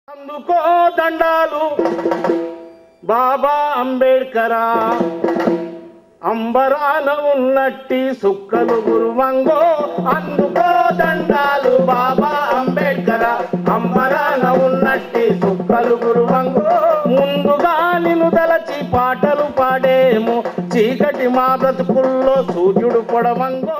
అందుకో దండాలు బాబా అంబేడ్కరా అంబరాన ఉన్నట్టి సుక్కలు గురువంగో అందుకో దండాలు బాబా అంబేడ్కరా అంబరాన ఉన్నట్టి సుక్కలు గురువంగో ముందుగా నిన్ను తలచి పాటలు పాడేమో చీకటి మా బ్రతుకుల్లో సూర్యుడు పొడవంగో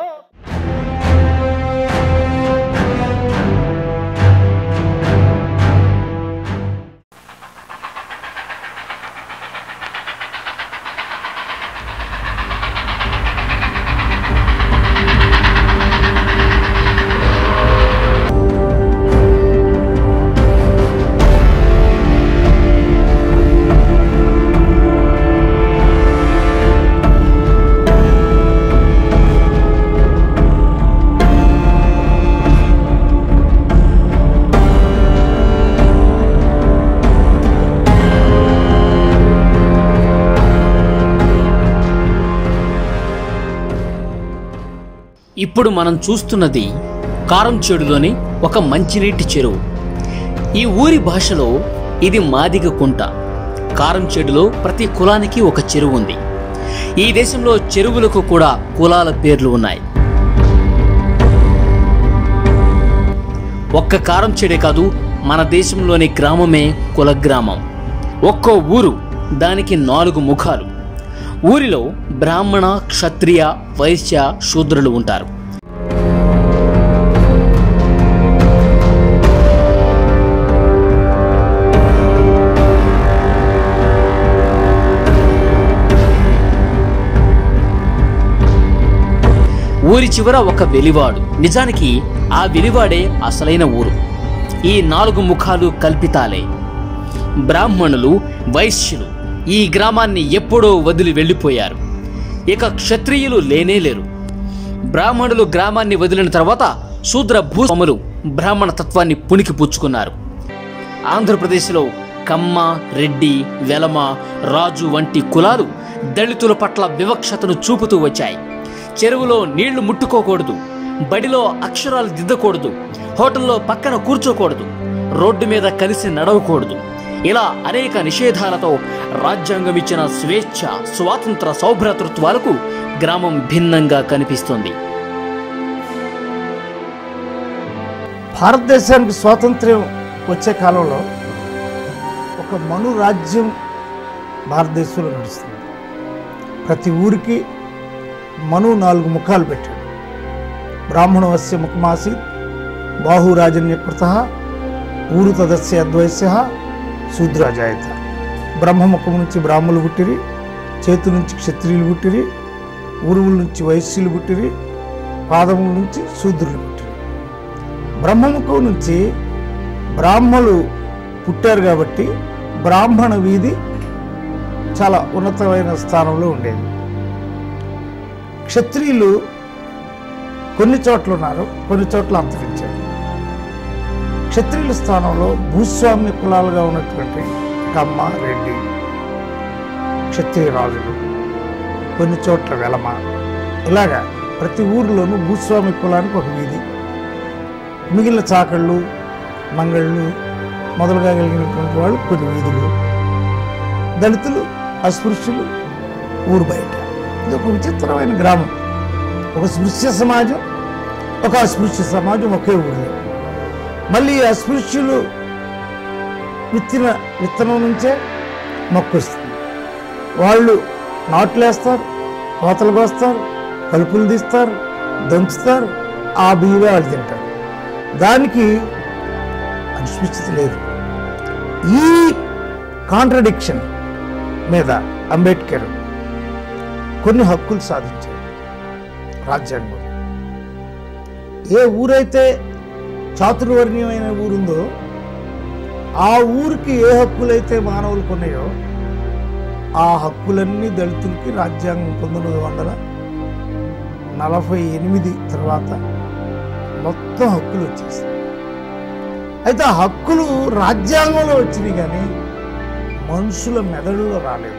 ఇప్పుడు మనం చూస్తున్నది కారంచేడులోని ఒక మంచినీటి చెరువు ఈ ఊరి భాషలో ఇది మాదిగ కుంట కారంచేడులో ప్రతి కులానికి ఒక చెరువు ఉంది ఈ దేశంలో చెరువులకు కూడా కులాల పేర్లు ఉన్నాయి ఒక్క కారంచేడే కాదు మన దేశంలోని గ్రామమే కులగ్రామం ఒక్కో ఊరు దానికి నాలుగు ముఖాలు ఊరిలో బ్రాహ్మణ క్షత్రియ వైశ్య శూద్రులు ఉంటారు ఊరి చివర ఒక వెలివాడు నిజానికి ఆ వెలివాడే అసలైన ఊరు ఈ నాలుగు ముఖాలు కల్పితాలే బ్రాహ్మణులు వైశ్యులు ఈ గ్రామాన్ని ఎప్పుడో వదిలి వెళ్ళిపోయారు ఇక క్షత్రియులు లేనేలేరు బ్రాహ్మణులు గ్రామాన్ని వదిలిన తర్వాత శూద్ర భూస్వాములు బ్రాహ్మణ తత్వాన్ని పుణికి పుచ్చుకున్నారు ఆంధ్రప్రదేశ్లో కమ్మ రెడ్డి వెలమ రాజు వంటి కులాలు దళితుల పట్ల వివక్షతను చూపుతూ వచ్చాయి చెరువులో నీళ్లు ముట్టుకోకూడదు బడిలో అక్షరాలు దిద్దకూడదు హోటల్లో పక్కన కూర్చోకూడదు రోడ్డు మీద కలిసి నడవకూడదు ఇలా అనేక నిషేధాలతో రాజ్యాంగం ఇచ్చిన స్వేచ్ఛ స్వాతంత్ర సౌభ్రాతృత్వాలకు గ్రామం భిన్నంగా కనిపిస్తుంది భారతదేశానికి స్వాతంత్ర్యం వచ్చే కాలంలో ఒక మను రాజ్యం భారతదేశంలో నడుస్తుంది ప్రతి ఊరికి మను నాలుగు ముఖాలు పెట్టాడు బ్రాహ్మణవస్య ముఖమాసి బాహురాజన్యకృత ఊరు తదస్య అద్వైస్య శూద్రాజాయత బ్రహ్మముఖం నుంచి బ్రాహ్మలు పుట్టిరి చేతు నుంచి క్షత్రియులు పుట్టిరి ఊరువుల నుంచి వైశ్యులు పుట్టిరి పాదముల నుంచి శూద్రులు పుట్టిరి బ్రహ్మముఖం నుంచి బ్రాహ్మలు పుట్టారు కాబట్టి బ్రాహ్మణ వీధి చాలా ఉన్నతమైన స్థానంలో ఉండేది క్షత్రియులు కొన్ని చోట్ల ఉన్నారు కొన్ని చోట్ల అంతరించారు క్షత్రియుల స్థానంలో భూస్వామ్య కులాలుగా ఉన్నటువంటి కమ్మ రెడ్డి క్షత్రియ రాజులు కొన్ని చోట్ల వెలమ ఇలాగా ప్రతి ఊరిలోనూ భూస్వామ్య కులానికి ఒక వీధి మిగిలిన చాకళ్ళు మంగళ్ళు మొదలుగా కలిగినటువంటి వాళ్ళు కొన్ని వీధులు దళితులు అస్పృశ్యులు ఊరు బయట ఇది ఒక విచిత్రమైన గ్రామం ఒక స్పృశ్య సమాజం ఒక అస్పృశ్య సమాజం ఒకే ఊళ్ళో మళ్ళీ ఈ అస్పృశ్యులు విత్తిన విత్తనం నుంచే మొక్కొస్తుంది వాళ్ళు నాట్లేస్తారు కోతలు కోస్తారు కలుపులు తీస్తారు దంచుతారు ఆ బియ్యమే వాళ్ళు తింటారు దానికి అస్పృశ్యత లేదు ఈ కాంట్రడిక్షన్ మీద అంబేద్కర్ కొన్ని హక్కులు సాధించాడు రాజ్యాంగం ఏ ఊరైతే చాతుర్వర్ణీయమైన ఊరుందో ఆ ఊరికి ఏ హక్కులైతే మానవులకు ఉన్నాయో ఆ హక్కులన్నీ దళితులకి రాజ్యాంగం పంతొమ్మిది వందల నలభై ఎనిమిది తర్వాత మొత్తం హక్కులు వచ్చేసాయి అయితే ఆ హక్కులు రాజ్యాంగంలో వచ్చినాయి కానీ మనుషుల మెదడులో రాలేదు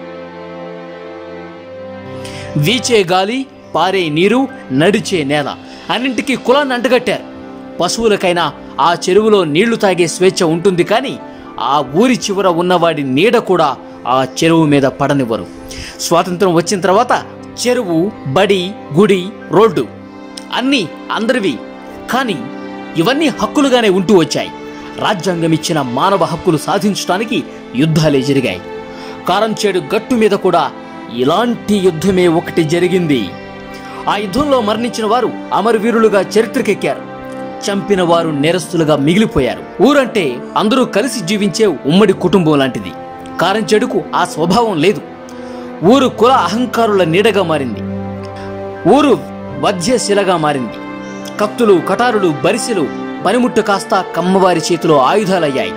వీచే గాలి పారే నీరు నడిచే నేల అన్నింటికీ కులాన్ని అంటగట్టారు పశువులకైనా ఆ చెరువులో నీళ్లు తాగే స్వేచ్ఛ ఉంటుంది కానీ ఆ ఊరి చివర ఉన్నవాడి నీడ కూడా ఆ చెరువు మీద పడనివ్వరు స్వాతంత్రం వచ్చిన తర్వాత చెరువు బడి గుడి రోడ్డు అన్నీ అందరివి కానీ ఇవన్నీ హక్కులుగానే ఉంటూ వచ్చాయి రాజ్యాంగం ఇచ్చిన మానవ హక్కులు సాధించడానికి యుద్ధాలే జరిగాయి కారంచేడు గట్టు మీద కూడా ఇలాంటి యుద్ధమే ఒకటి జరిగింది ఆ యుద్ధంలో మరణించిన వారు అమరవీరులుగా చరిత్రకెక్కారు చంపిన వారు నేరస్తులుగా మిగిలిపోయారు ఊరంటే అందరూ కలిసి జీవించే ఉమ్మడి కుటుంబం లాంటిది కారంచేడుకు ఆ స్వభావం లేదు ఊరు కుల అహంకారుల నీడగా మారింది ఊరు వధ్యశిలగా మారింది కత్తులు కటారులు బరిసెలు పనిముట్టు కాస్త కమ్మవారి చేతిలో ఆయుధాలయ్యాయి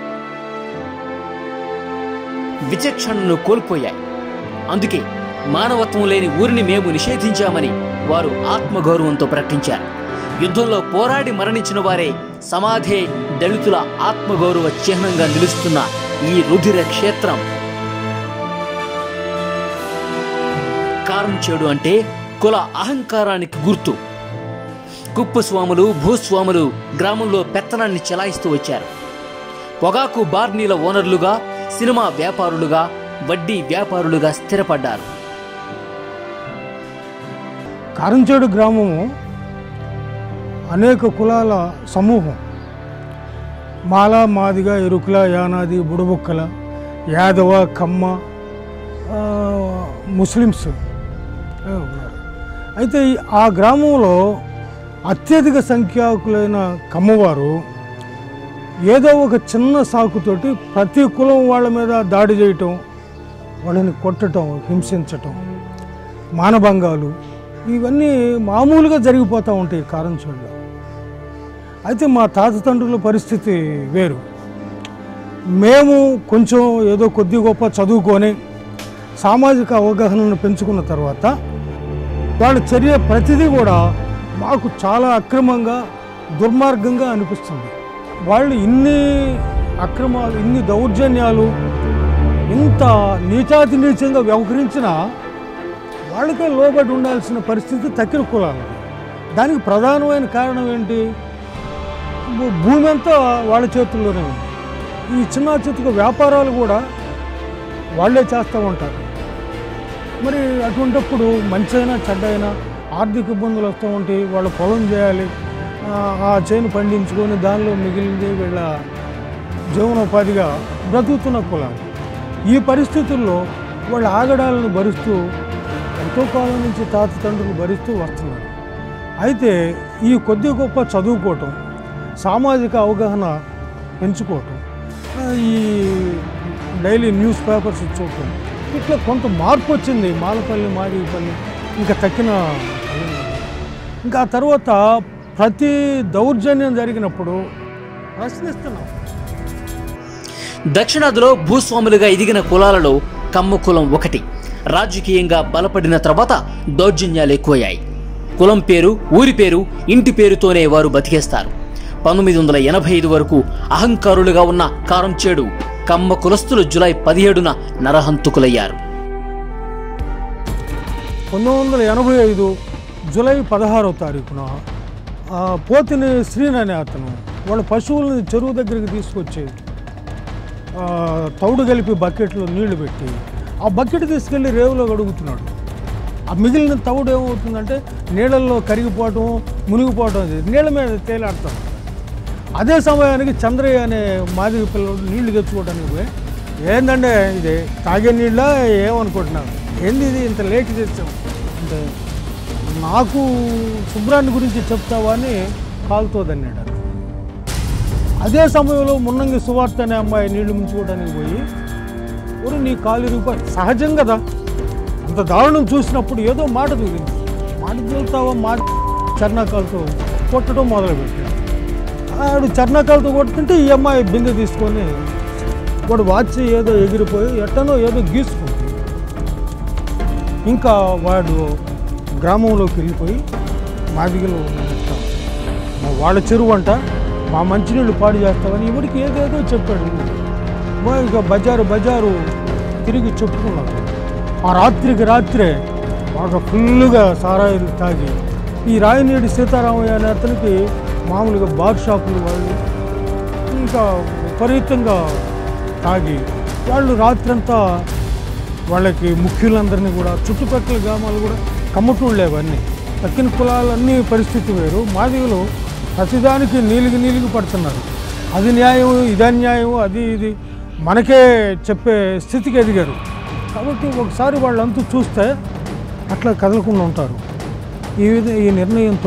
విచక్షణను కోల్పోయాయి అందుకే మానవత్వం లేని ఊరిని మేము నిషేధించామని వారు ఆత్మగౌరవంతో ప్రకటించారు యుద్ధంలో పోరాడి మరణించిన వారే సమాధే దళితుల ఆత్మగౌరవ చిహ్నంగా నిలుస్తున్న ఈ రుధిర క్షేత్రం కారంచేడు అంటే కుల అహంకారానికి గుర్తు కుప్పస్వాములు భూస్వాములు గ్రామంలో పెత్తనాన్ని చెలాయిస్తూ వచ్చారు పొగాకు బార్నీల ఓనర్లుగా సినిమా వ్యాపారులుగా వడ్డీ వ్యాపారులుగా స్థిరపడ్డారు కారంచేడు గ్రామము అనేక కులాల సమూహం మాల మాదిగ ఎరుకుల యానాది బుడబుక్కల యాదవ కమ్మ ఆ, ముస్లిమ్స్ ఆ, ఉన్నారు అయితే ఈ- ఆ గ్రామంలో అత్యధిక సంఖ్యాకులైన కమ్మవారు ఏదో ఒక చిన్న సాకుతోటి ప్రతి కులం వాళ్ళ మీద దాడి చేయటం వాళ్ళని కొట్టటం హింసించటం మానభంగాలు ఇవన్నీ మామూలుగా జరిగిపోతూ ఉంటాయి కారంచేడులో అయితే మా తాత తండ్రుల పరిస్థితి వేరు మేము కొంచెం ఏదో కొద్ది గొప్ప చదువుకొని సామాజిక అవగాహనను పెంచుకున్న తర్వాత వాళ్ళ చర్య ప్రతిదీ కూడా మాకు చాలా అక్రమంగా దుర్మార్గంగా అనిపిస్తుంది వాళ్ళు ఇన్ని అక్రమాలు ఇన్ని దౌర్జన్యాలు ఇంత నీచాతి నీచంగా వ్యవహరించినా వాళ్ళకే లోబడి ఉండాల్సిన పరిస్థితి తక్కిన కులాలు దానికి ప్రధానమైన కారణం ఏంటి భూ- భూమి అంతా వాళ్ళ చేతుల్లోనే ఉంది ఈ చిన్న చితుక వ్యాపారాలు కూడా వాళ్ళే చేస్తూ ఉంటారు మరి అటువంటిప్పుడు మంచి అయినా చెడ్డ అయినా ఆర్థిక ఇబ్బందులు వస్తూ ఉంటాయి వాళ్ళు పొలం చేయాలి ఆ, ఆ చేను పండించుకొని దానిలో మిగిలింది వీళ్ళ జీవనోపాధిగా బ్రతుకుతున్న కులాలు ఈ పరిస్థితుల్లో వాళ్ళ ఆగడాలను భరిస్తూ ఎంతో కాలం నుంచి తాత తండ్రులు భరిస్తూ వస్తున్నారు అయితే ఈ కొద్ది గొప్ప చదువుకోవటం సామాజిక అవగాహన పెంచుకోవటం ఆ, ఈ డైలీ న్యూస్ పేపర్స్ చూడటం ఇట్లా కొంత మార్పు వచ్చింది మాలపల్లి మాదిపల్లి ఇంకా తక్కిన ఇంకా ఆ తర్వాత ప్రతి దౌర్జన్యం జరిగినప్పుడు ప్రశ్నిస్తున్నాం దక్షిణాదిలో భూస్వాములుగా ఎదిగిన కులాలలో కమ్మ కులం ఒకటి రాజకీయంగా బలపడిన తర్వాత దౌర్జన్యాలు ఎక్కువయ్యాయి కులం పేరు ఊరి పేరు ఇంటి పేరుతోనే వారు బతికేస్తారు పంతొమ్మిది వందల ఎనభై ఐదు వరకు అహంకారులుగా ఉన్న కారంచేడు కమ్మ కులస్తులు జులై పదిహేడున నరహంతుకులయ్యారు పంతొమ్మిది వందల ఎనభై ఐదు జూలై పదహారవ తారీఖున ఆ, పోతిని శ్రీన్ అనే అతను వాళ్ళ పశువుల్ని చెరువు దగ్గరికి తీసుకొచ్చి ఆ, తౌడు కలిపి బకెట్లో నీళ్లు పెట్టి ఆ బకెట్ తీసుకెళ్ళి రేవులో గడుగుతున్నాడు ఆ మిగిలిన తౌడు ఏమవుతుందంటే నీళ్ళల్లో కరిగిపోవటం మునిగిపోవటం అది నీళ్ళ మీద తేలాడతాం అదే సమయానికి చంద్రయ్య అనే మాదిరి పిల్లలు నీళ్లు తెచ్చుకోవడానికి పోయి ఏందంటే ఇది తాగే నీళ్ళ ఏమనుకుంటున్నాను ఏంది ఇది ఇంత లేట్ తెచ్చాం అంటే నాకు శుభ్రాన్ని గురించి చెప్తావా అని కాలుతోదన్నాడు అతను. అదే సమయంలో మున్నంగి సువార్త అనే అమ్మాయి నీళ్లు ముంచుకోవడానికి పోయి ఒరు నీ కాలు రూపాయి సహజం కదా అంత దారుణం చూసినప్పుడు ఏదో మాట దూరింది మాట దూరుతావా మాట చర్ణకాలతో కొట్టడం మొదలుపెట్టాడు ఆడు చర్ణకాలతో కొట్టుకుంటే ఈ అమ్మాయి బిందె తీసుకొని వాడు వాచ్ ఏదో ఎగిరిపోయి ఎట్టనో ఏదో గీసుకుంది ఇంకా వాడు గ్రామంలోకి వెళ్ళిపోయి మాదిగలో ఉన్నట్ట మా వాళ్ళ చెరువు అంట మా మంచినీళ్ళు పాడు చేస్తామని ఇవిడికి ఏదేదో చెప్పాడు మా ఇక బజారు బజారు తిరిగి చెప్పుకున్నారు ఆ రాత్రికి రాత్రే బాగా ఫుల్గా సారాయిలు తాగి ఈ రాయనేడి సీతారామయ్య అనే అతనికి మామూలుగా బార్ షాపులు వాళ్ళు ఇంకా విపరీతంగా తాగి వాళ్ళు రాత్రంతా వాళ్ళకి ముఖ్యులందరినీ కూడా చుట్టుపక్కల గ్రామాలు కూడా కమ్మటూళ్ళే అవన్నీ తక్కిన కులాలన్నీ పరిస్థితి వేరు మాదిగలు ప్రతిదానికి నీలిగి నీలిగి పడుతున్నారు అది న్యాయం ఇది అన్యాయం అది ఇది మనకే చెప్పే స్థితికి ఎదిగారు కాబట్టి ఒకసారి వాళ్ళంతా చూస్తే అట్లా కదలకుండా ఉంటారు ఈ విధ ఈ నిర్ణయంతో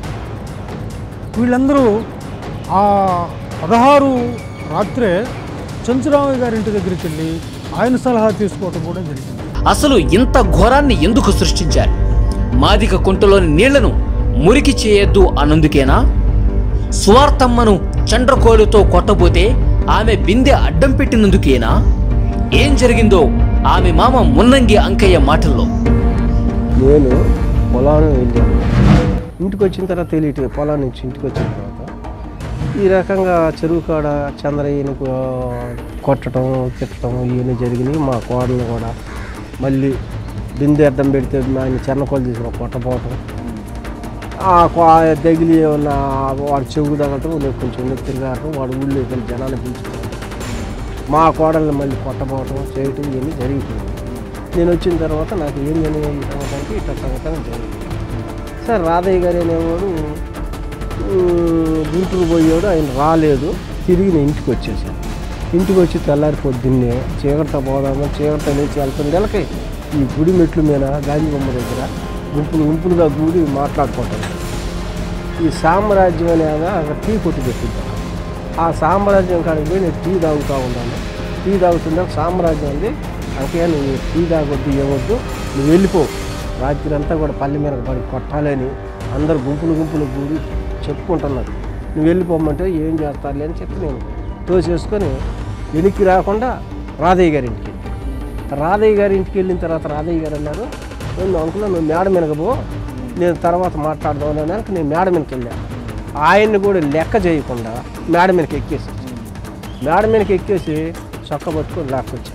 వీళ్ళందరూ ఆ పదహారు రాత్రే చంచురామయ్య గారి ఇంటి దగ్గరికి వెళ్ళి ఆయన సలహా తీసుకోవటం కూడా జరిగింది అసలు ఇంత ఘోరాన్ని ఎందుకు సృష్టించారు మాదిక కుంటలోని నీళ్లను మురికి చేయొద్దు అన్నందుకేనా స్వార్థమ్మను చండ్రకోలుతో కొట్టబోతే ఆమె బిందె అడ్డం పెట్టినందుకేనా ఏం జరిగిందో ఆమె మామ మున్నంగి అంకయ్య మాటల్లో నేను పొలాన్ని వెళ్ళాను ఇంటికి వచ్చిన తర్వాత తెలియట పొలం నుంచి ఇంటికి వచ్చిన తర్వాత ఈ రకంగా చెరువు కాడ చంద్రయ్యని కొ- కొట్టడం తిట్టడం ఇవన్నీ జరిగినాయి మా కోడలు కూడా మళ్ళీ బిందె అడ్డం పెడితే ఆయన చెన్నకోలు తీసుకుని కొట్టపోవటం ఆ కో- ఆ తగిలి ఉన్న వాడు చెవు తగలటం నేను కొంచెం నెత్తిరి కావటం వాడు ఊళ్ళో వెళ్ళి జనాన్ని పిలుచుకోవడం మా కోడల్ని మళ్ళీ కొట్టపోవటం చేయటం ఇవన్నీ జరిగిపోయింది నేను వచ్చిన తర్వాత నాకు ఏం జరిగింది ఈ సంవత్సరానికి ఇట్లా సంవత్సరం జరిగింది సార్ రాధయ్య గారు అనేవాడు ఉమ్, గుంటూరు పోయాడు ఆయన రాలేదు తిరిగి నేను ఇంటికి వచ్చేసాను ఇంటికి వచ్చి తెల్లారి పొద్దున్నే చీకటితో పోదాము చీకటితో లేచి వెళ్తుండేళ్ళకి ఈ గుడి మెట్ల మీద గాంధీ బొమ్మ దగ్గర గుంపులు గుంపులుగా కూడి మాట్లాడుకుంటాను ఈ సామ్రాజ్యం అనే ఆమె అక్కడ టీ కొట్టు పెట్టింది ఆ సామ్రాజ్యం కాడికి పోయి నేను టీ తాగుతూ ఉన్నాను టీ తాగుతుంటే సామ్రాజ్యం ఉంది అంకే నువ్వు టీ తాగొద్దు ఏమొద్దు నువ్వు వెళ్ళిపో రాత్రి అంతా కూడా పల్లె మీద పడి కొట్టాలని అందరు గుంపులు గుంపులు కూడి చెప్పుకుంటున్నారు నువ్వు వెళ్ళిపోమంటే ఏం చేస్తారులే అని చెప్పి నేను తోసేసుకొని వెనక్కి రాకుండా రాధయ్య గారి ఇంటికి రాధయ్య గారి ఇంటికి వెళ్ళిన తర్వాత రాధయ్య గారు అన్నారు నేను అంకుల్ నువ్వు మేడ మీదకి పో నేను తర్వాత మాట్లాడదాం అని నేను మేడ మీదకి వెళ్ళాను ఆయన్ని కూడా లెక్క చేయకుండా మేడ మీదకి ఎక్కేసి మేడ మీదకి ఎక్కేసి చొక్క పట్టుకొని లాక్కొచ్చాను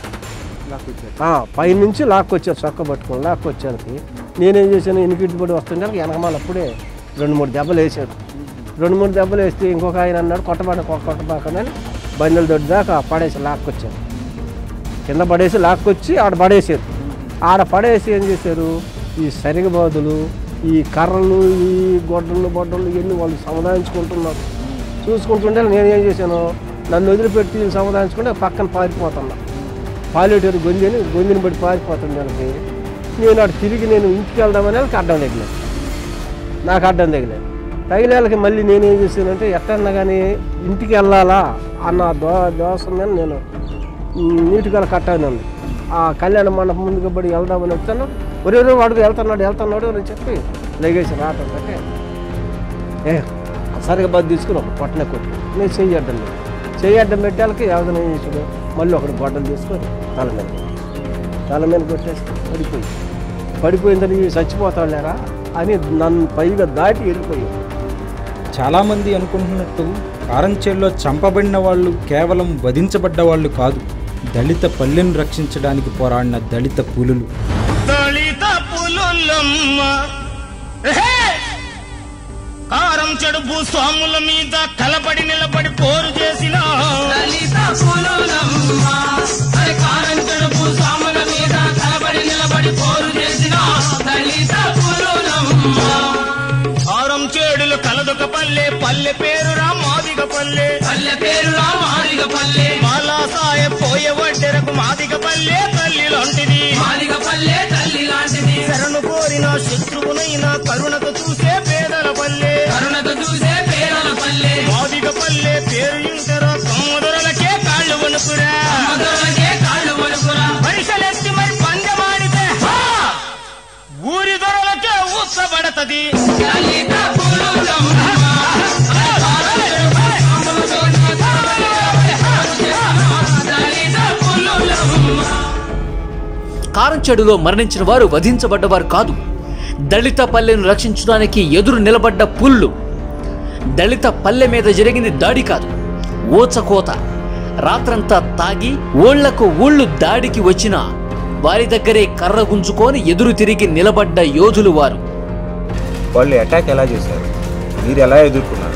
ఆ, పైనుంచి లాక్కొచ్చారు చొక్క పట్టుకొని లాక్కొచ్చానికి నేనేం చేశాను ఎనికిటి పడి వస్తుంటే వెనకమాల అప్పుడే రెండు మూడు దెబ్బలు వేసాడు రెండు మూడు దెబ్బలు వేస్తే ఇంకొక ఆయన అన్నాడు కొట్టబాక కొట్టబాకనని బందెల దొడ్డి దాకా పడేసి లాక్కొచ్చాను కింద పడేసి లాక్కొచ్చి ఆడ పడేసారు ఆడ పడేసి ఏం చేశారు ఈ సరిగబాదులు ఈ కర్రలు ఈ గొడ్డలు బొడ్డలు ఇవన్నీ వాళ్ళు సముదాయించుకుంటున్నారు చూసుకుంటుంటే నేను ఏం చేశాను నన్ను వదిలిపెట్టి వీళ్ళు సముదాయించుకుంటే పక్కన పారిపోతున్నా పాలేటూరు గొంజిని గొంజిని బట్టి పారిపోతుంది దానికి నేను అటు తిరిగి నేను ఇంటికి వెళ్దామని వాళ్ళకి అడ్డం తగిలేదు నాకు అడ్డం తగిలేదు తగిలేళ్ళకి మళ్ళీ నేనేం చేశానంటే ఎట్టన్నా కానీ ఇంటికి వెళ్ళాలా అన్న దో దోశ మీద నేను నీటిగా కట్టాను ఉంది ఆ కళ్యాణ మండపం ముందుకు పడి వెళ్దామని వచ్చాను ఒరే ఒరే వాడికి వెళ్తున్నాడు వెళ్తున్నాడు అని చెప్పి లగేసి రావటం అంటే ఏ సరిగా బద్దు తీసుకుని ఒక పొట్టనే కొట్టి నేను చెయ్యి అడ్డం లేదు చెయ్యి అడ్డం పెట్టాలకి ఎవరిని ఏం చేసాడు మళ్ళీ ఒకటి గొడ్డలు తీసుకొని తల మీద తల మీద కొట్టేసి పడిపోయి పడిపోయిందని చచ్చిపోతాడు లేరా అని నన్ను పైగా దాటి వెళ్ళిపోయాడు చాలామంది అనుకుంటున్నట్టు కారంచేల్లో చంపబడిన వాళ్ళు కేవలం వధించబడ్డ వాళ్ళు కాదు దళిత పల్లెను రక్షించడానికి పోరాడిన దళిత పులులు దళిత పులులమ్మ ఎహే! కారం చెడు భూస్వాముల మీద కలబడి నిలబడి పోరు చేసిన దళిత పులులమ్మ అరే కారంచెడు భూస్వాముల మీద కలబడి నిలబడి పోరు చేసిన దళిత పులులమ్మ కారం చేడులు కలదొక పల్లె పల్లె పేరు మాదిగ పల్లె పల్లె పేరు మాదిగ పల్లె మాలా సాయ పోయే వడ్డెరకు మాదిగ పల్లె తల్లి లాంటిది మాదిగ పల్లె తల్లి లాంటిది శరణు కోరిన శత్రువునైనా కరుణకు చూసే పేదల పల్లె కరుణకు చూసే పేదల పల్లె మాదిగ పల్లె పేరు ఇంటరా కమ్మదొరలకే కాళ్ళు వణుకురా మధురకే కాళ్ళు వలుకురా పైసలెత్తి మరి పందెమాడితే హా! ఊరి దొరలకే ఊసబడతది దళిత పులులమ్మ దళిత పులులమ్మ కారం చెడులో మరణించిన వారు వధించబడ్డవారు కాదు దళిత పల్లెను రక్షించడానికి ఎదురు నిలబడ్డ పుల్లు దళిత పల్లె మీద జరిగింది దాడి కాదు ఊచకోత రాత్రంతా తాగి ఊళ్లకు ఊళ్ళు దాడికి వచ్చిన వారి దగ్గరే కర్ర గుంజుకొని ఎదురు తిరిగి నిలబడ్డ యోధులు వారు వాళ్ళు అటాక్ ఎలా చేశారు మీరు ఎలా ఎదుర్కొన్నారు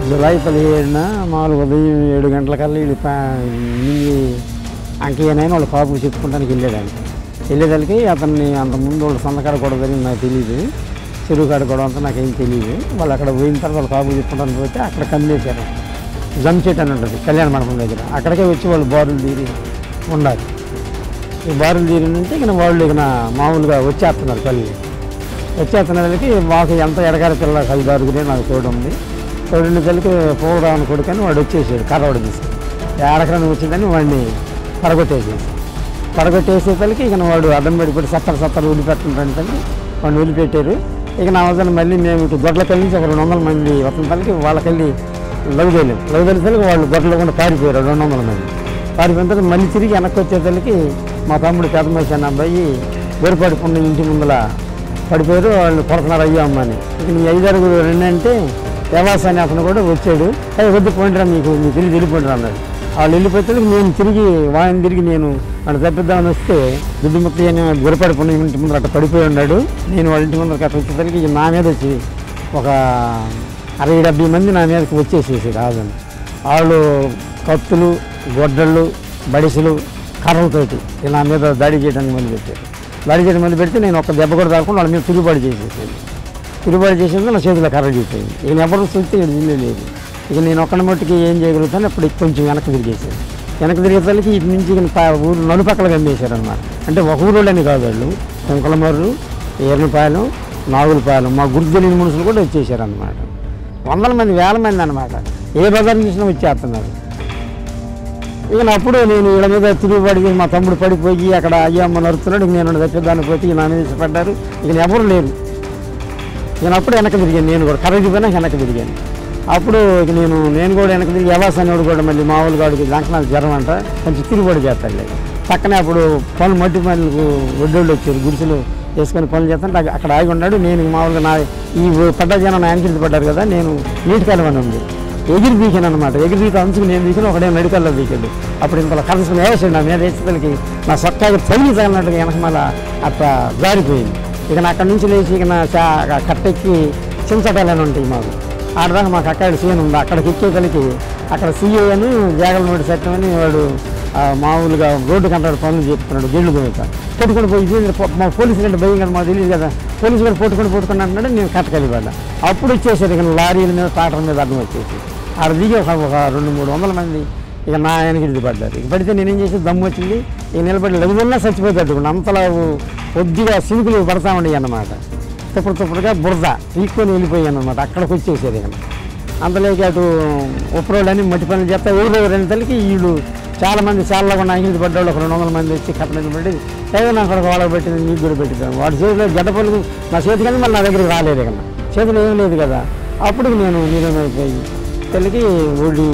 జులై పదిహేడున మామూలు ఉదయం ఏడు గంటలకల్లా వీళ్ళు మింగి అంకయ్యనైనా వాళ్ళ కాపుకు చెప్పుకుంటానికి వెళ్ళాడంట వెళ్ళేదానికి అతన్ని అంతకుముందు వాళ్ళ సన్నకాడ గొడవదని నాకు తెలియదు చెరువు కాడ గొడవ అంతా నాకేం తెలియదు వాళ్ళు అక్కడ పోయిన తర్వాత వాళ్ళ కాపుకు చెప్పుకుంటానికి పోతే అక్కడ కమ్మేశారు జమ్ చెట్టు అని ఉంటుంది కళ్యాణ మండపం దగ్గర అక్కడికే వచ్చి వాళ్ళు బారులు తీరి ఉండాలి ఈ బారులు తీరి నుండి ఇక వాళ్ళు ఇక మామూలుగా వచ్చేస్తున్నారు కళ్ళు వచ్చేస్తున్నదానికి మాకు ఎంత ఎడగారి పిల్ల కలిదారుగురే నాకు తోడు ఉంది తోడుండి తల్లికి పోవడానికి కొడుకని వాడు వచ్చేసాడు కర్రవాడు తీసుకుని ఏడకరానికి వచ్చిందని వాడిని పడగొట్టేసేసి పడగొట్టేసే తల్లికి ఇక వాడు అడ్డం పడిపోయి సత్తర సత్తర వదిలిపెట్టిన తల్లి వాడిని వదిలిపెట్టారు ఇక నా వద్ద మళ్ళీ మేము ఇటు దొడ్లకెళ్ళి నుంచి ఒక రెండు వందల మంది వస్తున్న తల్లికి వాళ్ళకెళ్ళి లగుదేలేం లగుదేలి తల్లికి వాళ్ళు దొడ్లో కూడా పారిపోయారు రెండు వందల మంది పారిపోయిన తర్వాత మళ్ళీ తిరిగి వెనక్కి వచ్చే తల్లికి మా తమ్ముడు పెదమేసి అన్న అబ్బాయి వేరుపాటి పుణ్యం ఇంటి ముందల పడిపోయారు వాళ్ళు కొడుతున్నారు అయ్యో అమ్మ అని ఇక నీ ఐదారుగురు రెండంటే దేవాస అనే అతను కూడా వచ్చాడు అయ్యి వద్దు పోయింటరా మీకు మీకు తిరిగి వెళ్ళిపోయింటారు అన్నాడు వాళ్ళు వెళ్ళిపోతే నేను తిరిగి వాయిని తిరిగి నేను వాడు తప్పిద్దామని వస్తే దుడ్డుముక్తి అని గురపాడి పుణ్యం ఇంటి ముందర అట్లా పడిపోయి ఉన్నాడు నేను వాళ్ళ ఇంటి ముందర అట్లా వచ్చేసరికి ఇక నా మీద వచ్చి ఒక అరవై డెబ్బై మంది నా మీదకి వచ్చేసేసి రాజని వాళ్ళు కత్తులు గొడ్డళ్ళు బడిసెలు కర్రలతోటి ఇలా నా మీద దాడి చేయడానికి మొదలు పెట్టారు దాడి చేయడం మొదలు పెడితే నేను ఒక దెబ్బ కూడా తాకుండా వాళ్ళ మీద తిరుగుబాటు చేసేసాను తిరుగుబాటు చేసేందుకు నా చేతిలో కర్ర గీపోయింది ఇక ఎవరు చూస్తే ఇక ఇల్లు లేదు ఇక నేను ఒక్కడి మట్టుకి ఏం చేయగలుగుతాను అప్పుడు కొంచెం వెనక్కి తిరిగేసాను వెనక్కి తిరిగేసరికి ఇటు నుంచి ఇక పా- ఊరు నలుపక్కల కమ్మేశారు అనమాట అంటే ఒక ఊరోళ్ళని కాదు వాళ్ళు కుంకలమర్రు ఏర్నపాలెం నాగులపాలెం మా గుర్తు తెలియని మనుషులు కూడా వచ్చేసారు అనమాట వందల మంది వేల మంది అనమాట ఏ బజార్ చూసినా వచ్చేస్తున్నారు ఇక నా అప్పుడు నేను వీళ్ళ మీద తిరుగుబడి చేసి మా తమ్ముడు పడిపోయి అక్కడ అయ్యమ్మ నడుస్తున్నాడు ఇక నేను తప్పిద్దాన్ని పోతే ఇక నా మీద ఇష్టపడ్డారు ఇక ఎవరు లేరు నేను అప్పుడు వెనక్కి తిరిగాను నేను కూడా కర్ర పోయినా వెనక్కి తిరిగాను అప్పుడు ఇక నేను నేను కూడా వెనక్కి తిరిగి యవాస్ అనేవాడు కూడా మళ్ళీ మామూలు గాడికి లంకనాలు జ్వరం అంట కొంచెం తిరుగుబడి చేస్తాడు పక్కనే అప్పుడు పనులు మట్టి పనులకు ఒడ్డోళ్ళు వచ్చారు గుడిసెలు వేసుకొని పనులు చేస్తుంటే అక్కడ- అక్కడ ఆగి ఉన్నాడు నేను మామూలుగా నా ఈ పడ్డ జనం నా వెనక్కి పడ్డారు కదా నేను నీటి కాలం ఉంది ఎగిరి బీకాను అనమాట ఎగిరి బీక అంచుకు నేను బీకాను ఒకడే నడికల్లో బీకాడు అప్పుడు ఇంత కలిసి వేసాడు నా మీద వేసేసరికి నా సొక్కాకి తగిలి తగిలినట్టుగా వెనక మళ్ళా అట్లా జారిపోయింది ఇక నా అక్కడి నుంచి లేచి ఇక నా చా- కట్టెక్కి చించటాలని ఉంటాయి మాకు ఆడదాకా మాకు అక్కడ సీఎన్ ఉంది అక్కడికి ఎక్కేతలకి అక్కడ సీఏ అని జాగల నోటి చట్టం అని వాడు ఆ, మామూలుగా రోడ్డు కంటాడు పనులు చెప్తున్నాడు గేళ్ళు పోయిక కొట్టుకొని పోయి ఇది పో- మా పోలీసులు అంటే భయం కదా మాకు తెలియదు కదా పోలీసు గారు పట్టుకొని పట్టుకొని అంటున్నాడు నేను కట్టకలి పడ్డా అప్పుడు వచ్చేసారు ఇక లారీల మీద ట్రాక్టర్ మీద అడ్డం వచ్చేసి ఆడ దిగి ఒక ఒక రెండు మూడు వందల మంది ఇక నా ఆయనకి ఇది పడ్డారు ఇక పడితే నేనేం చేసి దమ్ము వచ్చింది ఇక నిలబడి లగుదన్నా చచ్చిపోతాడు అంతలా కొద్దిగా సినుకులు పడతా ఉండేవి అన్నమాట తుప్పుడు తుప్పుడుగా బురద తీసుకొని వెళ్ళిపోయాను అనమాట అక్కడికి వచ్చేసేది ఇక అంతలోకి అటు ఉప్పరోళ్ళని మట్టి పనులు చేస్తా ఊళ్ళో రెండు తల్లికి వీళ్ళు చాలా మంది చాలా కూడా ఐదు పడ్డవాళ్ళు ఒక రెండు వందల మంది వచ్చి కట్టలేదు పెట్టి ఏదో నాకు అక్కడ వాళ్ళకి పెట్టింది నీకు కూడా పెట్టిద్దాం వాడి చేతిలో గడ్డ పనులు నా చేతి కానీ మళ్ళీ నా దగ్గరికి రాలేదు ఇక చేతిలో ఏం లేదు కదా అప్పుడు నేను నీరమైపోయి తల్లికి ఊడి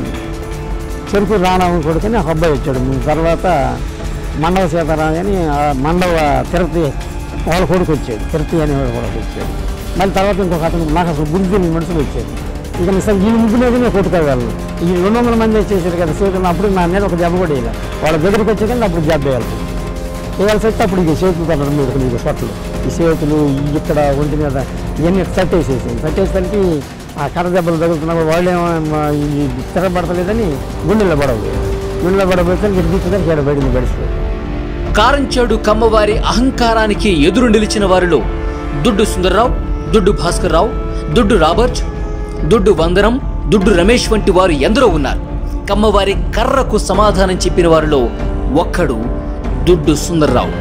చెరుకు రాణం కొడుకుని ఒక అబ్బాయి వచ్చాడు తర్వాత మండవ సీతారాం అని ఆ మండవ తిరుపతి వాళ్ళ కొడుకు వచ్చాడు తిరుపతి అనే వాడు కూడా వచ్చాడు మళ్ళీ తర్వాత ఇంకొక అతను నాకు అసలు గుర్తు తెలియని మనుషులు వచ్చాడు ఇక నిజం ఈ ముగ్గురు నేను కొట్టుకోగలను ఈ రెండు వందల మంది వచ్చేసారు కదా చేతులు అప్పుడు నా మీద ఒక దెబ్బ కూడా వేయాలి వాళ్ళ దగ్గరికి వచ్చే కానీ అప్పుడు దెబ్బ వేయాలి వేయాల్సి వస్తే అప్పుడు ఇక చేతులు తగ్గడం మీద మీకు సొట్టలు ఈ చేతులు ఈ ఇక్కడ ఒంటి మీద ఇవన్నీ తట్టేసేసాయి తట్టేసరికి ఆ కర్ర దెబ్బలు తగులుతున్నా కూడా వాళ్ళేమో ఈ తిరగబడతలేదని గుండెల్లో పడవు గుండెల్లో పడబోతే గిరిగిచ్చేదానికి ఇక్కడ బయటకు గడిచిపోయి కారంచేడు కమ్మవారి అహంకారానికి ఎదురు నిలిచిన వారిలో దుడ్డు సుందర్రావు దుడ్డు భాస్కర్రావు దుడ్డు రాబర్ట్ దుడ్డు వందనం దుడ్డు రమేష్ వంటి వారు ఎందరో ఉన్నారు కమ్మవారి కర్రకు సమాధానం చెప్పిన వారిలో ఒక్కడు దుడ్డు సుందర్రావు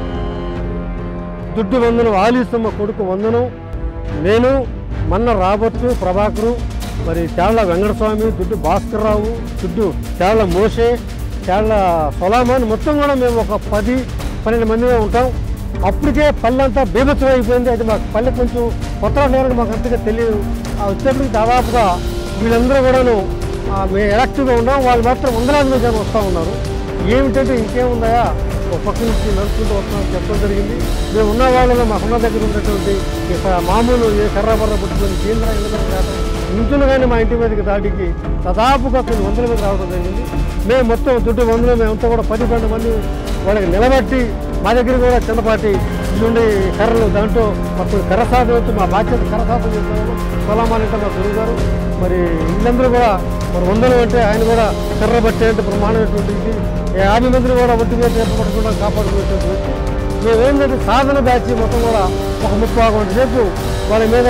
దుడ్డు వందనం ఆలీసమ్మ కొడుకు వందనం నేను మన్న రాబర్టు ప్రభాకరు మరి తేళ్ల వెంకటస్వామి దుడ్డు భాస్కర్రావు దుడ్డు తేళ్ల మోషే తేళ్ల సొలామాన్ మొత్తం కూడా మేము ఒక పది పన్నెండు మందిగా ఉంటాం అప్పటికే పల్లెంతా బీభత్సం అయిపోయింది అది మాకు పల్లె కొంచెం కొత్త నేరని మాకు అంతగా తెలియదు ఆ వచ్చేప్పటికి దాదాపుగా వీళ్ళందరూ కూడాను ఆ, మేము యాక్టివ్గా ఉన్నాం వాళ్ళు మాత్రం వందలాది మంది జనం వస్తూ ఉన్నారు ఏమిటంటే ఇంకేముందా ఒక పక్క నుంచి నడుచుకుంటూ వస్తామని చెప్పడం జరిగింది మేము ఉన్న వాళ్ళలో మాకున్న దగ్గర ఉన్నటువంటి ఈ స- మామూలు ఏ కర్ర బర్ర పుట్టుకొని కేంద్ర ఇంచులు కానీ మా ఇంటి మీదకి దాటికి దాదాపుగా కొన్ని వందల మంది రావడం జరిగింది మేము మొత్తం దుడ్డు వందలు మేమంతా కూడా పది పన్నెండు మంది వాళ్ళకి నిలబట్టి మా దగ్గర కూడా చిన్నపాటి ఇటువంటి కర్రలు దాంట్లో మాకు కర్ర సాధన వచ్చి మా బాధ్యత కర్ర సాధన చేసేవాళ్ళు సోలామానంటే మా గురువు గారు మరి వీళ్ళందరూ కూడా మరి వందలు అంటే ఆయన కూడా కర్ర బట్టే అంటే ప్రమాణమైనటువంటి ఇది యాభై మందిని కూడా ఒంటి మీద ఏర్పడకుండా కాపాడుకునేటువంటి వ్యక్తి మేమేంటంటే సాధన బ్యాచ్ మొత్తం కూడా ఒక ముప్పై గంట సేపు వాళ్ళ మీద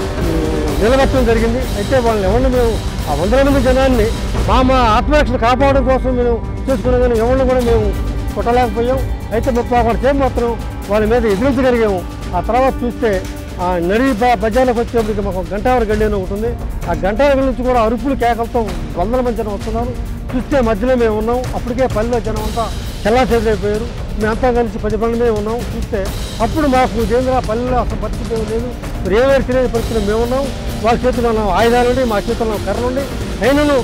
నిలబెట్టడం జరిగింది అయితే వాళ్ళని ఎవరిని మేము ఆ వందల మంది జనాన్ని మా మా ఆత్మరక్షణ కాపాడడం కోసం మేము చేసుకున్నాం కానీ ఎవరిని కూడా మేము కొట్టలేకపోయాం అయితే ముప్పై ఒకటి సేపు మాత్రం వాళ్ళ మీద ఎదిరించగలిగాము ఆ తర్వాత చూస్తే ఆ నడి బ- బజార్లోకి వచ్చేప్పటికి మాకు ఒక గంటావర గండి అని ఒకటి ఉంది ఆ గంటావర గండి నుంచి కూడా అరుపులు కేకలతో వందల మంది జనం వస్తున్నారు చూస్తే మధ్యలో మేము ఉన్నాం అప్పటికే పల్లెలో జనం అంతా చల్లా చెదిరైపోయారు మేమంతా కలిసి పది పనుల మీద ఉన్నాం చూస్తే అప్పుడు మాకు దేంద్ర పల్లెలో అసలు పరిస్థితి ఏమీ లేదు మరి ఏమైనా తెలియని పరిస్థితిలో మేము ఉన్నాం వాళ్ళ చేతిలో ఉన్న ఆయుధాలు ఉండి మా చేతిలో ఉన్న కర్రలు ఉండి అయినను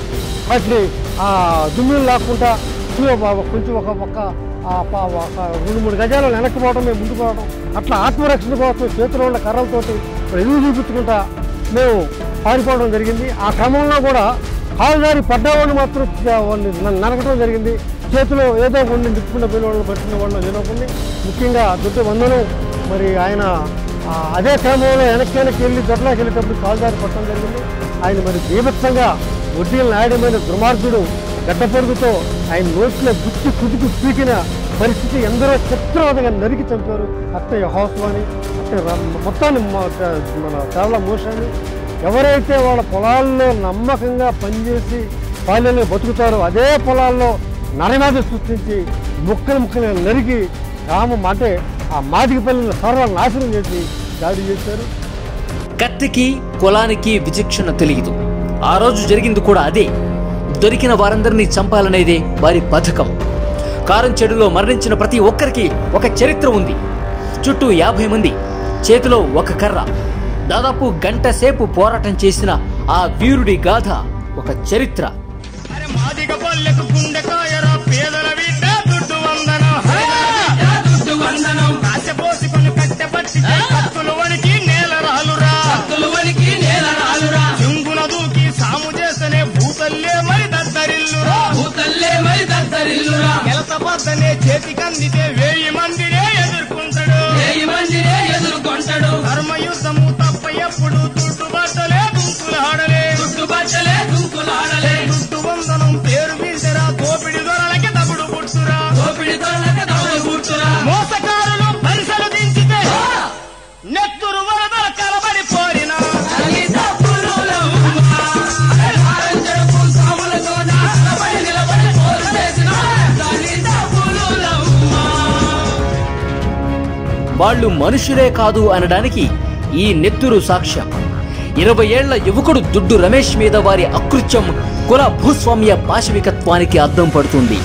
వాటిని ఆ దుమ్ములు లాక్కుంటా కొంచెం ఒక- కొంచెం ఒక ఒక ఆ ప- ఒక రెండు మూడు గజాలు వెనక్కి పోవడం మేము ముందుకు పోవడం అట్లా ఆత్మరక్షణ కోసం చేతిలో ఉన్న కర్రలతోటి ఎదురు చూపించుకుంటా మేము పారిపోవడం జరిగింది ఆ క్రమంలో కూడా కాలుదారి పడ్డవాడిని మాత్రం చ- వాడిని న- నరకడం జరిగింది చేతిలో ఏదో కొన్ని నిప్పుకున్న పోయిన వాళ్ళు పట్టిన వాళ్ళు నిలవకుండా ముఖ్యంగా దుడ్డు వందనం మరి ఆయన ఆ, అదే క్రమంలో వెనక్కి వెనక్కి వెళ్ళి దొడ్లాకి వెళ్ళేటప్పుడు కాలుదారి పట్టడం జరిగింది ఆయన మరి బీభత్సంగా వడ్డీలు నాయడమైన దుర్మార్గుడు గడ్డ పొరుగుతో ఆయన నోట్లో గుచ్చి కుదికి పీకిన పరిస్థితి ఎందరో చిత్రవదగా నరికి చంపారు అట్టే యహోస్వాని అట్టే ర- మొత్తాన్ని మ- మన కేవల మోసాన్ని ఎవరైతే వాళ్ళ పొలాల్లో నమ్మకంగా పనిచేసి పాలెలు బతుకుతారో అదే పొలాల్లో నరమాది సృష్టించి ముక్కలు ముక్కలు నరికి గ్రామం అంటే ఆ మాదిక పల్లెలను సర్వ నాశనం చేసి దాడి చేశారు కత్తికి కులానికి విచక్షణ తెలియదు ఆ రోజు జరిగింది కూడా అదే దొరికిన వారందరినీ చంపాలనేదే వారి పథకం కారం చెడులో మరణించిన ప్రతి ఒక్కరికి ఒక చరిత్ర ఉంది చుట్టూ యాభై మంది చేతిలో ఒక కర్ర దాదాపు గంట సేపు పోరాటం చేసిన ఆ వీరుడి గాథ ఒక చరిత్ర అరే మాదిగ పల్లెకు గుండెకాయరా పేదల బిడ్డ దుడ్డు వందనం దుడ్డు వందనం కాసె పోసుకొని కట్టె పట్టి కత్తులు వణికి నేల రాలురా కత్తులువనికి నేల రాలురా చెంగున దూకి సాము చేస్తేనే భూతల్లే మరి దద్దరిల్లురా భూతల్లే మరి దద్దరిల్లురా గెలత బద్దనే చేతికందితే వేయి మందినే ఎదుర్కొంటాడు వేయి మందినే ఎదుర్కొంటాడు ధర్మయుద్ధము తప్ప ఎప్పుడు దుడ్డు బట్టలే దుంకులాడలే దుడ్డు బట్టలే దుంకులాడలే దుడ్డు వందనం పేరు వింటరా దోపిడి దొరలకి తగుడు పుట్టురా దోపిడి తొలక దవడ కూర్చురా మోసకారులు పరిసలు దించితే నెత్తురు వరదల కలబడి పోరినా తగిన పులులమ్మ. ఆరంజడపు సాములతో నా నిలబడి నిలబడి పోరు చేసిన తగిన పులులమ్మ. వాళ్ళు మనుషులే కాదు అనడానికి ఈ నెత్తురు సాక్ష్యం ఇరవై ఏళ్ల యువకుడు దుడ్డు రమేష్ మీద వారి అకృత్యం కుల భూస్వామ్య పాశవికత్వానికి అద్దం పడుతుంది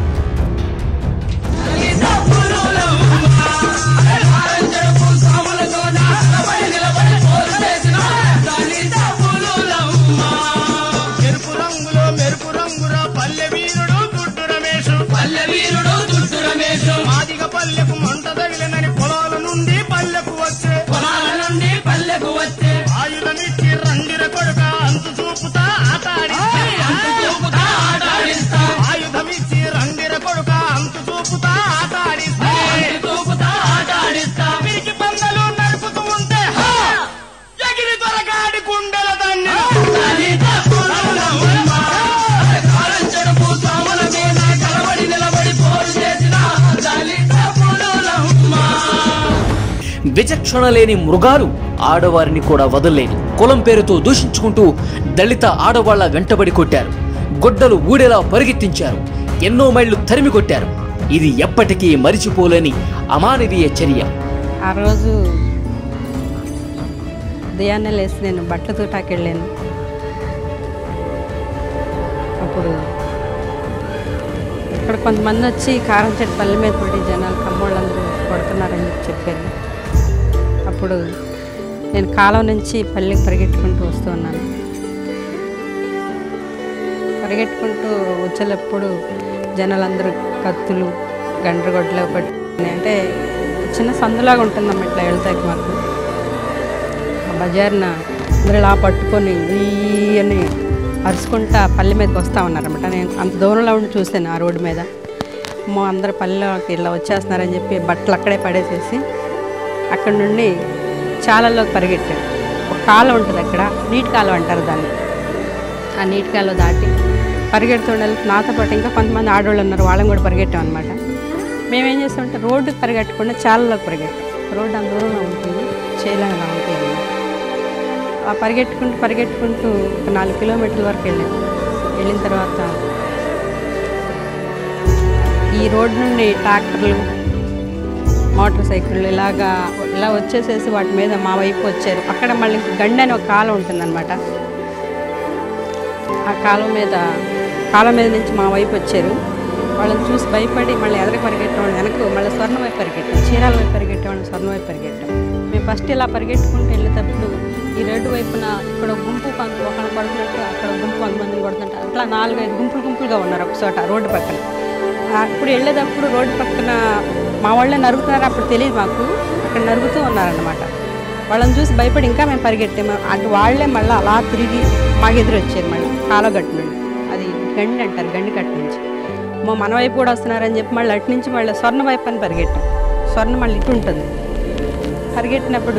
తగిన పులులమ్మ. ఆరంజడపు సాములతో నా నిలబడి నిలబడి పోరు చేసిన తగిన పులులమ్మ. ఎరుపు రంగులో మెరుపు రంగురా పల్లె వీరుడు దుడ్డు రమేషు పల్లె వీరుడు దుడ్డు రమేషు మాదిగ పల్లెకు మంట తగిలినని పొలాల నుండి పల్లెకు వచ్చే పొలాల నుండి పల్లెకు వచ్చే ఆయుధమిచ్చి రండిర కొడుక అంతు చూపుతా ఆటాడిస్తే అంత చూపుతా ఆటాడిస్తా ఆయుధమిచ్చి రండిర కొడుక అంతు చూపుతా ఆటాడిస్తే అంత చూపుతా ఆటాడిస్తా పిరికి పందలు నరుకుతూ ఉంటే హా! ఎగిరి దొరగాడి గుండెల దాన్ని దళిత పులులమ్మ. కారంచెడుపు సాముల మీద కలబడి నిలబడి పోరు చేసిన దళిత పులులమ్మ. విచక్షణ లేని మృగాలు ఆడవారిని కూడా వదల్లేదు కులం పేరుతో దూషించుకుంటూ దళిత ఆడవాళ్ల వెంటబడి కొట్టారు గొడ్డలు ఊడేలా పరిగెత్తించారు ఎన్నో మైళ్లు తరిమి కొట్టారు ఇది ఎప్పటికీ మరిచిపోలేని అమానవీయ చర్య ఆ రోజు ఉదయాన్నే లేచి నేను బట్టలతో టాకెళ్ళాను అప్పుడు ఇక్కడ కొంతమంది వచ్చి కారం చెట్టు పల్లె మీద పడి జనాలు కమ్మోళ్ళందరూ కొడుతున్నారని చెప్పి చెప్పారు అప్పుడు నేను కాలం నుంచి పల్లెకి పరిగెట్టుకుంటూ వస్తూ ఉన్నాను పరిగెట్టుకుంటూ వచ్చేటప్పుడు జనాలందరూ కత్తులు గండ్రగొడ్లు పట్టి అంటే చిన్న సందులాగా ఉంటుందమ్మ ఇట్లా వెళ్తాకి మాకు ఆ బజార్న అందరూ ఇలా పట్టుకొని ఈ అని అరుచుకుంటా పల్లె మీదకి వస్తూ ఉన్నారన్నమాట నేను అంత దూరంలో ఉండి చూశాను ఆ రోడ్డు మీద అమ్మో అందరు పల్లెలోకి ఇలా వచ్చేస్తున్నారని చెప్పి బట్టలు అక్కడే పడేసేసి అక్కడ నుండి చాలల్లోకి పరిగెట్టాడు ఒక కాలం ఉంటుంది అక్కడ నీటి కాలం అంటారు దాన్ని ఆ నీటి కాలం దాటి పరిగెడుతుండే నాతో పాటు ఇంకా కొంతమంది ఆడవాళ్ళు ఉన్నారు వాళ్ళని కూడా పరిగెట్టాం అనమాట మేమేం చేస్తామంటే రోడ్డుకి పరిగెట్టకుండా చాలలోకి పరిగెట్టాం రోడ్డు అంత దూరంలో ఉంటుంది చేయలేగా ఉంటుంది అన్నమాట. ఆ పరిగెట్టుకుంటూ పరిగెట్టుకుంటూ ఒక నాలుగు కిలోమీటర్ల వరకు వెళ్ళాం వెళ్ళిన తర్వాత ఈ రోడ్ నుండి ట్రాక్టర్లు మోటార్ సైకిళ్ళు ఇలాగా ఇలా వచ్చేసేసి వాటి మీద మా వైపు వచ్చారు అక్కడ మళ్ళీ గండి అని ఒక కాలం ఉంటుందన్నమాట ఆ కాలం మీద కాలం మీద నుంచి మా వైపు వచ్చారు వాళ్ళని చూసి భయపడి మళ్ళీ ఎదరికి పరిగెట్టేవాళ్ళు వెనక మళ్ళీ స్వర్ణ వైపు పరిగెట్టాం చీరాల వైపు పరిగెట్టేవాళ్ళని స్వర్ణ వైపు పరిగెట్టాం మేము ఫస్ట్ ఇలా పరిగెట్టుకుంటూ వెళ్ళేటప్పుడు ఈ రోడ్డు వైపున ఇక్కడ ఒక గుంపు కొంత ఒకళ్ళు కొడుతున్నట్టు అక్కడ ఒక గుంపు కొంతమందిని కొడుతుంటారు అట్లా నాలుగైదు గుంపులు గుంపులుగా ఉన్నారు ఒక చోట రోడ్డు పక్కన అప్పుడు వెళ్ళేటప్పుడు రోడ్డు పక్కన మా వాళ్ళే నరుగుతున్నారు అప్పుడు తెలియదు మాకు అక్కడ నరుగుతూ ఉన్నారన్నమాట వాళ్ళని చూసి భయపడి ఇంకా మేము పరిగెట్టాము అటు వాళ్ళే మళ్ళీ అలా తిరిగి మాకు ఎదురు వచ్చారు మళ్ళీ కాలగట్టు నుండి అది గండి అంటారు గండి కట్టు నుంచి మా మన వైపు కూడా వస్తున్నారని చెప్పి మళ్ళీ అటు నుంచి మళ్ళీ స్వర్ణ వైపు అని పరిగెట్టాం స్వర్ణ మళ్ళీ ఇటు ఉంటుంది పరిగెట్టినప్పుడు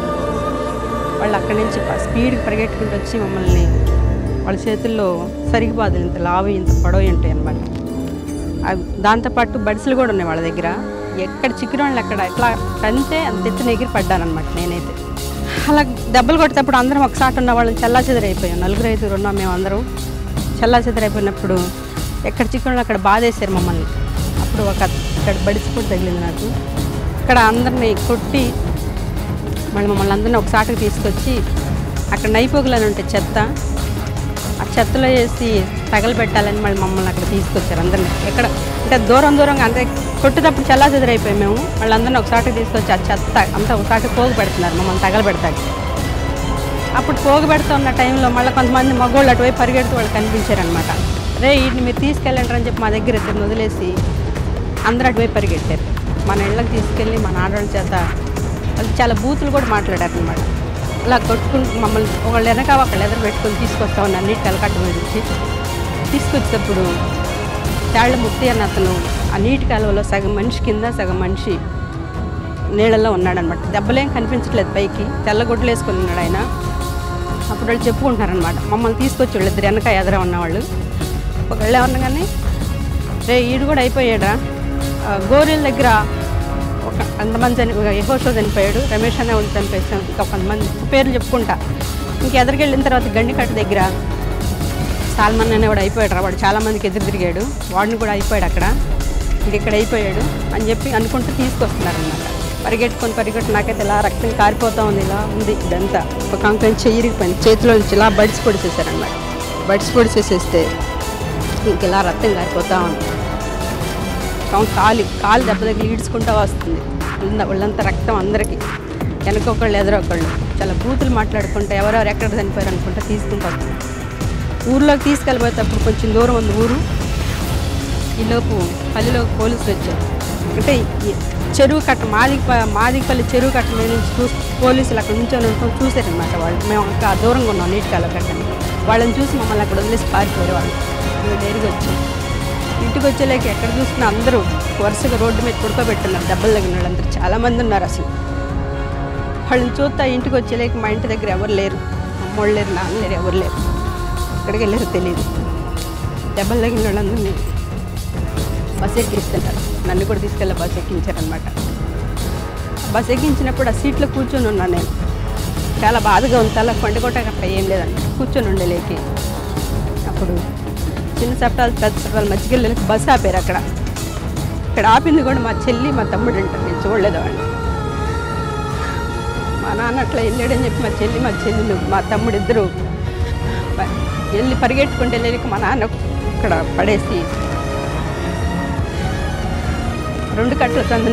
వాళ్ళు అక్కడి నుంచి స్పీడ్కి పరిగెట్టుకుంటూ వచ్చి మమ్మల్ని వాళ్ళ చేతుల్లో సరిగిపాదులు ఇంత లావు ఇంత పొడవు ఉంటాయి అన్నమాట అవి దాంతోపాటు బడిసెలు కూడా ఉన్నాయి వాళ్ళ దగ్గర ఎక్కడ చిక్కిన వాళ్ళు అక్కడ ఎట్లా కంటే అంత ఎత్తున ఎగిరి పడ్డానమాట నేనైతే అలా దెబ్బలు కొట్టేటప్పుడు అందరం ఒకసారి ఉన్న వాళ్ళని చల్లా చెదరైపోయాం నలుగురు ఐదుగురు ఉన్నాం మేము అందరం చల్లా చెదరైపోయినప్పుడు ఎక్కడ చిక్కిన వాళ్ళు అక్కడ బాధేశారు మమ్మల్ని అప్పుడు ఒక ఇక్కడ బడిసి కూడా తగిలింది నాకు ఇక్కడ అందరినీ కొట్టి మళ్ళీ మమ్మల్ని అందరినీ ఒక సాటుకు తీసుకొచ్చి అక్కడ నైపోగులని ఉంటాయి చెత్త ఆ చెత్తలో వేసి తగలబెట్టాలని మళ్ళీ మమ్మల్ని అక్కడ తీసుకొచ్చారు అందరినీ ఎక్కడ అంటే దూరం దూరంగా అంటే కొట్టేటప్పుడు చల్లా చెదరైపోయి మేము మళ్ళీ అందరినీ ఒక సాటుకు తీసుకొచ్చి ఆ చెత్త అంతా ఒక సాటుకు పోగు పెడుతున్నారు మమ్మల్ని తగలబెడతాకి అప్పుడు పోగు పెడుతూ ఉన్న టైంలో మళ్ళీ కొంతమంది మగోళ్ళు అటువైపు పరిగెడుతూ వాళ్ళు కనిపించారనమాట రే వీటిని మీరు తీసుకెళ్ళండి అని చెప్పి మా దగ్గర ఇద్దరిని వదిలేసి అందరూ అటువైపు పరిగెట్టారు మన ఇళ్ళకి తీసుకెళ్ళి మన ఆడవాళ్ళ చేత వాళ్ళు చాలా బూతులు కూడా మాట్లాడారు అనమాట అలా కొట్టుకుంటూ మమ్మల్ని ఒకళ్ళు వెనక ఒకళ్ళు ఎదురు పెట్టుకొని తీసుకొస్తా ఉన్నారు నీటి కలకట్ట మీద నుంచి తీసుకొచ్చేటప్పుడు తాళ్ళ ముక్తి అన్న అతను ఆ నీటి కాలువలో సగం మనిషి కింద సగం మనిషి నీళ్ళల్లో ఉన్నాడనమాట దెబ్బలేం కనిపించట్లేదు పైకి తెల్లగొడ్లు వేసుకొని ఉన్నాడు ఆయన అప్పుడు వాళ్ళు చెప్పుకుంటున్నారనమాట మమ్మల్ని తీసుకొచ్చి వాళ్ళు ఇద్దరు వెనక ఎదుర ఉన్నవాళ్ళు ఒకళ్ళు ఏమన్నా కానీ రే ఈడు కూడా అయిపోయాడా ఆ, గోరీల దగ్గర ఒక అంతమంది చని యహోషో చనిపోయాడు రమేష్ అనే వాళ్ళు చనిపోయాడు ఇంకా కొంతమంది పేర్లు చెప్పుకుంటా ఇంక ఎదురుకి వెళ్ళిన తర్వాత గండికట్ట దగ్గర సాల్మన్ అనేవాడు అయిపోయాడు రా వాడు చాలా మందికి ఎదురు తిరిగాడు వాడిని కూడా అయిపోయాడు అక్కడ ఇంక ఇక్కడ అయిపోయాడు అని చెప్పి అనుకుంటూ తీసుకొస్తున్నారనమాట పరిగెట్టుకొని పరిగెట్టు నాకైతే ఇలా రక్తం కారిపోతా ఉంది ఇలా ఉంది ఇదంతా ఒక కంకం చెయ్యిరిగిపోయింది చేతిలో నుంచి ఇలా బడిసి పొడిచేసారనమాట బడిసి పొడిచేసేస్తే ఇంక ఇలా రక్తం కారిపోతా ఉంది పాపం కాలు కాలు దెబ్బ దగ్గర ఈడ్చుకుంటూ వస్తుంది ఉన్న వాళ్ళంతా రక్తం అందరికీ వెనక ఒకళ్ళు ఎదురొకళ్ళు చాలా బూతులు మాట్లాడుకుంటా ఎవరెవరు ఎక్కడ చనిపోయారు అనుకుంటా తీసుకుంటూ వస్తుంది ఊర్లోకి తీసుకెళ్ళిపోయేటప్పుడు కొంచెం దూరం ఉంది ఊరు ఈలోపు పల్లెలో పోలీసులు వచ్చారు అంటే ఈ చెరువు కట్ట మాదిగ మాదిగపల్లి చెరువు కట్ట మీద నుంచి చూ పోలీసులు అక్కడ నుంచొని ఉంటాం చూసారనమాట వాళ్ళు మేము ఇంకా దూరంగా ఉన్నాం నీటి కాల కట్టని వాళ్ళని చూసి మమ్మల్ని అక్కడ వదిలేసి పారిపోయారు వాళ్ళు మేము నేరుగా వచ్చాం ఇంటికి వచ్చేలేక ఎక్కడ చూసినా అందరూ వరుసగా రోడ్డు మీద పడుకోబెట్టున్నారు దెబ్బలు తగిన వాళ్ళందరూ చాలామంది ఉన్నారు అసలు వాళ్ళని చూస్తా ఇంటికి వచ్చేలేక మా ఇంటి దగ్గర ఎవరు లేరు అమ్మోళ్ళు లేరు నాన్న లేరు ఎవరు లేరు ఎక్కడికి వెళ్ళారో తెలియదు దెబ్బలు తగిన వాళ్ళందరినీ బస్ ఎక్కిస్తున్నారు నన్ను కూడా తీసుకెళ్ళి బస్ ఎక్కించారనమాట బస్ ఎక్కించినప్పుడు ఆ సీట్లో కూర్చొని ఉన్నాను నేను చాలా బాధగా ఉంది తల పండుకోవటం అక్కడ ఏం లేదండి కూర్చొని ఉండలేకి అప్పుడు చిన్న సప్తాలు పెద్ద సప్తాలు మధ్యకెళ్ళి బస్సు ఆపారు అక్కడ ఇక్కడ ఆపింది కూడా మా చెల్లి మా తమ్ముడు అంటారు నేను చూడలేదు వాడిని మా నాన్న అట్లా వెళ్ళాడని చెప్పి మా చెల్లి మా చెల్లి మా తమ్ముడు ఇద్దరు ప- వెళ్ళి పరిగెట్టుకుంటే వెళ్ళి మా నాన్న ఇక్కడ పడేసి రెండు కట్టల సందున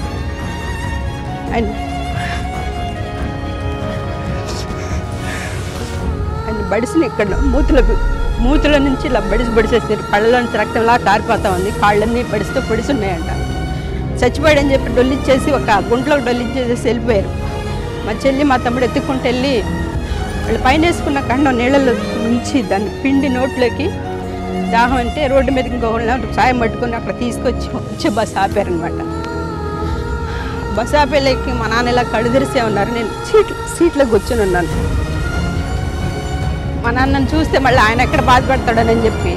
ఆయన ఆయన బడిసిని ఇక్కడ మూతుల మూతుల నుంచి ఇలా బడిసి బడిసేసారు పళ్ళలో నుంచి రక్తంలా కారిపోతా ఉంది కాళ్ళన్నీ బడిస్తూ పొడిసి ఉన్నాయంట చచ్చిపోయాడని చెప్పి డొల్లిచ్చేసి ఒక గుంట్లోకి డొల్లిచ్చేసి వెళ్ళిపోయారు మా చెల్లి మా తమ్ముడు ఎత్తుక్కుంటూ వెళ్ళి వాళ్ళు పైన వేసుకున్న కండం నీళ్ళలో ఉంచి దాన్ని పిండి నోట్లోకి దాహం అంటే రోడ్డు మీదకి ఇంకొకళ్ళు సాయం పట్టుకొని అక్కడ తీసుకొచ్చి వచ్చి బస్సు ఆపారనమాట బస్సు ఆపేళ్ళకి మా నాన్న ఇలా కళ్ళు తెరిసే ఉన్నారు నేను సీట్ సీట్లో కూర్చొని ఉన్నాను మా నాన్నని చూస్తే మళ్ళీ ఆయన ఎక్కడ బాధపడతాడని చెప్పి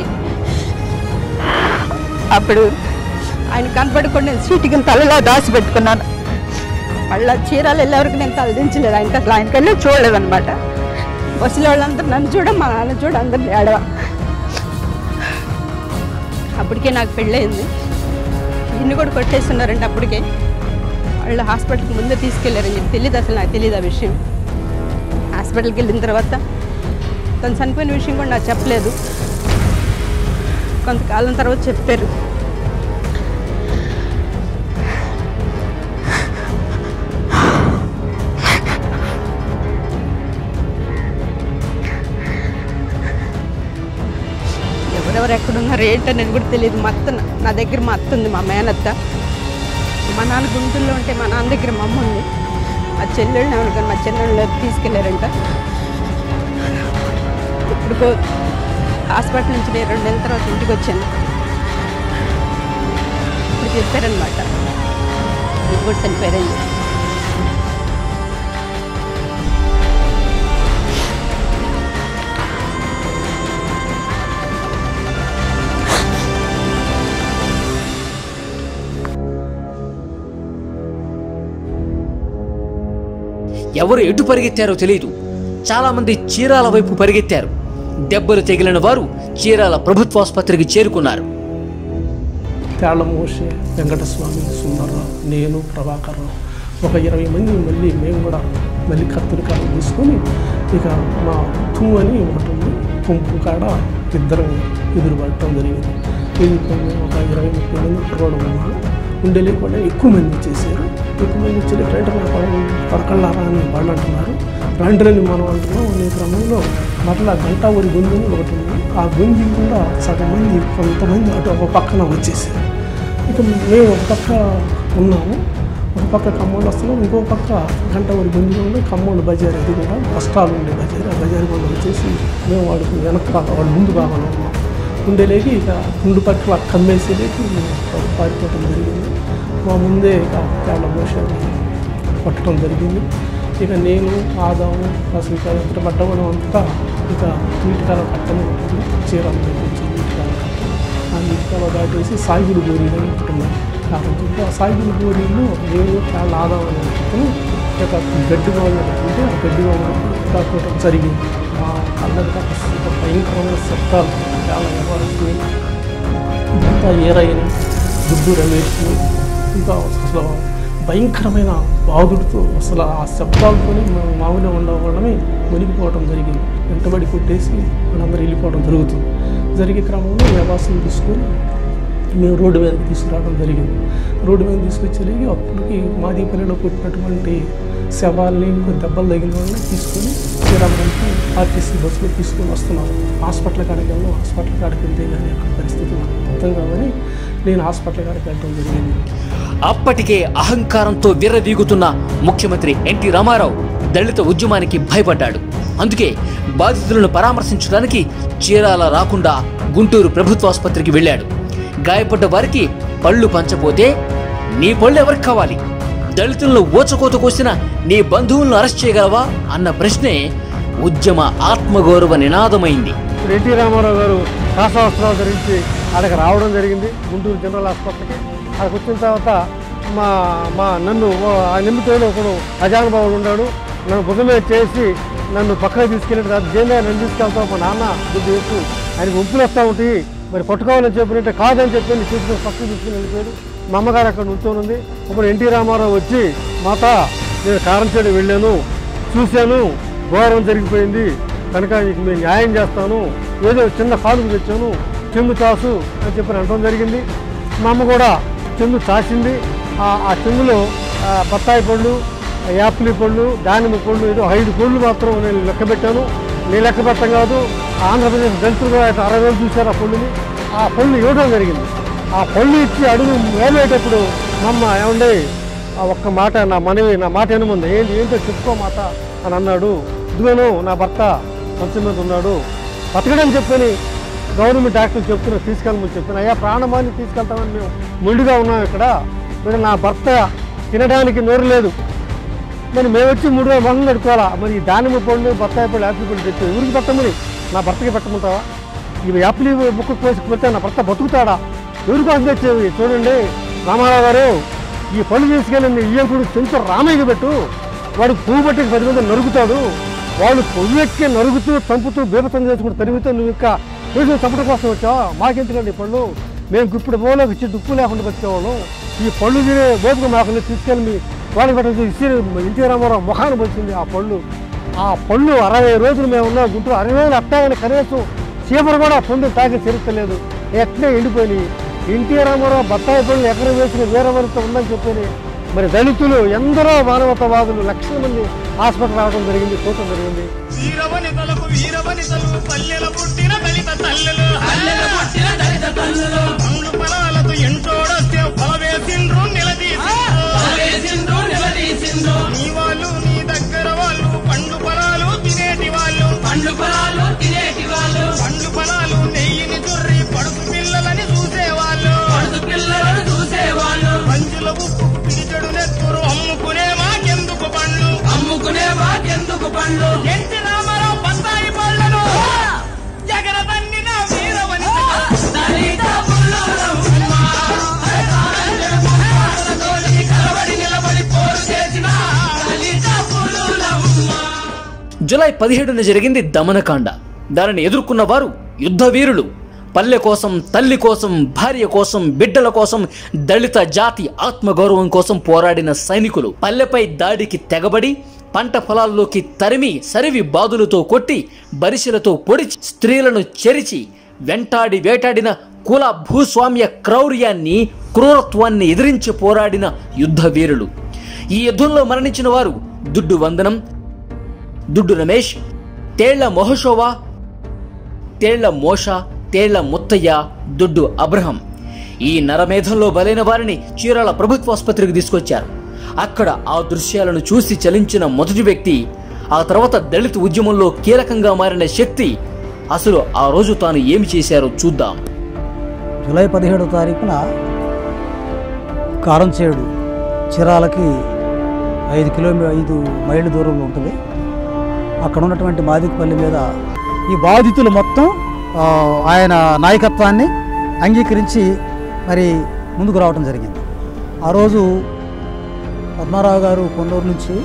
అప్పుడు ఆయన కనపడకుండా నేను సీటు కింద తలలో దాచి పెట్టుకున్నాను మళ్ళీ చీరాలు వెళ్ళే వరకు నేను తలదించలేదు ఆయనకి అసలు ఆయనకి వెళ్ళి చూడలేదు అనమాట బస్సులో వాళ్ళందరూ నన్ను చూడ మా నాన్న చూడ అందరిని ఏడవ అప్పటికే నాకు పెళ్ళయింది ఇన్ని కూడా కొట్టేస్తున్నారంటే అప్పటికే వాళ్ళు హాస్పిటల్కి ముందే తీసుకెళ్ళారని చెప్పి తెలియదు అసలు నాకు తెలియదు ఆ విషయం హాస్పిటల్కి వెళ్ళిన తర్వాత తను చనిపోయిన విషయం కూడా నాకు చెప్పలేదు కొంతకాలం తర్వాత చెప్పారు ఎవరెవరు ఎక్కడున్నారు ఏంటి అనేది కూడా తెలియదు మా అత్త నా దగ్గర మా అత్త ఉంది మా మేనత్త మా నాన్న గుంటూరులో ఉంటే మా నాన్న దగ్గర మా అమ్మ ఉంది మా చెల్లెళ్ళని ఎవరికైనా మా చెల్లెళ్ళు తీసుకెళ్ళారంట ఇప్పుడు హాస్పిటల్ నుంచి నేను రెండు నెలల తర్వాత ఇంటికి వచ్చాను ఇప్పుడు చెప్పారనమాట ఇది కూడా చనిపోయారని చెప్పి. ఎవరు ఎటు పరిగెత్తారో తెలియదు చాలామంది చీరాల వైపు పరిగెత్తారు దెబ్బలు తగిలిన వారు చీరాల ప్రభుత్వాసుపత్రికి చేరుకున్నారు తేళ్లమోషే వెంకటస్వామి సుందర్రావు నేను ప్రభాకర్రావు ఒక ఇరవై మంది మళ్ళీ మేము కూడా మళ్ళీ కత్తిరికాయలు తీసుకొని ఇక మా తూ అని ఒకటి ఉంది పంపు కాడ ఇద్దరం ఎదురు పడటం జరిగింది ఇది కొన్ని ఒక ఇరవై ముప్పై మంది కుర్రోడు ఉన్నాము ఉండే లేకుండా ఎక్కువ మంది వచ్చేసారు ఎక్కువ మంది వచ్చి రైట్ పడకళ్ళారా అని వాళ్ళు అంటున్నారు రండ్రని మనం అంటున్నాం అనే క్రమంలో మరలా గంట ఊరి గొంతు అని ఒకటి ఉంది ఆ గొంతు కూడా సగం మంది కొంతమంది అటు ఒక పక్కన వచ్చేసారు ఇక మేము ఒక పక్క ఉన్నాము ఒక పక్క ఖమ్మంలో వస్తున్నాం ఇంకో పక్క గంట ఊరి గొంతులో ఉండే ఖమ్మంలో బజార్ అది కూడా కష్టాలు ఉండే బజార్ ఆ బజార్ కూడా వచ్చేసి మేము వాడికి వెనక భాగం వాళ్ళు ముందు భాగంలో ఉన్నాం ఉండేలేకి ఇక ముందు పట్టు ఆ కమ్మేసేలేకి మేము పారిపోవటం జరిగింది మా ముందే ఇక చాలా మోసాన్ని పట్టడం జరిగింది ఇక నేను ఆదాము అసలు ఇక ఇద్దరు పట్టడం అంతా ఇక నీటికాల కట్టని ఉంటుంది చీరలు తెప్పించి నీటికాల కట్ట ఆ నీటికాల దాటేసి సాయిగుడు బోరీలు అని ఒకటి ఉన్నాయి కాబట్టి ఆ సాయిగుడు బోరీలో నేను చాలా ఆదాం అని అనుకుంటాను ఇక గడ్డి వాళ్ళు అనుకుంటే ఆ గడ్డి వాళ్ళు కాకపోవడం జరిగింది మా అందరికీ ఒక భయంకరమైన శబ్దాలు చాలా ఎవరికి ఇదంతా ఏరైన దుడ్డు రమేష్ ఇంకా అసలు భయంకరమైన బాధుడితో అసలు ఆ శబ్దాలతోనే మేము మామూలుగా ఉండవడమే మునిగిపోవడం జరిగింది వెంటబడి కొట్టేసి వాళ్ళందరూ వెళ్ళిపోవడం జరుగుతుంది జరిగే క్రమంలో వ్యవసాయం తీసుకొని మేము రోడ్డు మీదకి తీసుకురావడం జరిగింది రోడ్డు మీద తీసుకొచ్చేలాగి అప్పటికి మాదీపల్లిలో కొట్టినటువంటి శవాల్ని ఇంకో దెబ్బలు తగిన వాళ్ళని తీసుకొని శ్రీరామపురంకి ఆర్టీసీ బస్సులో తీసుకొని వస్తున్నాం హాస్పిటల్ కాడికి వెళ్ళాం హాస్పిటల్ కాడికి వెళ్తే కానీ అక్కడ పరిస్థితి నాకు అర్థం కాదని నేను హాస్పిటల్ కాడికి వెళ్ళడం జరిగింది అప్పటికే అహంకారంతో విర్రవీగుతున్న ముఖ్యమంత్రి ఎన్టీ రామారావు దళిత ఉద్యమానికి భయపడ్డాడు అందుకే బాధితులను పరామర్శించడానికి చీరాల రాకుండా గుంటూరు ప్రభుత్వాసుపత్రికి వెళ్ళాడు గాయపడ్డ వారికి పళ్ళు పంచపోతే నీ పళ్ళు ఎవరికి కావాలి దళితులను ఊచకోత కోసిన నీ బంధువులను అరెస్ట్ చేయగలవా అన్న ప్రశ్నే ఉద్యమ ఆత్మగౌరవ నినాదమైంది ఇప్పుడు ఎన్టీ రామారావు గారు శాస్త్రవస్త్రాలు ధరించి అక్కడికి రావడం జరిగింది గుంటూరు జనరల్ హాస్పిటల్కి అక్కడికి వచ్చిన తర్వాత మా మా నన్ను ఓ- ఆ నిమిత్తంలో ఒకడు అజానుభావుడు ఉన్నాడు నన్ను భుజం మీద చేసి నన్ను పక్కకు తీసుకెళ్ళిన తర్వాత జైలు నన్ను తీసుకెళ్తావు మా నాన్న బుద్ధి వేసు ఆయనకు ఉప్పులు వస్తూ ఉంటాయి మరి పట్టుకోవాలని చెప్పినట్టే కాదని చెప్పి నీ తీసుకుని పక్కకు తీసుకుని వెళ్ళిపోయాడు మా అమ్మగారు అక్కడ నుంచోనుంది ఇప్పుడు ఎన్టీ రామారావు వచ్చి మాత నేను కారంచేడు వెళ్ళాను చూశాను ఘోరం జరిగిపోయింది కనుక నీకు మేము న్యాయం చేస్తాను ఏదో చిన్న కాలుకు తెచ్చాను చెంగు చాసు అని చెప్పి అనడం జరిగింది మా అమ్మ కూడా చెంగు చాసింది ఆ- ఆ చెంగులో ఆ, బత్తాయి పళ్ళు యాపిల్ పళ్ళు దానిమ్మ పళ్ళు ఏదో ఐదు పళ్ళు మాత్రం నేను లెక్క పెట్టాను నేను లెక్క పెట్టం కాదు ఆంధ్రప్రదేశ్ దళితులు కూడా అయితే అరవై వేలు చూశారు ఆ పళ్ళుని ఆ పళ్ళు ఇవ్వడం జరిగింది ఆ పళ్ళు ఇచ్చి అడుగు వేలేటప్పుడు మా అమ్మ ఏమండి ఆ ఒక్క మాట నా మనవి నా మాట ఏముంది ఏంటి ఏంటో చెప్పుకో మాట అని అన్నాడు ఇదిగోను నా భర్త మంచం మీద ఉన్నాడు బతకడం చెప్పని గవర్నమెంట్ డాక్టర్లు చెప్తున్నారు తీసుకెళ్ళమని చెప్తున్నారు అయ్యా ప్రాణమాన్ని తీసుకెళ్తామని మేము మొండిగా ఉన్నాం ఇక్కడ మరి నా భర్త తినడానికి నోరు లేదు మరి మేము వచ్చి మూడు వేల మందులు పెట్టుకోవాలా మరి ఈ దానిమ్మ పండు బత్తాయి పళ్ళు యాపిల్ పళ్ళు తెచ్చి ఊరికి పెట్టమని నా భర్తకి పెట్టమంటావా ఇవి యాపిల్ ముక్కకు కోసి పెడితే నా భర్త బతుకుతాడా ఎవరి కోసం తెచ్చేవి చూడండి రామారావు గారు ఈ పళ్ళు తీసుకెళ్ళి ఇయ్యంకుడు చెంచు రామయ్యకి పెట్టు వాడు పువ్వు బట్టి పది మంది నరుగుతాడు వాళ్ళు పొవ్వు ఎక్కి నరుగుతూ చంపుతూ బీభత్సం చేసుకుంటూ తరిగితే నువ్వు ఇంకా చేసిన చంపడం కోసం వచ్చావా మాకెందుకండి ఈ పళ్ళు మేము ఇప్పుడు మూలకు ఇచ్చి దుప్పు లేకుండా బతికేవాళ్ళం ఈ పళ్ళు తినే ఓపిక మాకు తీసుకెళ్ళి మీ వాళ్ళకి పెట్టచ్చు ఇచ్చి ఎన్టీ రామారావు ముఖాన్ని వచ్చింది ఆ పళ్ళు ఆ పళ్ళు అరవై రోజులు మేము ఉన్నాం గుంటూరు అరవై రోజులు అట్టాగని కనీసం చీపరు కూడా పొందు తాకి చరిత్రలేదు ఎట్లే ఎండిపోయి ఎన్టీ రామారావు బత్తాయి పళ్ళు ఎక్కడ వేసిన వీరవనిత ఉందని చెప్పని మరి దళితులు ఎందరో మానవతావాదులు లక్షల మంది హాస్పిటల్ రావడం జరిగింది చూడటం జరిగింది వీరవనితలకు వీరవనితలు పల్లెల పుట్టిన దళిత తల్లులు పల్లెల పుట్టిన దళిత తల్లులు పండ్లు పొలాలతో ఎంటోడొస్తే ఫలవేసిండ్రు నిలదీసిండ్రు నిలదీసిండ్రు నీ వాళ్ళు నీ దగ్గర వాళ్ళు పండు పొలాలు తినేటి వాళ్ళు పండు పొలాలు తినేటి వాళ్ళు పండు పొలాలు నెయ్యిని చుర్రి పడుసు పిల్లలని చూసేవాళ్ళు పడుసు పిల్లలను చూసేవాళ్ళు పంచుల ఉప్పు పిడిచెడు నెత్తురు అమ్ముకునే మాకెందుకు పండ్లు అమ్ముకునే మాకెందుకు పండ్లు ఎన్టీ రామారావు బత్తాయి పళ్ళను జగన తన్నిన వీరవని దళిత పుల్లరమ్మ. కలబడి నిలబడి పోరు చేసిన దళిత పులులమ్మ జులై పదిహేడున జరిగింది దమనకాండ దానిని ఎదుర్కొన్న వారు యుద్ధ వీరులు పల్లె కోసం తల్లి కోసం భార్య కోసం బిడ్డల కోసం దళిత జాతి ఆత్మగౌరవం కోసం పోరాడిన సైనికులు పల్లెపై దాడికి తెగబడి పంట పొలాల్లోకి తరిమి సరివి బాదులతో కొట్టి బరిసెలతో పొడిచి స్త్రీలను చెరిచి వెంటాడి వేటాడిన కుల భూస్వామ్య క్రౌర్యాన్ని క్రూరత్వాన్ని ఎదిరించి పోరాడిన యుద్ధ వీరులు ఈ యుద్ధంలో మరణించిన వారు దుడ్డు వందనం దుడ్డు రమేష్ తేళ్ల మొహషోవా తేళ్ల మోష తేళ్ల ముత్తయ్య దుడ్డు అబ్రహం ఈ నరమేధంలో బలైన వారిని చీరాల ప్రభుత్వ ఆసుపత్రికి తీసుకొచ్చారు అక్కడ ఆ దృశ్యాలను చూసి చలించిన మొదటి వ్యక్తి ఆ తర్వాత దళిత ఉద్యమంలో కీలకంగా మారిన శక్తి అసలు ఆ రోజు తాను ఏమి చేశారో చూద్దాం జూలై పదిహేడో తారీఖున కారంచేడు చిరాలకి ఐదు కిలోమీ ఐదు మైళ్ళ దూరంలో ఉంటుంది అక్కడ ఉన్నటువంటి మాదికపల్లి మీద ఈ బాధితులు మొత్తం ఆ, ఆయన నాయకత్వాన్ని అంగీకరించి మరి ముందుకు రావడం జరిగింది ఆ రోజు పద్మారావు గారు కొన్నూరు నుంచి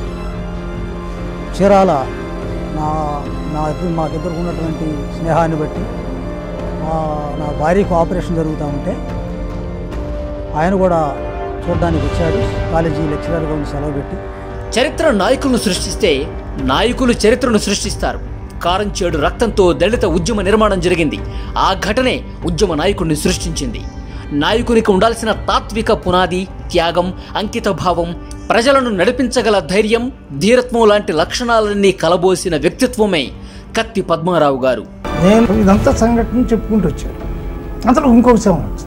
చీరాల నా నా ఇద్దరు మాకిద్దరికి ఉన్నటువంటి స్నేహాన్ని బట్టి మా నా భార్యకు ఆపరేషన్ జరుగుతూ ఉంటే ఆయన కూడా చూడడానికి వచ్చాడు కాలేజీ లెక్చరర్గా ఉండి సెలవు పెట్టి చరిత్ర నాయకులను సృష్టిస్తే నాయకులు చరిత్రను సృష్టిస్తారు కారంచేడు రక్తంతో దళిత ఉద్యమ నిర్మాణం జరిగింది ఆ ఘటనే ఉద్యమ నాయకుడిని సృష్టించింది నాయకునికి ఉండాల్సిన తాత్విక పునాది త్యాగం అంకిత భావం ప్రజలను నడిపించగల ధైర్యం ధీరత్వం లాంటి లక్షణాలన్నీ కలబోసిన వ్యక్తిత్వమే కత్తి పద్మారావు గారు నేను ఇదంతా సంఘటన చెప్పుకుంటూ వచ్చాను అంతలో ఇంకొక శవం వచ్చింది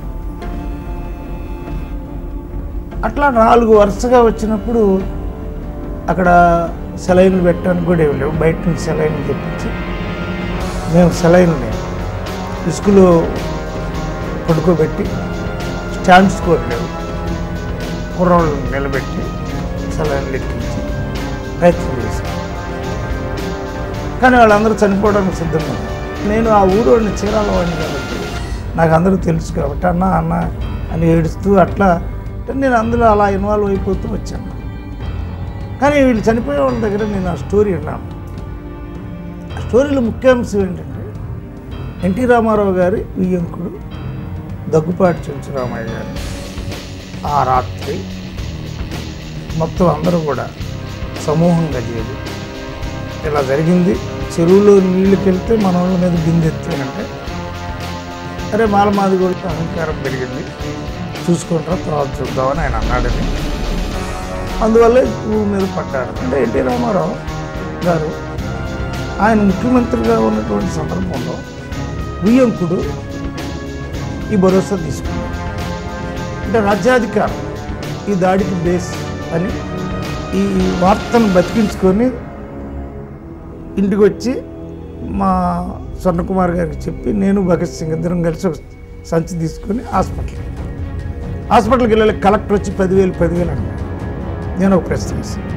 అట్లా నాలుగు వరుసగా వచ్చినప్పుడు అక్కడ సెలైన్లు పెట్టడానికి కూడా ఏమి లేవు బయట నుంచి సెలైన్లు తెప్పించి మేము సెలైన్ని ఇసుకలో పడుకోబెట్టి స్టాండ్స్ కూడా లేవు కుర్రోళ్ళు నిలబెట్టి సెలైన్లు ఎక్కించి ప్రయత్నం చేశాం కానీ వాళ్ళందరూ చనిపోవడానికి సిద్ధంగా ఉన్నారు. నేను ఆ ఊరోడిని చీరాల వాడిని కాబట్టి నాకు అందరూ తెలుసు కాబట్టి అన్న అన్న అని ఏడుస్తూ అట్లా అంటే నేను అందులో అలా ఇన్వాల్వ్ అయిపోతూ వచ్చాను కానీ వీళ్ళు చనిపోయే వాళ్ళ దగ్గర నేను ఆ స్టోరీ విన్నాను ఆ స్టోరీలో ముఖ్యాంశం ఏంటంటే ఎన్టీ రామారావు గారి వియ్యంకుడు దగ్గుపాటి చెంచురామయ్య గారు ఆ రాత్రి మొత్తం అందరూ కూడా సమూహంగా చేరి ఇలా జరిగింది చెరువులో నీళ్ళకి వెళ్తే మన వాళ్ళ మీద బిందెత్తానంటే అరే మాలమాది కూడా అహంకారం పెరిగింది చూసుకుంటారా తర్వాత చూద్దామని ఆయన అన్నాడని అందువల్లే ఊరి మీద పడ్డారు అంటే ఎన్టీ రామారావు గారు ఆయన ముఖ్యమంత్రిగా ఉన్నటువంటి సందర్భంలో వియ్యంకుడు ఈ భరోసా తీసుకున్నాడు అంటే రాజ్యాధికారం ఈ దాడికి బేస్ అని ఈ వార్తను బతికించుకొని ఇంటికి వచ్చి మా స్వర్ణకుమార్ గారికి చెప్పి నేను భగత్ సింగ్ ఇద్దరం కలిసి ఒక సంచి తీసుకొని హాస్పిటల్కి హాస్పిటల్కి వెళ్ళాలి కలెక్టర్ వచ్చి పదివేలు పదివేలు అన్నాడు నేను ఒక ప్రశ్న వేసాను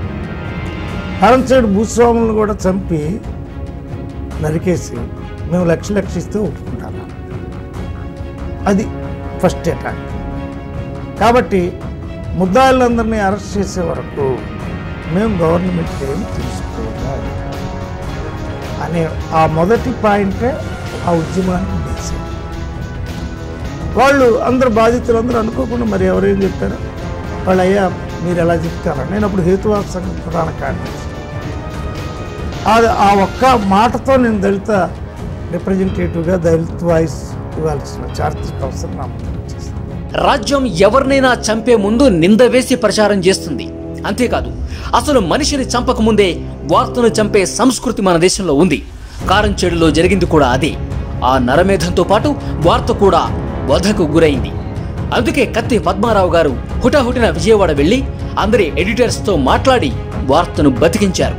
సైడ్ భూస్వాములను కూడా చంపి నరికేసి మేము లక్ష లక్ష ఇస్తే ఒప్పుకుంటాను అది ఫస్ట్ అటాక్ కాబట్టి ముద్దాయిలందరినీ అరెస్ట్ చేసే వరకు మేము గవర్నమెంట్ ఏం తీసుకోవాలి అనే ఆ మొదటి పాయింటే ఆ ఉద్యమానికి బేసిక్ వాళ్ళు అందరు బాధితులు అందరూ అనుకోకుండా మరి ఎవరేం చెప్పారు వాళ్ళు అయ్యా మీరు ఎలా చెప్తారా నేను అప్పుడు హేతువాద సంఘం ప్రధాన కార్యదర్శి అది ఆ ఒక్క మాటతో నేను దళిత రిప్రజెంటేటివ్గా దళిత వాయిస్ ఇవ్వాల్సిన చారిత్రక అవసరం నా ముందు వచ్చేసింది రాజ్యం ఎవరినైనా చంపే ముందు నింద వేసి ప్రచారం చేస్తుంది అంతేకాదు అసలు మనిషిని చంపక ముందే వార్తను చంపే సంస్కృతి మన దేశంలో ఉంది కారంచేడులో జరిగింది కూడా అదే ఆ నరమేధంతో పాటు వార్త కూడా వధకు గురైంది అందుకే కత్తి పద్మారావు గారు హుటాహుటిన విజయవాడ వెళ్లి అందరి ఎడిటర్స్తో మాట్లాడి వార్తను బతికించారు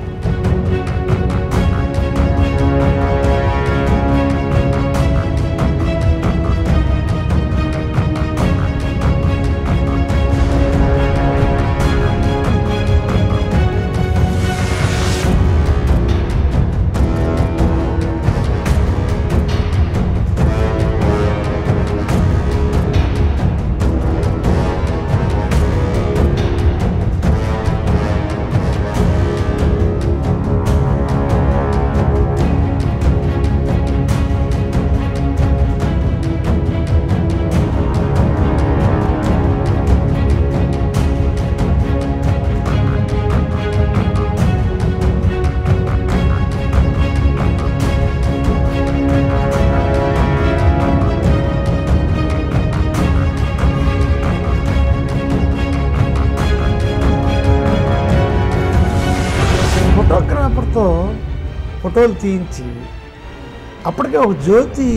ఫోటోగ్రాఫర్తో ఫోటోలు తీయించి అప్పటికే ఒక జ్యోతి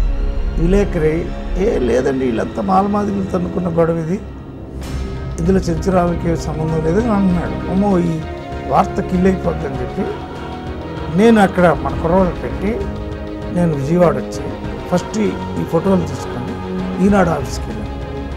విలేకరి ఏ లేదండి వీళ్ళంతా మాలమాదిలు తన్నుకున్న గొడవ ఇది ఇందులో చెంచురావుకి సంబంధం లేదని అన్నాడు అమ్మో ఈ వార్త కిల్ అయిపోద్దని చెప్పి నేను అక్కడ మన కుర్రోళ్ళు పెట్టి నేను విజయవాడ వచ్చి ఫస్ట్ ఈ- ఈ ఫోటోలు తీసుకొని ఈనాడు ఆఫీస్కి వెళ్ళాను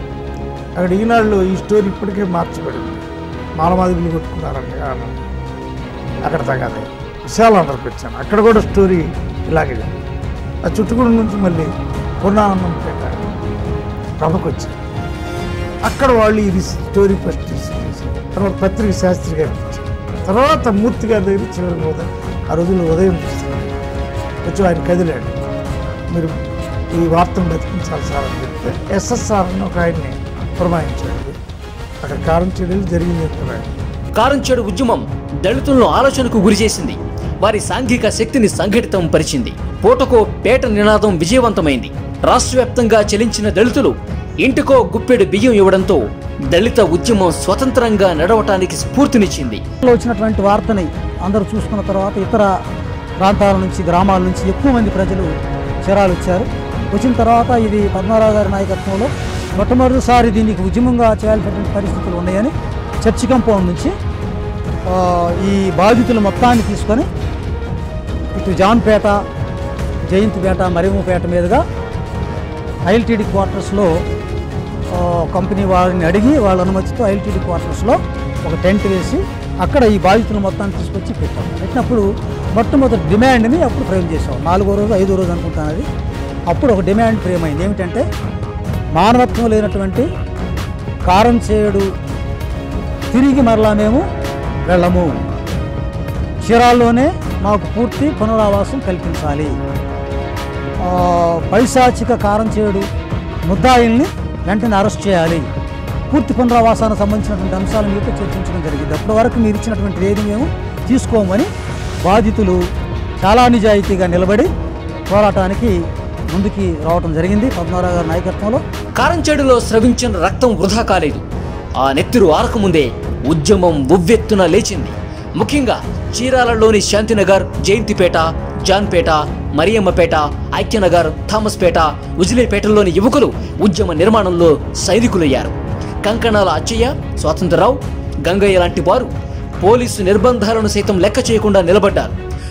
అక్కడ ఈనాడులో ఈ స్టోరీ ఇప్పటికే మార్చబడింది మాలమాదిగులు కొట్టుకున్నారంట అన్నాడు. అక్కడ తగాదే విశాలాంధ్రకు వచ్చాను అక్కడ కూడా స్టోరీ ఇలాగే జరిగింది. ఆ చుట్టుకుడు నుంచి మళ్ళీ పూర్ణానందంపేట ప్రభకు వచ్చాను అక్కడ వాళ్ళు ఇది స్టోరీ ఫస్ట్ తీసుకొచ్చారు తర్వాత పత్రిక శాస్త్రి గారికి ఇచ్చారు తర్వాత మూర్తి గారి దగ్గర చివరి ఉదయం ఆ రోజుల్లో ఉదయం చూస్తున్నాను వచ్చి ఆయన కదిలాడు మీరు ఈ వార్తను బతికించాలి సార్ అని చెప్తే ఎస్ఎస్ఆర్ అని ఒక ఆయన్ని పురమాయించాడు అక్కడ కారం చెడులు జరిగింది కదా కారంచేడు ఉద్యమం దళితులను ఆలోచనకు గురిచేసింది వారి సాంఘిక శక్తిని సంఘటితం పరిచింది పూటకో పేట నినాదం విజయవంతమైంది రాష్ట్ర వ్యాప్తంగా చెలించిన దళితులు ఇంటికో గుప్పెడు బియ్యం ఇవ్వడంతో దళిత ఉద్యమం స్వతంత్రంగా నడవటానికి స్ఫూర్తినిచ్చింది లో వచ్చినటువంటి వార్తని అందరూ చూసుకున్న తర్వాత ఇతర ప్రాంతాల నుంచి గ్రామాల నుంచి ఎక్కువ మంది ప్రజలు చీరాలు వచ్చారు వచ్చిన తర్వాత ఇది పద్మారావు గారి నాయకత్వంలో మొట్టమొదటిసారి దీనికి ఉద్యమంగా చేయాల్సినటువంటి పరిస్థితులు ఉన్నాయని చర్చి కంపౌండ్ నుంచి ఆ, ఈ బాధితుల మొత్తాన్ని తీసుకొని ఇటు జాన్పేట జయంతిపేట మరిమపేట మీదుగా ఐఎల్టీడీ క్వార్టర్స్లో ఆ, కంపెనీ వారిని అడిగి వాళ్ళ అనుమతితో ఐఎల్టీడీ క్వార్టర్స్లో ఒక టెంట్ వేసి అక్కడ ఈ బాధితుల మొత్తాన్ని తీసుకొచ్చి పెట్టాం పెట్టినప్పుడు మొట్టమొదటి డిమాండ్ని అప్పుడు ఫ్రేమ్ చేసాం నాలుగో రోజు ఐదో రోజు అనుకుంటాను అది అప్పుడు ఒక డిమాండ్ ఫ్రేమ్ అయింది ఏమిటంటే మానవత్వం లేనటువంటి కారం చేయడు తిరిగి మరలా మేము వెళ్ళము చీరాల్లోనే మాకు పూర్తి పునరావాసం కల్పించాలి ఆ, పైశాచిక కారం చేడు ముద్దాయిల్ని వెంటనే అరెస్ట్ చేయాలి పూర్తి పునరావాసానికి సంబంధించినటువంటి అంశాల మీద చర్చించడం జరిగింది అప్పటి వరకు మీరు ఇచ్చినటువంటి ఏది మేము తీసుకోమని బాధితులు చాలా నిజాయితీగా నిలబడి పోరాటానికి ముందుకి రావడం జరిగింది పద్మారావు గారి నాయకత్వంలో కారంచేడులో స్రవించిన రక్తం వృధా కాలేదు ఆ నెత్తురు ఆరకముందే ఉద్యమం ఉవ్వెత్తున లేచింది ముఖ్యంగా చీరాలలోని శాంతినగర్ జయంతిపేట జాన్పేట మరియమ్మపేట ఐక్యనగర్ థామస్పేట ఉజిలేపేటలోని యువకులు ఉద్యమ నిర్మాణంలో సైనికులయ్యారు కంకణాల అచ్చయ్య స్వాతంత్రరావు గంగయ్య లాంటి వారు పోలీసు నిర్బంధాలను సైతం లెక్క చేయకుండా నిలబడ్డారు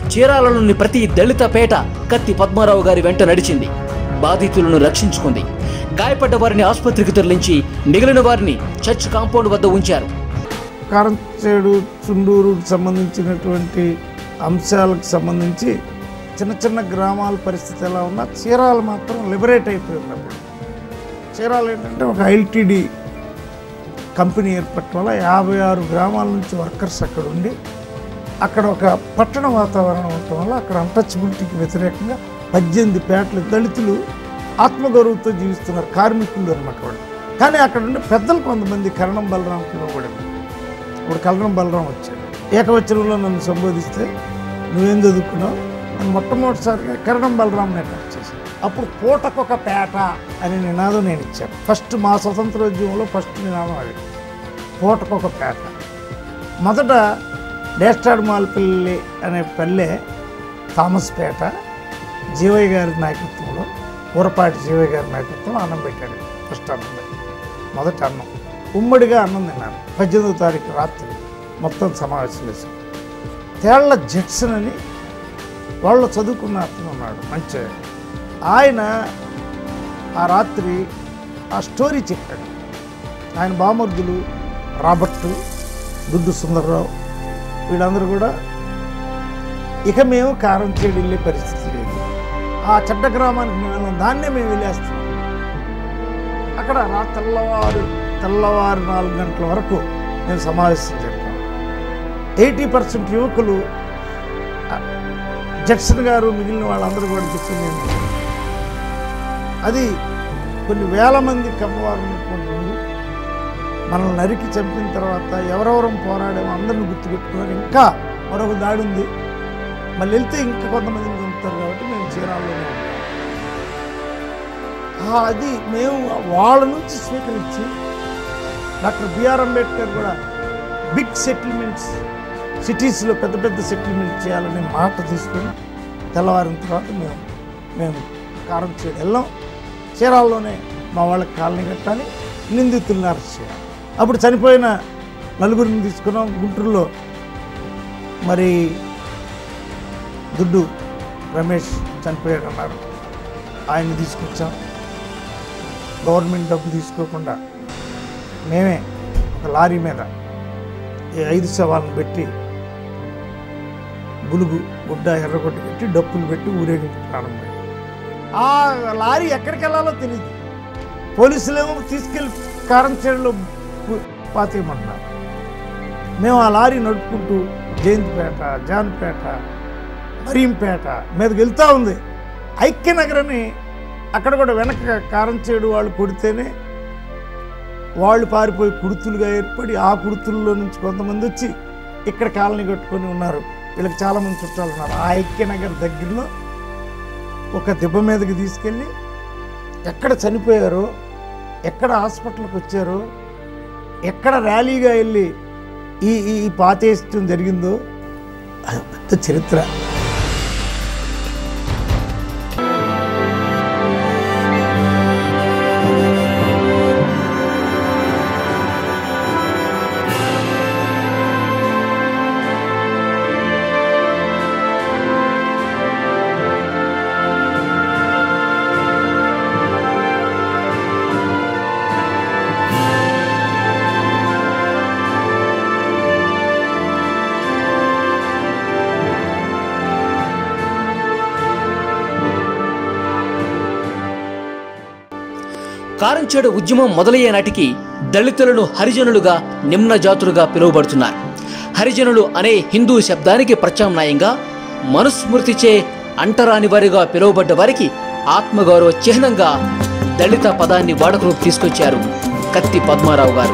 చీరాలలోని ప్రతి దళిత పేట కత్తి పద్మారావు గారి వెంట నడిచింది బాధితులను రక్షించుకుంది గాయపడ్డ వారిని ఆసుపత్రికి తరలించి మిగిలిన వారిని చర్చ్ కాంపౌండ్ వద్ద ఉంచారు కారంచేడు చుండూరుకు సంబంధించినటువంటి అంశాలకు సంబంధించి చిన్న చిన్న గ్రామాల పరిస్థితి ఎలా ఉన్నా చీరాలు మాత్రం లిబరేట్ అయిపోయి ఉన్నప్పుడు చీరాలు ఏంటంటే ఒక ఐల్టీడీ కంపెనీ ఏర్పడటం వల్ల యాభై ఆరు గ్రామాల నుంచి వర్కర్స్ అక్కడ ఉండి అక్కడ ఒక పట్టణ వాతావరణం ఉండటం వల్ల అక్కడ అన్టచబిలిటీకి వ్యతిరేకంగా పద్దెనిమిది పేటలు దళితులు ఆత్మగౌరవంతో జీవిస్తున్నారు కార్మికులు అనమాట వాళ్ళు కానీ అక్కడ ఉండే పెద్దలు కొంతమంది కరణం బలరాం పిలువబడింది ఇప్పుడు కలరం బలరాం వచ్చాడు ఏకవచనంలో నన్ను సంబోధిస్తే నువ్వేం చదువుకున్నావు అని మొట్టమొదటిసారిగా కరణం బలరాం అటాక్ చేశాను అప్పుడు పూటకొక పేట అనే నినాదం నేను ఇచ్చాను ఫస్ట్ మా స్వతంత్రోద్యమంలో ఫస్ట్ నినాదం అది పూటకొక పేట మొదట డేస్టాడ్ మాల్పల్లి అనే పల్లె థామస్ పేట జీవయ్య గారి నాయకత్వంలో ఊరపాటి జీవయ్య గారి నాయకత్వంలో అన్నం పెట్టాడు ఫస్ట్ అన్నం పెట్టాడు మొదటి అన్నం ఉమ్మడిగా అన్నం తిన్నాను పద్దెనిమిదో తారీఖు రాత్రి మొత్తం సమావేశం చేశాం తేళ్ల జడ్సన్ అని వాళ్ళు చదువుకున్న అతను ఉన్నాడు మంచి ఆయన ఆ రాత్రి ఆ స్టోరీ చెప్పాడు ఆయన బామర్దులు రాబర్టు దుద్దు సుందర్రావు వీళ్ళందరూ కూడా ఇక మేము కారం చేడు వెళ్ళే పరిస్థితి లేదు ఆ చెడ్డ గ్రామానికి మేము వెళ్ళాం దాన్నే మేము వెళ్ళేస్తున్నాం అక్కడ రా తెల్లవారు తెల్లవారు నాలుగు గంటల వరకు నేను సమావేశం చెప్పాను ఎయిటీ పర్సెంట్ యువకులు ఆ, జడ్సన్ గారు మిగిలిన వాళ్ళందరూ కూడా చెప్పింది ఏంటంటే, అది కొన్ని వేల మంది కమ్మవారు ఉన్నటువంటి ఊరు మనల్ని నరికి చంపిన తర్వాత ఎవరెవరం పోరాడామో అందరిని గుర్తుపెట్టుకున్నారు ఇంకా మరొక దాడి ఉంది మళ్ళీ వెళ్తే ఇంకా కొంతమందిని చంపుతారు కాబట్టి మేము చీరాల్లోనే ఉంటాం ఆ, అది మేము వాళ్ళ నుంచి స్వీకరించి డాక్టర్ బిఆర్ అంబేద్కర్ కూడా బిగ్ సెటిల్మెంట్స్ సిటీస్లో పెద్ద పెద్ద సెటిల్మెంట్ చేయాలనే మాట తీసుకొని తెల్లవారిన తర్వాత మేము మేము కారం చేయడం వెళ్ళాం చీరాల్లోనే మా వాళ్ళకి కాలనీ కట్టాలి నిందితుల్ని అరెస్ట్ చేయాలి అప్పుడు చనిపోయిన నలుగురిని తీసుకున్నాం గుంటూరులో మరి దుడ్డు రమేష్ చనిపోయాడు అన్నారు ఆయన్ని తీసుకొచ్చాం గవర్నమెంట్ డబ్బు తీసుకోకుండా మేమే ఒక లారీ మీద ఈ ఐదు శవాలను పెట్టి గులుగు గుడ్డ ఎర్రగొట్టు పెట్టి డప్పులు పెట్టి ఊరేగింపు ప్రారంభమైంది ఆ లారీ ఎక్కడికి వెళ్ళాలో తెలియదు పోలీసులేమో తీసుకెళ్ళి కారం చేడులో పాతేయమంటున్నారు మేము ఆ లారీ నడుపుకుంటూ జయంతిపేట జాన్పేట మరీంపేట మీదకి వెళ్తూ ఉంది ఐక్యనగర్ అని అక్కడ కూడా వెనక కారం చేడు వాళ్ళు కొడితేనే వాళ్ళు పారిపోయి కుడుతులుగా ఏర్పడి ఆ కుడుతుల్లో నుంచి కొంతమంది వచ్చి ఇక్కడ కాలనీ కట్టుకొని ఉన్నారు వీళ్ళకి చాలామంది చుట్టాలు ఉన్నారు ఆ ఐక్యనగర్ దగ్గరలో ఒక దెబ్బ మీదకి తీసుకెళ్ళి ఎక్కడ చనిపోయారో ఎక్కడ హాస్పిటల్కి వచ్చారో ఎక్కడ ర్యాలీగా వెళ్ళి ఈ ఈ ఈ పాతేష్టం జరిగిందో అది పెద్ద చరిత్ర కారంచేడు ఉద్యమం మొదలయ్యే నాటికి దళితులను హరిజనులుగా నిమ్న జాతులుగా పిలువబడుతున్నారు హరిజనులు అనే హిందూ శబ్దానికి ప్రత్యామ్నాయంగా మనుస్మృతిచే అంటరాని వారిగా పిలువబడ్డ వారికి ఆత్మగౌరవ చిహ్నంగా దళిత పదాన్ని వాడుకలోకి తీసుకొచ్చారు కత్తి పద్మారావు గారు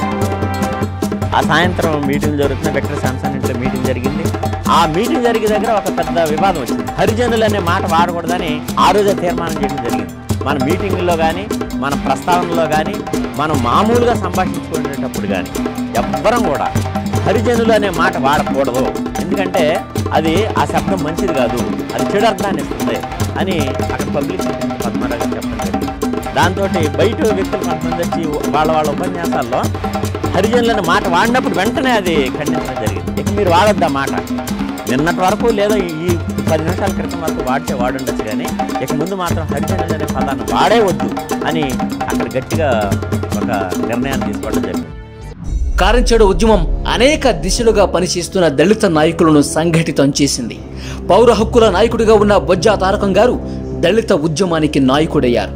ఆ సాయంత్రం మీటింగ్ జరుగుతున్న వెక్టర్ శాంసన్ ఇంట్లో మీటింగ్ జరిగింది ఆ మీటింగ్ జరిగే దగ్గర ఒక పెద్ద వివాదం వచ్చింది హరిజనులు అనే మాట వాడకూడదని ఆ రోజే తీర్మానం చేయడం జరిగింది మన మీటింగుల్లో కానీ మన ప్రస్తావనలో కానీ మనం మామూలుగా సంభాషించుకునేటప్పుడు కానీ ఎవ్వరం కూడా హరిజనులు అనే మాట వాడకూడదు ఎందుకంటే అది ఆ శబ్దం మంచిది కాదు అది చెడు అర్థాన్ని ఇస్తుంది అని అక్కడ పబ్లిక్ పద్మారావు గారు చెప్పడం జరిగింది దాంతో బయట వ్యక్తులు కొంతమంది వచ్చి వాళ్ళ వాళ్ళ ఉపన్యాసాల్లో హరిజనులు అనే మాట వాడినప్పుడు వెంటనే అది ఖండించడం జరిగింది ఇక మీరు వాడొద్దు ఆ మాట నిన్నటి వరకు లేదా ఈ పది నిమిషాల క్రితం వరకు వాడితే వాడుండొచ్చు కానీ ఇక ముందు మాత్రం హరిజనులు అనే పదాన్ని వాడే వద్దు అని అక్కడ గట్టిగా ఒక నిర్ణయాన్ని తీసుకోవడం జరిగింది కారంచేడు ఉద్యమం అనేక దిశలుగా పనిచేస్తున్న దళిత నాయకులను సంఘటితం చేసింది పౌర హక్కుల నాయకుడిగా ఉన్న బొజ్జా తారకం గారు దళిత ఉద్యమానికి నాయకుడయ్యారు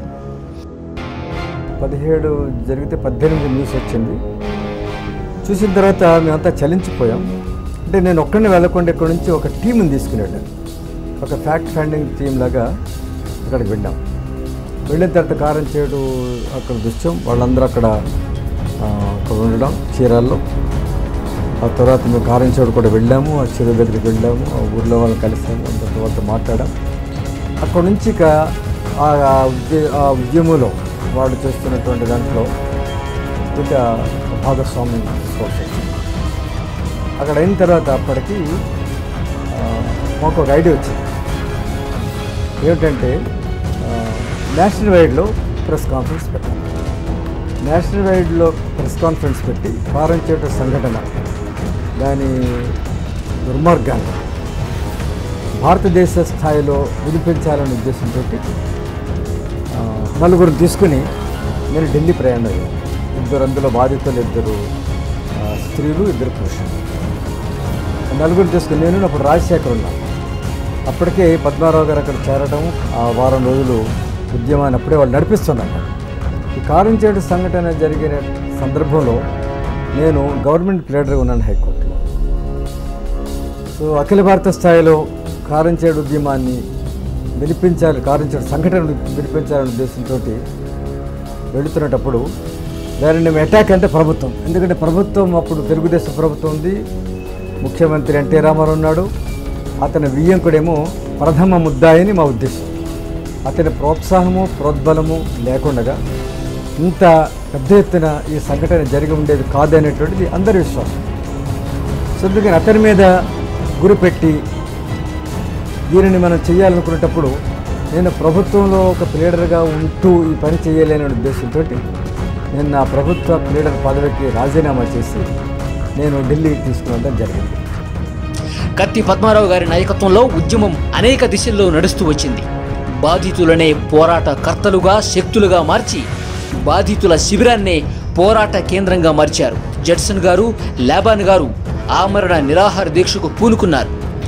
పదిహేడు జరిగితే పద్దెనిమిది న్యూస్ వచ్చింది చూసిన తర్వాత మేమంతా చలించిపోయాం అంటే నేను ఒక్కడిని వెళ్ళకుండా ఇక్కడ నుంచి ఒక టీంని తీసుకునేట ఒక ఫ్యాక్ట్ ఫైండింగ్ టీం లాగా అక్కడికి వెళ్ళాం వెళ్ళిన తర్వాత కారం చేడు అక్కడ దృశ్యం వాళ్ళందరూ అక్కడ ఆ, అక్కడ ఉండడం చీరాల్లో ఆ తర్వాత మేము కారం చేడు కూడా వెళ్ళాము ఆ చెరువు దగ్గరికి వెళ్ళాము ఆ ఊర్లో వాళ్ళని కలిసాము అందరితో వాళ్ళతో మాట్లాడాం అక్కడ నుంచి ఇక ఆ ఆ ఉద్య ఆ ఉద్యమంలో వాడు చేస్తున్నటువంటి దాంట్లో ఇక భాగస్వామ్యం తీసుకోవాల్సి వచ్చింది అక్కడ అయిన తర్వాత అప్పటికి ఆ, మాకు ఒక ఐడియా వచ్చింది ఏమిటంటే ఆ, నేషనల్ వైడ్లో ప్రెస్ కాన్ఫరెన్స్ పెట్టాలి నేషనల్ వైడ్లో ప్రెస్ కాన్ఫరెన్స్ పెట్టి పారంచేట సంఘటన దాని దుర్మార్గాన్ని భారతదేశ స్థాయిలో వినిపించాలనే ఉద్దేశంతో నలుగురు తీసుకుని నేను ఢిల్లీ ప్రయాణం అయ్యాను ఇద్దరు అందులో బాధితులు ఇద్దరు ఆ, స్త్రీలు ఇద్దరు పురుషులు నలుగురు తీసుకుని నేను అప్పుడు రాజశేఖర్ ఉన్నాను అప్పటికే పద్మారావు గారు అక్కడ చేరడం ఆ వారం రోజులు ఉద్యమాన్ని అప్పుడే వాళ్ళు నడిపిస్తున్నారు ఈ కారంచేడు సంఘటన జరిగిన సందర్భంలో నేను గవర్నమెంట్ ప్లేడర్గా ఉన్నాను హైకోర్టులో సో అఖిల భారత స్థాయిలో కారంచేడు ఉద్యమాన్ని వినిపించాలి కారంచేడు సంఘటన వినిపించాలనే ఉద్దేశంతో వెళుతున్నప్పుడు దానిని అటాక్ అంటే ప్రభుత్వం ఎందుకంటే ప్రభుత్వం అప్పుడు తెలుగుదేశం ప్రభుత్వం ఉంది ముఖ్యమంత్రి ఎన్టీ రామారావు ఉన్నాడు అతని వియ్యంకుడేమో ప్రథమ ముద్దాయని మా ఉద్దేశం అతని ప్రోత్సాహము ప్రోద్బలము లేకుండగా ఇంత పెద్ద ఎత్తున ఈ సంఘటన జరిగి ఉండేది కాదనేటువంటిది అందరి విశ్వాసం సో అందుకని అతని మీద గురిపెట్టి దీనిని మనం చేయాలనుకునేటప్పుడు నేను ప్రభుత్వంలో ఒక ప్లీడర్గా ఉంటూ ఈ పని చేయాలనే ఉద్దేశంతో నేను నా ప్రభుత్వ ప్లీడర్ పదవికి రాజీనామా చేసి నేను ఢిల్లీ తీసుకురావడం జరిగింది కత్తి పద్మారావు గారి నాయకత్వంలో ఉద్యమం అనేక దిశల్లో నడుస్తూ వచ్చింది బాధితులనే పోరాట కర్తలుగా శక్తులుగా మార్చి బాధితుల శిబిరాన్నే పోరాట కేంద్రంగా మార్చారు జడ్సన్ గారు లాబాన్ గారు ఆమరణ నిరాహార దీక్షకు పూనుకున్నారు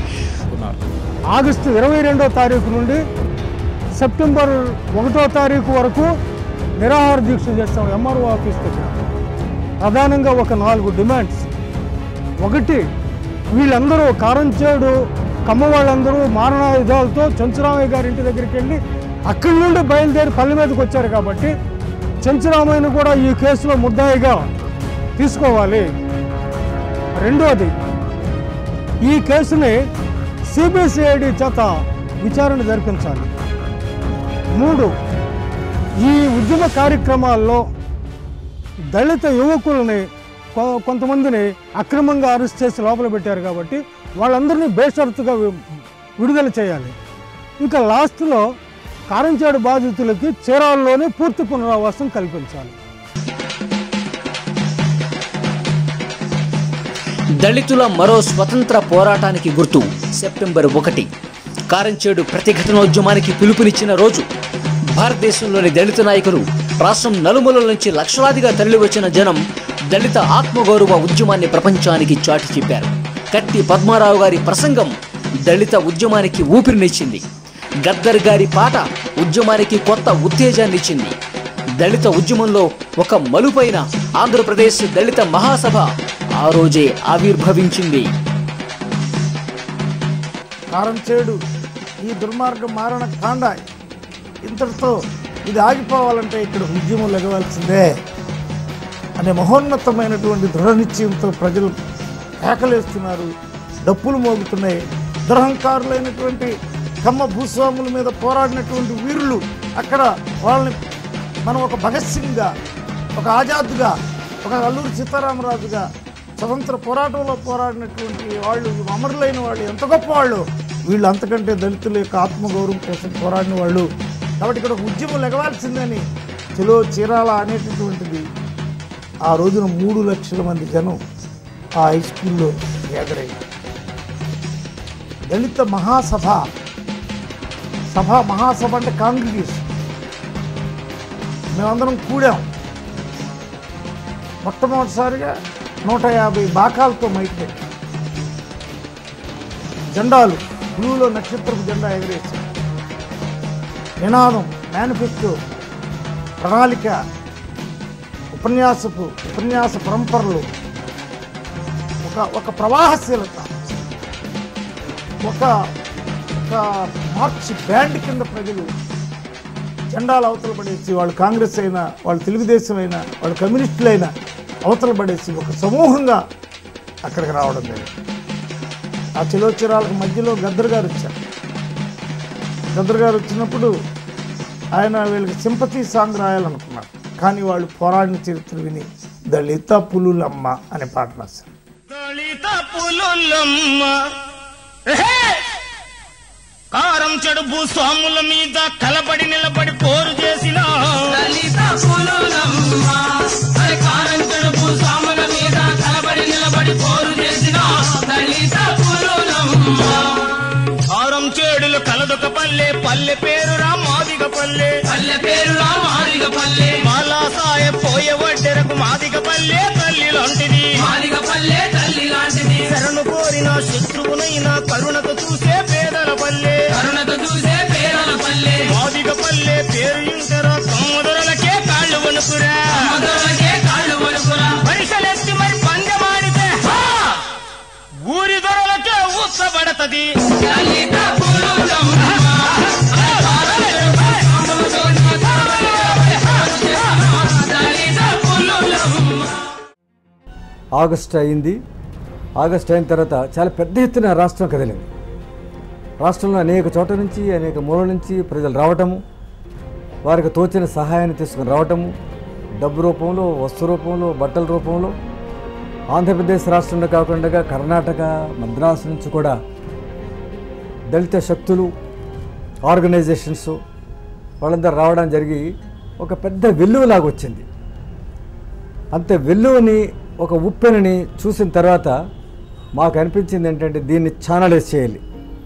ఆగస్టు ఇరవై రెండో తారీఖు నుండి సెప్టెంబర్ ఒకటో తారీఖు వరకు నిరాహార దీక్ష చేస్తాం ఎంఆర్ఓ ఆఫీస్ దగ్గర ప్రధానంగా ఒక నాలుగు డిమాండ్స్ ఒకటి వీళ్ళందరూ కారంచేడు కమ్మ వాళ్ళందరూ మారణాయుధాలతో చెంచురామయ్య గారి ఇంటి దగ్గరికి వెళ్ళి అక్కడి నుండి బయలుదేరి పల్లె మీదకి వచ్చారు కాబట్టి చెంచురామయ్యను కూడా ఈ కేసులో ముద్దాయిగా తీసుకోవాలి రెండోది ఈ కేసుని సిబిసిఐడి చేత విచారణ జరిపించాలి మూడు ఈ ఉద్యమ కార్యక్రమాల్లో దళిత యువకుల్ని కొ- కొంతమందిని అక్రమంగా అరెస్ట్ చేసి లోపల పెట్టారు కాబట్టి వాళ్ళందరినీ బేషరతుగా వి- విడుదల చేయాలి ఇంకా లాస్ట్లో కారంచేడు బాధితులకి చీరాల్లోనే పూర్తి పునరావాసం కల్పించాలి దళితుల మరో స్వతంత్ర పోరాటానికి గుర్తు సెప్టెంబర్ ఒకటి కారంచేడు ప్రతిఘటనోద్యమానికి పిలుపునిచ్చిన రోజు భారతదేశంలోని దళిత నాయకులు రాష్ట్రం నలుమూలల నుంచి లక్షలాదిగా తరలివచ్చిన జనం దళిత ఆత్మగౌరవ ఉద్యమాన్ని ప్రపంచానికి చాటి చెప్పారు కత్తి పద్మారావు గారి ప్రసంగం దళిత ఉద్యమానికి ఊపిరినిచ్చింది గద్దర్ గారి పాట ఉద్యమానికి కొత్త ఉత్తేజాన్నిచ్చింది దళిత ఉద్యమంలో ఒక మలుపైన ఆంధ్రప్రదేశ్ దళిత మహాసభ ఆ రోజే ఆవిర్భవించింది కారంచేడు ఈ దుర్మార్గ మారణ కాండ ఇంతటితో ఇది ఆగిపోవాలంటే ఇక్కడ ఉద్యమం లెగవలసిందే అనే మహోన్నతమైనటువంటి దృఢ నిశ్చయంతో ప్రజలు కేకలేస్తున్నారు డప్పులు మోగుతున్నాయి దురహంకారులైనటువంటి కమ్మ భూస్వాముల మీద పోరాడినటువంటి వీరులు అక్కడ వాళ్ళని మనం ఒక భగత్ సింగ్గా ఒక ఆజాద్గా ఒక అల్లూరి సీతారామరాజుగా స్వతంత్ర పోరాటంలో పోరాడినటువంటి వాళ్ళు అమరులైన వాళ్ళు ఎంత గొప్ప వాళ్ళు వీళ్ళు అంతకంటే దళితుల యొక్క ఆత్మగౌరవం కోసం పోరాడిన వాళ్ళు కాబట్టి ఇక్కడ ఒక ఉద్యమం లెగవాల్సిందని చెలో చీరాల అనేటటువంటిది ఆ రోజున మూడు లక్షల మంది జనం ఆ హై స్కూల్లో గ్యాదర్ అయ్యారు దళిత మహాసభ సభ మహాసభ అంటే కాంగ్రిగేషన్ మేమందరం కూడాం మొట్టమొదటిసారిగా నూట యాభై బాకాలతో మైక్ పెట్టి జెండాలు బ్లూలో నక్షత్రపు జెండా ఎగరేసి నినాదం మేనిఫెస్టో ప్రణాళిక ఉపన్యాసపు ఉపన్యాస పరంపరలు ఒక ఒక ప్రవాహశీలత ఒక ఒక మార్చ్ బ్యాండ్ కింద ప్రజలు జెండాలు అవతల పడేసి వాళ్ళు కాంగ్రెస్ అయినా వాళ్ళు తెలుగుదేశం అయినా వాళ్ళు కమ్యూనిస్టులు అయినా అవతల పడేసి ఒక సమూహంగా అక్కడికి రావడం జరిగింది ఆ చిలోచిరాలకు మధ్యలో గద్దర్ గారు వచ్చారు గద్దర్ గారు వచ్చినప్పుడు ఆయన వీళ్ళకి సింపతి సాంగ్ రాయాలనుకున్నారు కానీ వాళ్ళు పోరాడిన చరిత్ర విని దళిత పులులమ్మ అనే పాట రాశారు దళిత పులులమ్మ ఎహే! కారం చెడు భూస్వాముల మీద కలబడి నిలబడి పోరు చేసిన దళిత పులులమ్మ అరే కారంచెడు భూస్వాముల మీద కలబడి నిలబడి పోరు చేసిన దళిత పులులమ్మ కారం చేడులు కలదొక పల్లె పల్లె పేరురా మాదిగ పల్లె పల్లె పేరురా మాదిగ పల్లె మాలా సాయ పోయే వడ్డెరకు మాదిగ పల్లె తల్లి లాంటిది మాదిగ పల్లె తల్లి లాంటిది శరణు కోరిన శత్రువునైనా కరుణతో చూసే పేదల పల్లె కరుణతో చూసే పేదల పల్లె మాదిగ పల్లె పేరు ఇంటరా కమ్మదొరలకే కాళ్ళు వణుకురా కమ్మదొరలకే కాళ్ళు వణుకురా పైసలెత్తి మరి పందెమాడితే హా! ఊరి దొరలకే ఊసబడతది దళిత పులులమ్మ దళిత పులులమ్మ ఆగస్ట్ అయింది ఆగస్ట్ అయిన తర్వాత చాలా పెద్ద ఎత్తున రాష్ట్రం కదిలింది రాష్ట్రంలో అనేక చోట్ల నుంచి అనేక మూల నుంచి ప్రజలు రావటము వారికి తోచిన సహాయాన్ని తీసుకుని రావటము డబ్బు రూపంలో వస్తు రూపంలో బట్టల రూపంలో ఆంధ్రప్రదేశ్ రాష్ట్రంలో కాకుండా కర్ణాటక మద్రాసు నుంచి కూడా దళిత శక్తులు ఆర్గనైజేషన్స్ వాళ్ళందరూ రావడం జరిగి ఒక పెద్ద వెల్లువలాగా వచ్చింది అంత వెల్లువని ఒక ఉప్పెనని చూసిన తర్వాత మాకు అనిపించింది ఏంటంటే దీన్ని ఛానలైజ్ చేయాలి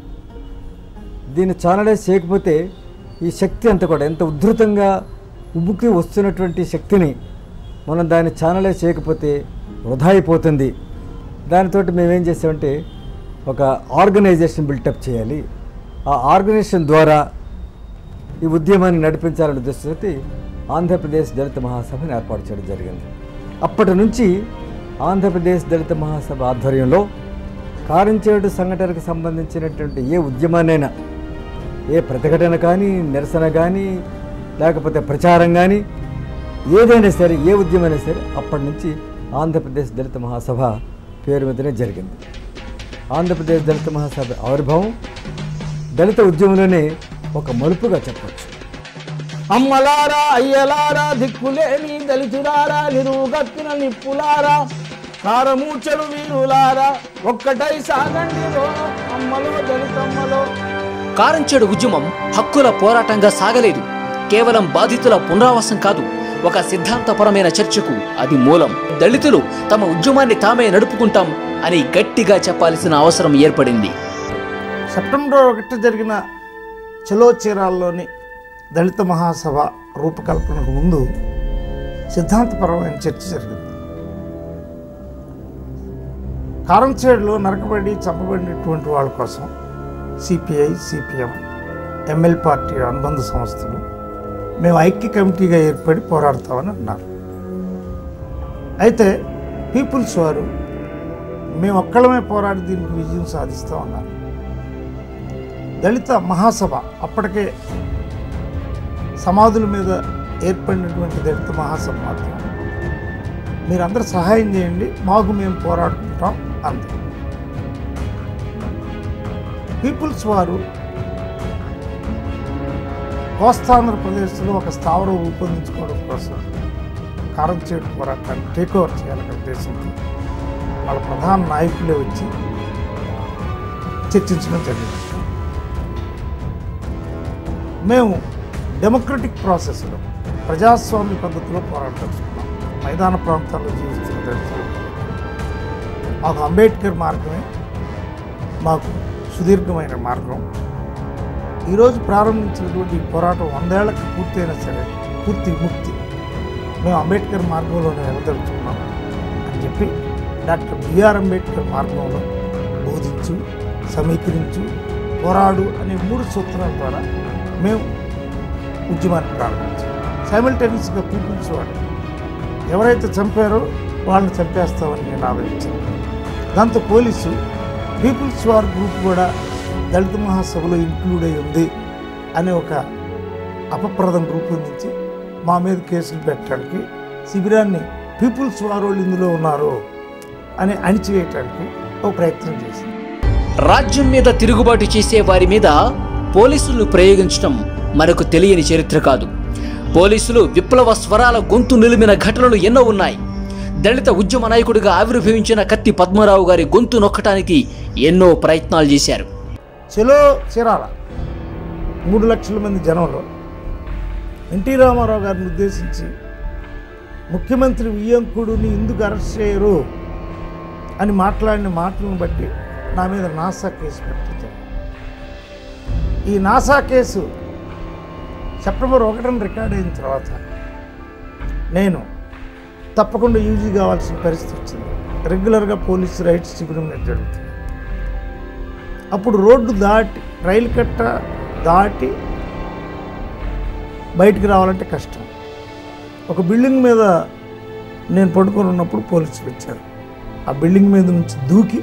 దీన్ని ఛానలైజ్ చేయకపోతే ఈ శక్తి అంతా కూడా ఎంత ఉధృతంగా ఉబ్బుకి వస్తున్నటువంటి శక్తిని మనం దాన్ని ఛానలైజ్ చేయకపోతే వృధా అయిపోతుంది దానితో మేమేం చేసామంటే ఒక ఆర్గనైజేషన్ బిల్టప్ చేయాలి ఆ ఆర్గనైజేషన్ ద్వారా ఈ ఉద్యమాన్ని నడిపించాలనే ఉద్దేశంతో ఆంధ్రప్రదేశ్ దళిత మహాసభని ఏర్పాటు చేయడం జరిగింది అప్పటి నుంచి ఆంధ్రప్రదేశ్ దళిత మహాసభ ఆధ్వర్యంలో కారంచేడు సంఘటనకు సంబంధించినటువంటి ఏ ఉద్యమాన్నైనా ఏ ప్రతిఘటన కానీ నిరసన కానీ లేకపోతే ప్రచారం కానీ ఏదైనా సరే ఏ ఉద్యమైనా సరే అప్పటి నుంచి ఆంధ్రప్రదేశ్ దళిత మహాసభ పేరు మీదనే జరిగింది ఆంధ్రప్రదేశ్ దళిత మహాసభ ఆవిర్భావం దళిత ఉద్యమంలోనే ఒక మలుపుగా చెప్పచ్చు అమ్మలారా అయ్యలారా దిక్కులేని దళితులారా నిరుగత్తున నిప్పులారా కారమూచలు వీరులారా ఒక్కటై సాగండి రో అమ్మలో దళితమ్మలో కారంచేడు ఉద్యమం హక్కుల పోరాటంగా సాగలేదు కేవలం బాధితుల పునరావాసం కాదు ఒక సిద్ధాంతపరమైన చర్చకు అది మూలం దళితులు తమ ఉద్యమాన్ని తామే నడుపుకుంటాం అని గట్టిగా చెప్పాల్సిన అవసరం ఏర్పడింది సెప్టెంబర్ ఒకటి జరిగిన చలో చీరాల్లోని దళిత మహాసభ రూపకల్పనకు ముందు సిద్ధాంతపరమైన చర్చ జరిగింది కారంచేడులో నరకబడి చంపబడినటువంటి వాళ్ళ కోసం సిపిఐ సిపిఎం ఎంఎల్ పార్టీ అనుబంధ సంస్థలు మేము ఐక్య కమిటీగా ఏర్పడి పోరాడతామని అన్నారు అయితే పీపుల్స్ వారు మేము ఒక్కళ్ళమే పోరాడి దీనికి విజయం సాధిస్తామన్నారు దళిత మహాసభ అప్పటికే సమాధుల మీద ఏర్పడినటువంటి దళిత మహాసభ మాత్రం మీరందరూ సహాయం చేయండి మాకు మేము పోరాడుకుంటాం అంతే పీపుల్స్ వారు కోస్తాంధ్రప్రదేశ్లో ఒక స్థావరం రూపొందించుకోవడం కోసం కారంచేడు పోరాటాన్ని టేక్ ఓవర్ చేయాలనే ఉద్దేశంతో వాళ్ళ ప్రధాన నాయకులే వచ్చి చర్చించడం జరిగింది మేము డెమోక్రటిక్ ప్రాసెస్లో ప్రజాస్వామ్య పద్ధతిలో పోరాటం మైదాన ప్రాంతాల్లో జీవిస్తున్న దళితులు మాకు అంబేద్కర్ మార్గమే మాకు సుదీర్ఘమైన మార్గం ఈరోజు ప్రారంభించినటువంటి ఈ పోరాటం వందేళ్లకు పూర్తయినా సరే పూర్తి ముక్తి మేము అంబేద్కర్ మార్గంలోనే వెళ్ళదలుచుకున్నాం అని చెప్పి డాక్టర్ బిఆర్ అంబేద్కర్ మార్గంలో బోధించు సమీకరించు పోరాడు అనే మూడు సూత్రాల ద్వారా మేము ఉద్యమాన్ని ప్రారంభించాం సైమిల్టేనియస్గా పీపుల్స్ వాడు ఎవరైతే చంపారో వాళ్ళని చంపేస్తామని నేను ఆదరించాను దాంతో పోలీసు పీపుల్స్ వార్ గ్రూప్ కూడా దళిత మహాసభలో ఇంక్లూడ్ అయి ఉంది అనే ఒక అపప్రదం రూపొందించి మా మీద కేసులు పెట్టడానికి శిబిరాన్ని పీపుల్స్ వార్ వాళ్ళు ఇందులో ఉన్నారు అని అణిచివేయటానికి ఒక ప్రయత్నం చేసింది రాజ్యం మీద తిరుగుబాటు చేసే వారి మీద పోలీసులు ప్రయోగించడం మనకు తెలియని చరిత్ర కాదు పోలీసులు విప్లవ స్వరాల గొంతు నిలిమిన ఘటనలు ఎన్నో ఉన్నాయి దళిత ఉద్యమ నాయకుడిగా ఆవిర్భవించిన కత్తి పద్మారావు గారి గొంతు నొక్కటానికి ఎన్నో ప్రయత్నాలు చేశారు చెలో చీరాల మూడు లక్షల మంది జనంలో ఎన్టీ రామారావు గారిని ఉద్దేశించి ముఖ్యమంత్రి వియ్యంకుడుని ఎందుకు అరెస్ట్ చేయరు అని మాట్లాడిన మాటలను బట్టి నా మీద నాసా కేసు పెట్టించారు ఈ నాసా కేసు సెప్టెంబర్ ఒకటిన రికార్డ్ అయిన తర్వాత నేను తప్పకుండా యూజీ కావాల్సిన పరిస్థితి వచ్చింది రెగ్యులర్గా పోలీసు రైట్స్ శిబిరం జరుగుతుంది అప్పుడు రోడ్డు దాటి రైలు కట్ట దాటి బయటికి రావాలంటే కష్టం ఒక బిల్డింగ్ మీద నేను పడుకొని ఉన్నప్పుడు పోలీసులు వచ్చారు ఆ బిల్డింగ్ మీద నుంచి దూకి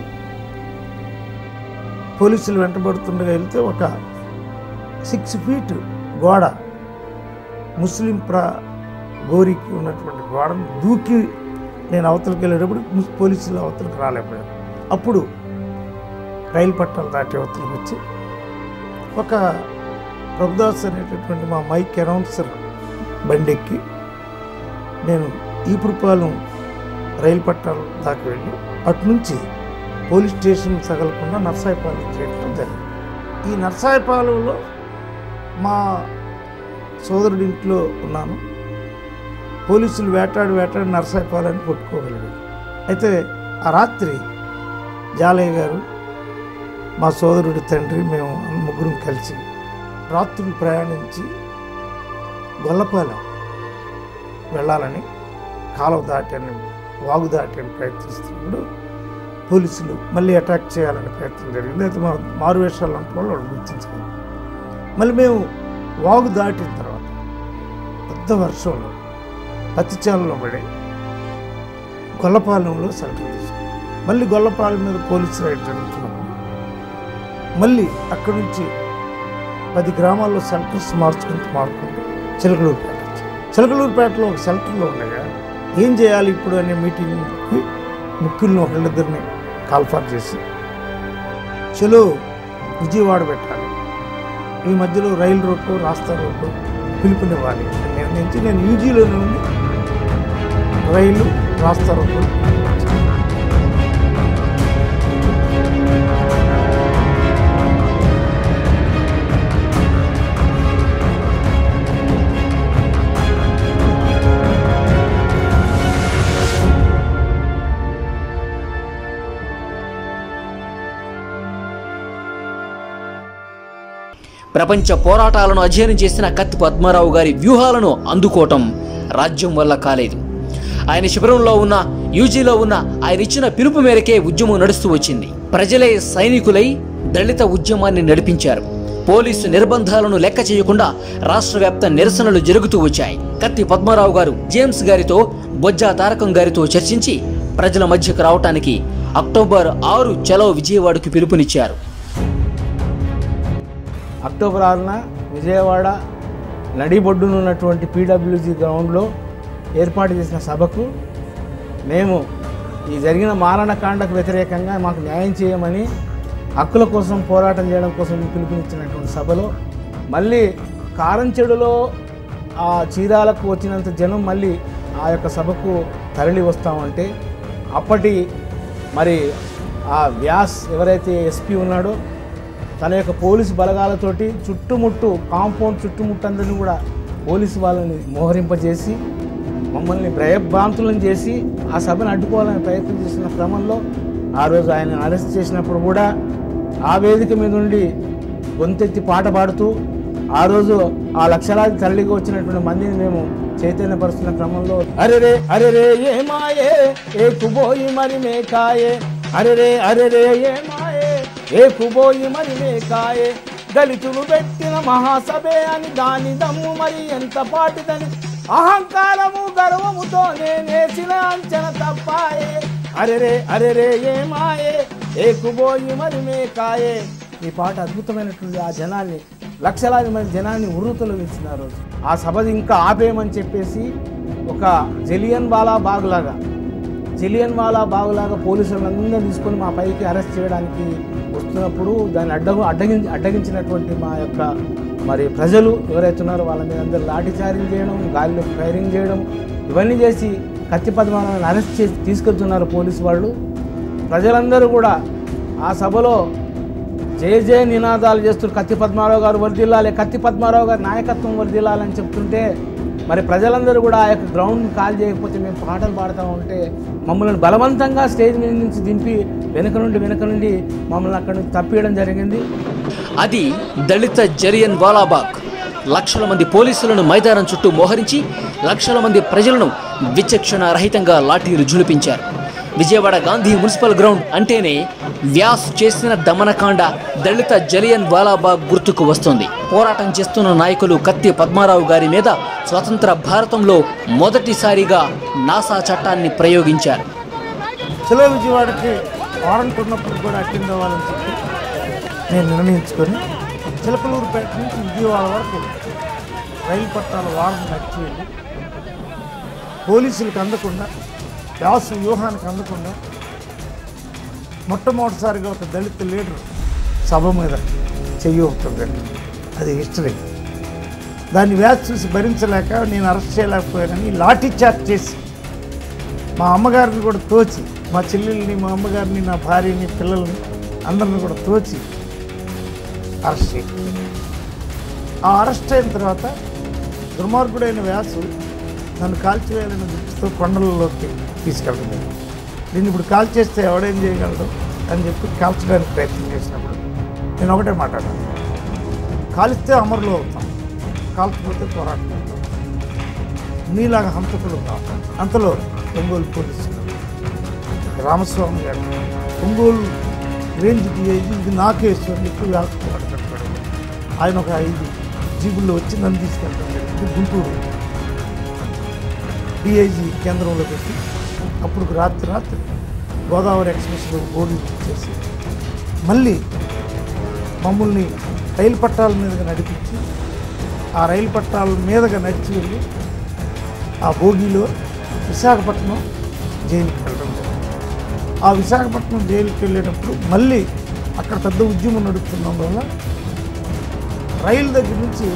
పోలీసులు వెంటబడుతుండగా వెళ్తే ఒక సిక్స్ ఫీట్ గోడ ముస్లిం ప్ర గోరికి ఉన్నటువంటి గోడను దూకి నేను అవతలకి వెళ్ళేటప్పుడు ముస్- పోలీసులు అవతలకి రాలేకపోయారు అప్పుడు రైలు పట్టాలు దాటి అవతలకి వచ్చి ఒక ప్రభుదాస్ అనేటటువంటి మా మైక్ అనౌన్సర్ బండెక్కి నేను ఈపురపాలెం రైలు పట్టాలు దాకా వెళ్ళి అటు నుంచి పోలీస్ స్టేషన్ తగలకుండా నర్సాయిపాలెం చేయడం జరిగింది ఈ నర్సాయిపాలెంలో మా సోదరుడి ఇంట్లో ఉన్నాను పోలీసులు వేటాడి వేటాడి నర్సాయిపాలెని కొట్టుకోగలిగారు అయితే ఆ రాత్రి జాలయ్య గారు మా సోదరుడి తండ్రి మేము ముగ్గురం కలిసి రాత్రులు ప్రయాణించి గొల్లపాలెం వెళ్ళాలని కాలువ దాటని వాగు దాటని ప్రయత్నిస్తున్నప్పుడు పోలీసులు మళ్ళీ అటాక్ చేయాలని ప్రయత్నం జరిగింది అయితే మా మారువేషాలు అంటే వాళ్ళు వాళ్ళు గుర్తించలేదు మళ్ళీ మేము వాగు దాటిన తర్వాత పెద్ద వర్షంలో పత్తిచాలలో పడి గొల్లపాలెంలో సెంటర్ తీసుకున్నాం మళ్ళీ గొల్లపాలెం మీద పోలీసు రైడ్ జరుగుతున్నప్పుడు మళ్ళీ అక్కడి నుంచి పది గ్రామాల్లో సెంటర్స్ మార్చుకుంటూ మార్చుకుంటూ చిలకలూరుపేట వచ్చాం. చిలకలూరుపేటలో ఒక సెంటర్లో ఉండగా ఏం చేయాలి ఇప్పుడు అనే మీటింగ్కి ముఖ్యులను ఒకళ్ళిద్దరిని కాల్ఫార్ చేసి చలో విజయవాడ పెట్టాలి ఈ మధ్యలో రైలు రోడ్డు రాస్తా రోడ్డు పిలుపునివ్వాలి అని నిర్ణయించి నేను యూజీలోనే ఉండి రైలు రాస్తా రోడ్డు ప్రపంచ పోరాటాలను అధ్యయనం చేసిన కత్తి పద్మారావు గారి వ్యూహాలను అందుకోవటం రాజ్యం వల్ల కాలేదు ఆయన శిబిరంలో ఉన్న యూజీలో ఉన్న ఆయన ఇచ్చిన పిలుపు మేరకే ఉద్యమం నడుస్తూ వచ్చింది ప్రజలే సైనికులై దళిత ఉద్యమాన్ని నడిపించారు పోలీసు నిర్బంధాలను లెక్క చేయకుండా రాష్ట్ర వ్యాప్త నిరసనలు జరుగుతూ వచ్చాయి కత్తి పద్మారావు గారు జేమ్స్ గారితో బొజ్జా తారకం గారితో చర్చించి ప్రజల మధ్యకు రావటానికి అక్టోబర్ ఆరు చలో విజయవాడకు పిలుపునిచ్చారు అక్టోబర్ ఆరున విజయవాడ నడిబొడ్డున ఉన్నటువంటి పీడబ్ల్యూజీ గ్రౌండ్లో ఏర్పాటు చేసిన సభకు మేము ఈ జరిగిన మారణకాండకు వ్యతిరేకంగా మాకు న్యాయం చేయమని హక్కుల కోసం పోరాటం చేయడం కోసం పిలుపునిచ్చినటువంటి సభలో మళ్ళీ కారంచెడులో ఆ చీరాలకు వచ్చినంత జనం మళ్ళీ ఆ యొక్క సభకు తరలి వస్తామంటే అప్పటి మరి ఆ వ్యాస్ ఎవరైతే ఎస్పీ ఉన్నాడో తన యొక్క పోలీసు బలగాలతోటి చుట్టుముట్టు కాంపౌండ్ చుట్టుముట్టందరినీ కూడా పోలీసు వాళ్ళని మోహరింపజేసి మమ్మల్ని భయభ్రాంతులను చేసి ఆ సభను అడ్డుకోవాలని ప్రయత్నం చేసిన క్రమంలో ఆ రోజు ఆయన అరెస్ట్ చేసినప్పుడు కూడా ఆ వేదిక మీద ఉండి గొంతెత్తి పాట పాడుతూ ఆ రోజు ఆ లక్షలాది తల్లికి వచ్చినటువంటి మందిని మేము చైతన్యపరుస్తున్న క్రమంలో అరెరే అరెరే ఏ మాయే ఏ కుబోయి మరి మేకాయే అరెరే అరెరే ఏ మాయే ఏ కుబోయి మరి మేకాయే దళితులు పెట్టిన మహాసభే అని దాని దమ్ము మరి ఎంత పాటిదని అహంకారము గర్వముతో నేనేసిన అంచన తప్పాయే అరెరే అరెరే ఏ మాయే ఏ కుబోయి మరి మేకాయే ఈ పాట అద్భుతమైనటువంటి ఆ జనాన్ని లక్షలాది మంది జనాన్ని ఉర్రుతొలగించిన ఆ రోజు ఆ సభ ఇంకా ఆపేయమని చెప్పేసి ఒక జలియన్ వాలా బాగులాగా జలియన్ వాలా బాగులాగా పోలీసులందరినీ తీసుకొని మా పైకి అరెస్ట్ చేయడానికి వస్తున్నప్పుడు దాన్ని అడ్డగు అడ్డగి అడ్డగించినటువంటి మా యొక్క మరి ప్రజలు ఎవరైతే ఉన్నారో వాళ్ళ మీద అందరూ లాఠీ చార్జింగ్ చేయడం గాలిలో ఫైరింగ్ చేయడం ఇవన్నీ చేసి కత్తి పద్మాలను అరెస్ట్ చేసి తీసుకెళ్తున్నారు పోలీసు వాళ్ళు ప్రజలందరూ కూడా ఆ సభలో జయ జయ నినాదాలు చేస్తూ కత్తి పద్మారావు గారు వర్దిల్లాలి కత్తి పద్మారావు గారి నాయకత్వం వర్దిల్లాలని చెప్తుంటే మరి ప్రజలందరూ కూడా ఆ యొక్క గ్రౌండ్ కాల్ చేయకపోతే మేము పాటలు పాడుతూ ఉంటే మమ్మల్ని బలవంతంగా స్టేజ్ మీద నుంచి దింపి వెనక నుండి వెనక నుండి మమ్మల్ని అక్కడి నుంచి తప్పియడం జరిగింది అది దళిత జలియన్ వాలాబాగ్ లక్షల మంది పోలీసులను మైదానం చుట్టూ మోహరించి లక్షల మంది ప్రజలను విచక్షణ రహితంగా లాఠీలు జులిపించారు విజయవాడ గాంధీ మున్సిపల్ గ్రౌండ్ అంటేనే వ్యాస్ చేసిన దమనకాండ దళిత జలియన్ వాలాబాగ్ గుర్తుకు వస్తుంది పోరాటం చేస్తున్న నాయకులు కత్తి పద్మారావు గారి మీద స్వతంత్ర భారతంలో మొదటిసారిగా నాసా చట్టాన్ని ప్రయోగించారు సెలవు విజయవాడకి వారంట్ ఉన్నప్పుడు కూడా అటెండ్ అవ్వాలని చెప్పి నేను నిర్ణయించుకొని చిలకలూరుపేట నుంచి విజయవాడ వరకు రైలు పట్టాల వారం నడిచి వెళ్ళి పోలీసులకు అందకుండా వ్యాస వ్యూహానికి అందకుండా మొట్టమొదటిసారిగా ఒక దళిత లీడర్ సభ మీద చెయ్యి అవుతుంది అది హిస్టరీ దాన్ని వ్యాస్ చూసి భరించలేక నేను అరెస్ట్ చేయలేకపోయానని లాఠీ చార్జ్ చేసి మా అమ్మగారిని కూడా తోచి మా చెల్లెల్ని మా అమ్మగారిని నా భార్యని పిల్లల్ని అందరిని కూడా తోచి అరెస్ట్ చేయాలి ఆ అరెస్ట్ అయిన తర్వాత దుర్మార్గుడైన వ్యాసు నన్ను కాల్చివేయాలని దృష్టితో కొండలలోకి తీసుకెళ్ళడం జరిగింది. దీన్ని ఇప్పుడు కాల్ చేస్తే ఎవడేం చేయగలడు అని చెప్పి కాల్చడానికి ప్రయత్నం చేసినప్పుడు నేను ఒకటే మాట్లాడాను కాలిస్తే అమరులు అవుతాం కాల్చకపోతే పోరాటం అవుతాం నీలాగా హంతకులు కావు అంతలో ఒంగోలు పోలీసులు రామస్వామి గారు ఒంగోలు రేంజ్ డిఐజీ ఇది నా కేసు అని చెప్పి వ్యాపారం కట్టాడు ఆయన ఒక ఐదు జీబుల్లో వచ్చి నన్ను తీసుకెళ్ళడం జరిగింది గుంటూరు డిఐజీ కేంద్రంలో పెట్టి అప్పుడు రాత్రి రాత్రి గోదావరి ఎక్స్ప్రెస్లో బోర్డు చేసి మళ్ళీ మమ్మల్ని రైలు పట్టాల మీదుగా నడిపించి ఆ రైలు పట్టాల మీదుగా నడిచి వెళ్ళి ఆ భోగిలో విశాఖపట్నం జైలుకి వెళ్ళడం జరిగింది. ఆ విశాఖపట్నం జైలుకి వెళ్ళేటప్పుడు మళ్ళీ అక్కడ పెద్ద ఉద్యమం నడుపుతున్నం వల్ల రైలు దగ్గర నుంచి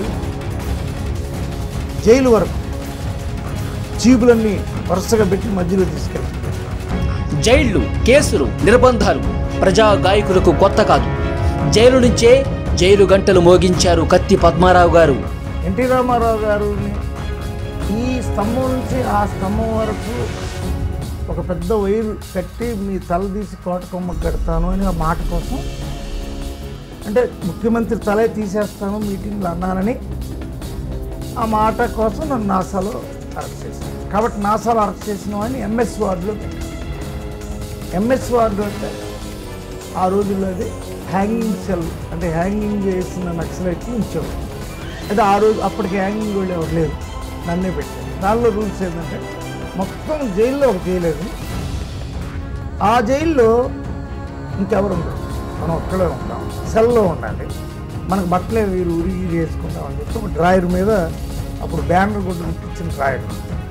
జైలు వరకు జీబులన్నీ వరుసగా పెట్టి మధ్యలో తీసుకెళ్ళారు జైళ్లు కేసులు నిర్బంధాలు ప్రజా గాయకులకు కొత్త కాదు జైలు నుంచే జైలు గంటలు మోగించారు కత్తి పద్మారావు గారు ఎన్టీ రామారావు గారిని ఈ స్తంభం నుంచి ఆ స్తంభం వరకు ఒక పెద్ద వైరు కట్టి మీ తల తీసి కోట కొమ్మకు కడతాను అని ఆ మాట కోసం అంటే ముఖ్యమంత్రి తలే తీసేస్తాను మీటింగ్లో అన్నానని ఆ మాట కోసం నన్ను నాసాలో అరెస్ట్ చేశాను కాబట్టి నాసాలో అరెస్ట్ చేసిన వాడిని ఎంఎస్ వార్డులో పెట్టాను ఎంఎస్ వార్డు అంటే ఆ రోజుల్లో అది హ్యాంగింగ్ సెల్ అంటే హ్యాంగింగ్ చేసిన నక్సలైట్లు ఉంచారు అయితే ఆ రోజు అప్పటికి హ్యాంగింగ్ కూడా ఎవరు లేరు నన్నే పెట్టారు దానిలో రూల్స్ ఏంటంటే మొత్తం జైల్లో ఒక జైలు అది ఆ జైల్లో ఇంకెవరు ఉండరు మనం ఒక్కడే ఉంటాం సెల్లో ఉండాలి మనకు బట్టలే వీరు ఉరిగి చేసుకుంటాం అని చెప్పి ఒక డ్రాయర్ మీద అప్పుడు బ్యానర్ గుడ్డ ఇచ్చిన డ్రాయర్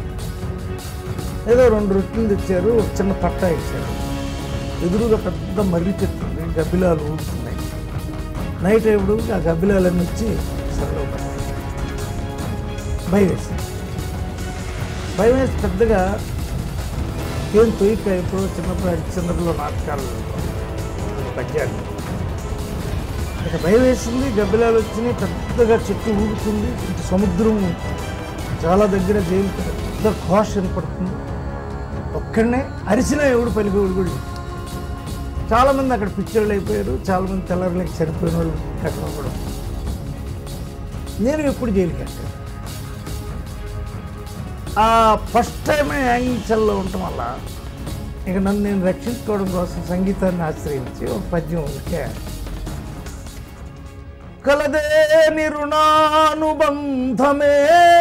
ఏదో రెండు రొట్టెలు తెచ్చారు ఒక చిన్న పట్టా ఇచ్చారు ఎదురుగా పెద్ద మర్రి చెట్టు ఉంది గబ్బిలాలు ఊరుతున్నాయి నైట్ ఎప్పుడు ఆ గబ్బిలాలన్నీ ఇచ్చి సెల్లో పెట్టారు. భయం వేసి భయం వేసి పెద్దగా ఏం తొయ్యక ఎప్పుడో చిన్నప్పుడు హరిశ్చంద్రలో నాటకాలు తగ్గాడు ఇక భయం వేసింది గబ్బిలాలు వచ్చినాయి పెద్దగా చెట్టు ఊగుతుంది ఇటు సముద్రం చాలా దగ్గర జైలు పెద్ద ఘోష వినపడుతుంది ఒక్కడనే అరిసిన ఎవడు పలికేవాడు కూడా లేడు. చాలామంది అక్కడ పిచ్చోళ్ళు అయిపోయారు చాలామంది తెల్లర్లకి చనిపోయిన వాళ్ళు కట్టడం కూడా ఉంది. నేను ఎప్పుడు జైలుకి వెళ్ళాను ఆ ఫస్ట్ టైం యాంగింగ్ సెల్లో ఉండటం వల్ల ఇక నన్ను నేను రక్షించుకోవడం కోసం సంగీతాన్ని ఆశ్రయించి ఒక పద్యం ఉంటే కలదే నిరుణానుబంధమే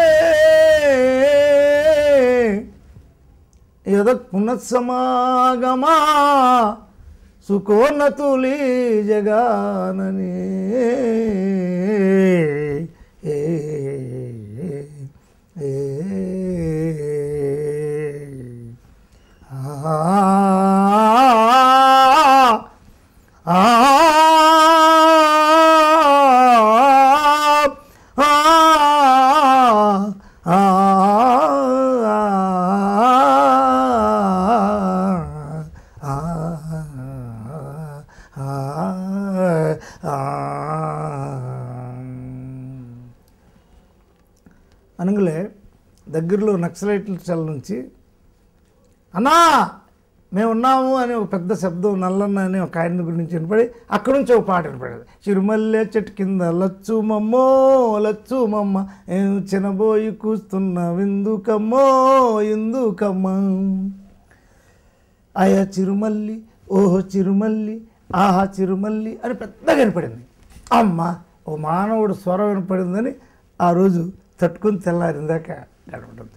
యద పునఃసమాగమా సుకోన్నతులి జగానని ఏ ఏ ఆ అనగలే దగ్గరలో నక్సలైట్ల సెల్ నుంచి అన్నా మేము ఉన్నాము అని ఒక పెద్ద శబ్దం నల్లన్న అని ఒక ఆయన గురించి వినపడి అక్కడ నుంచి ఒక పాట వినపడేది చిరుమల్లె చెట్టు కింద లచ్చు మమ్మో లచ్చు మమ్మ ఏం చినబోయి కూస్తున్న విందుకమ్మో ఇందుకమ్మ ఆయా చిరుమల్లి ఓహో చిరుమల్లి ఆహా చిరుమల్లి అని పెద్దగా వినపడింది అమ్మ ఓ మానవుడు స్వరం వినపడిందని ఆ రోజు తట్టుకుని తెల్లారిందాక గడపడం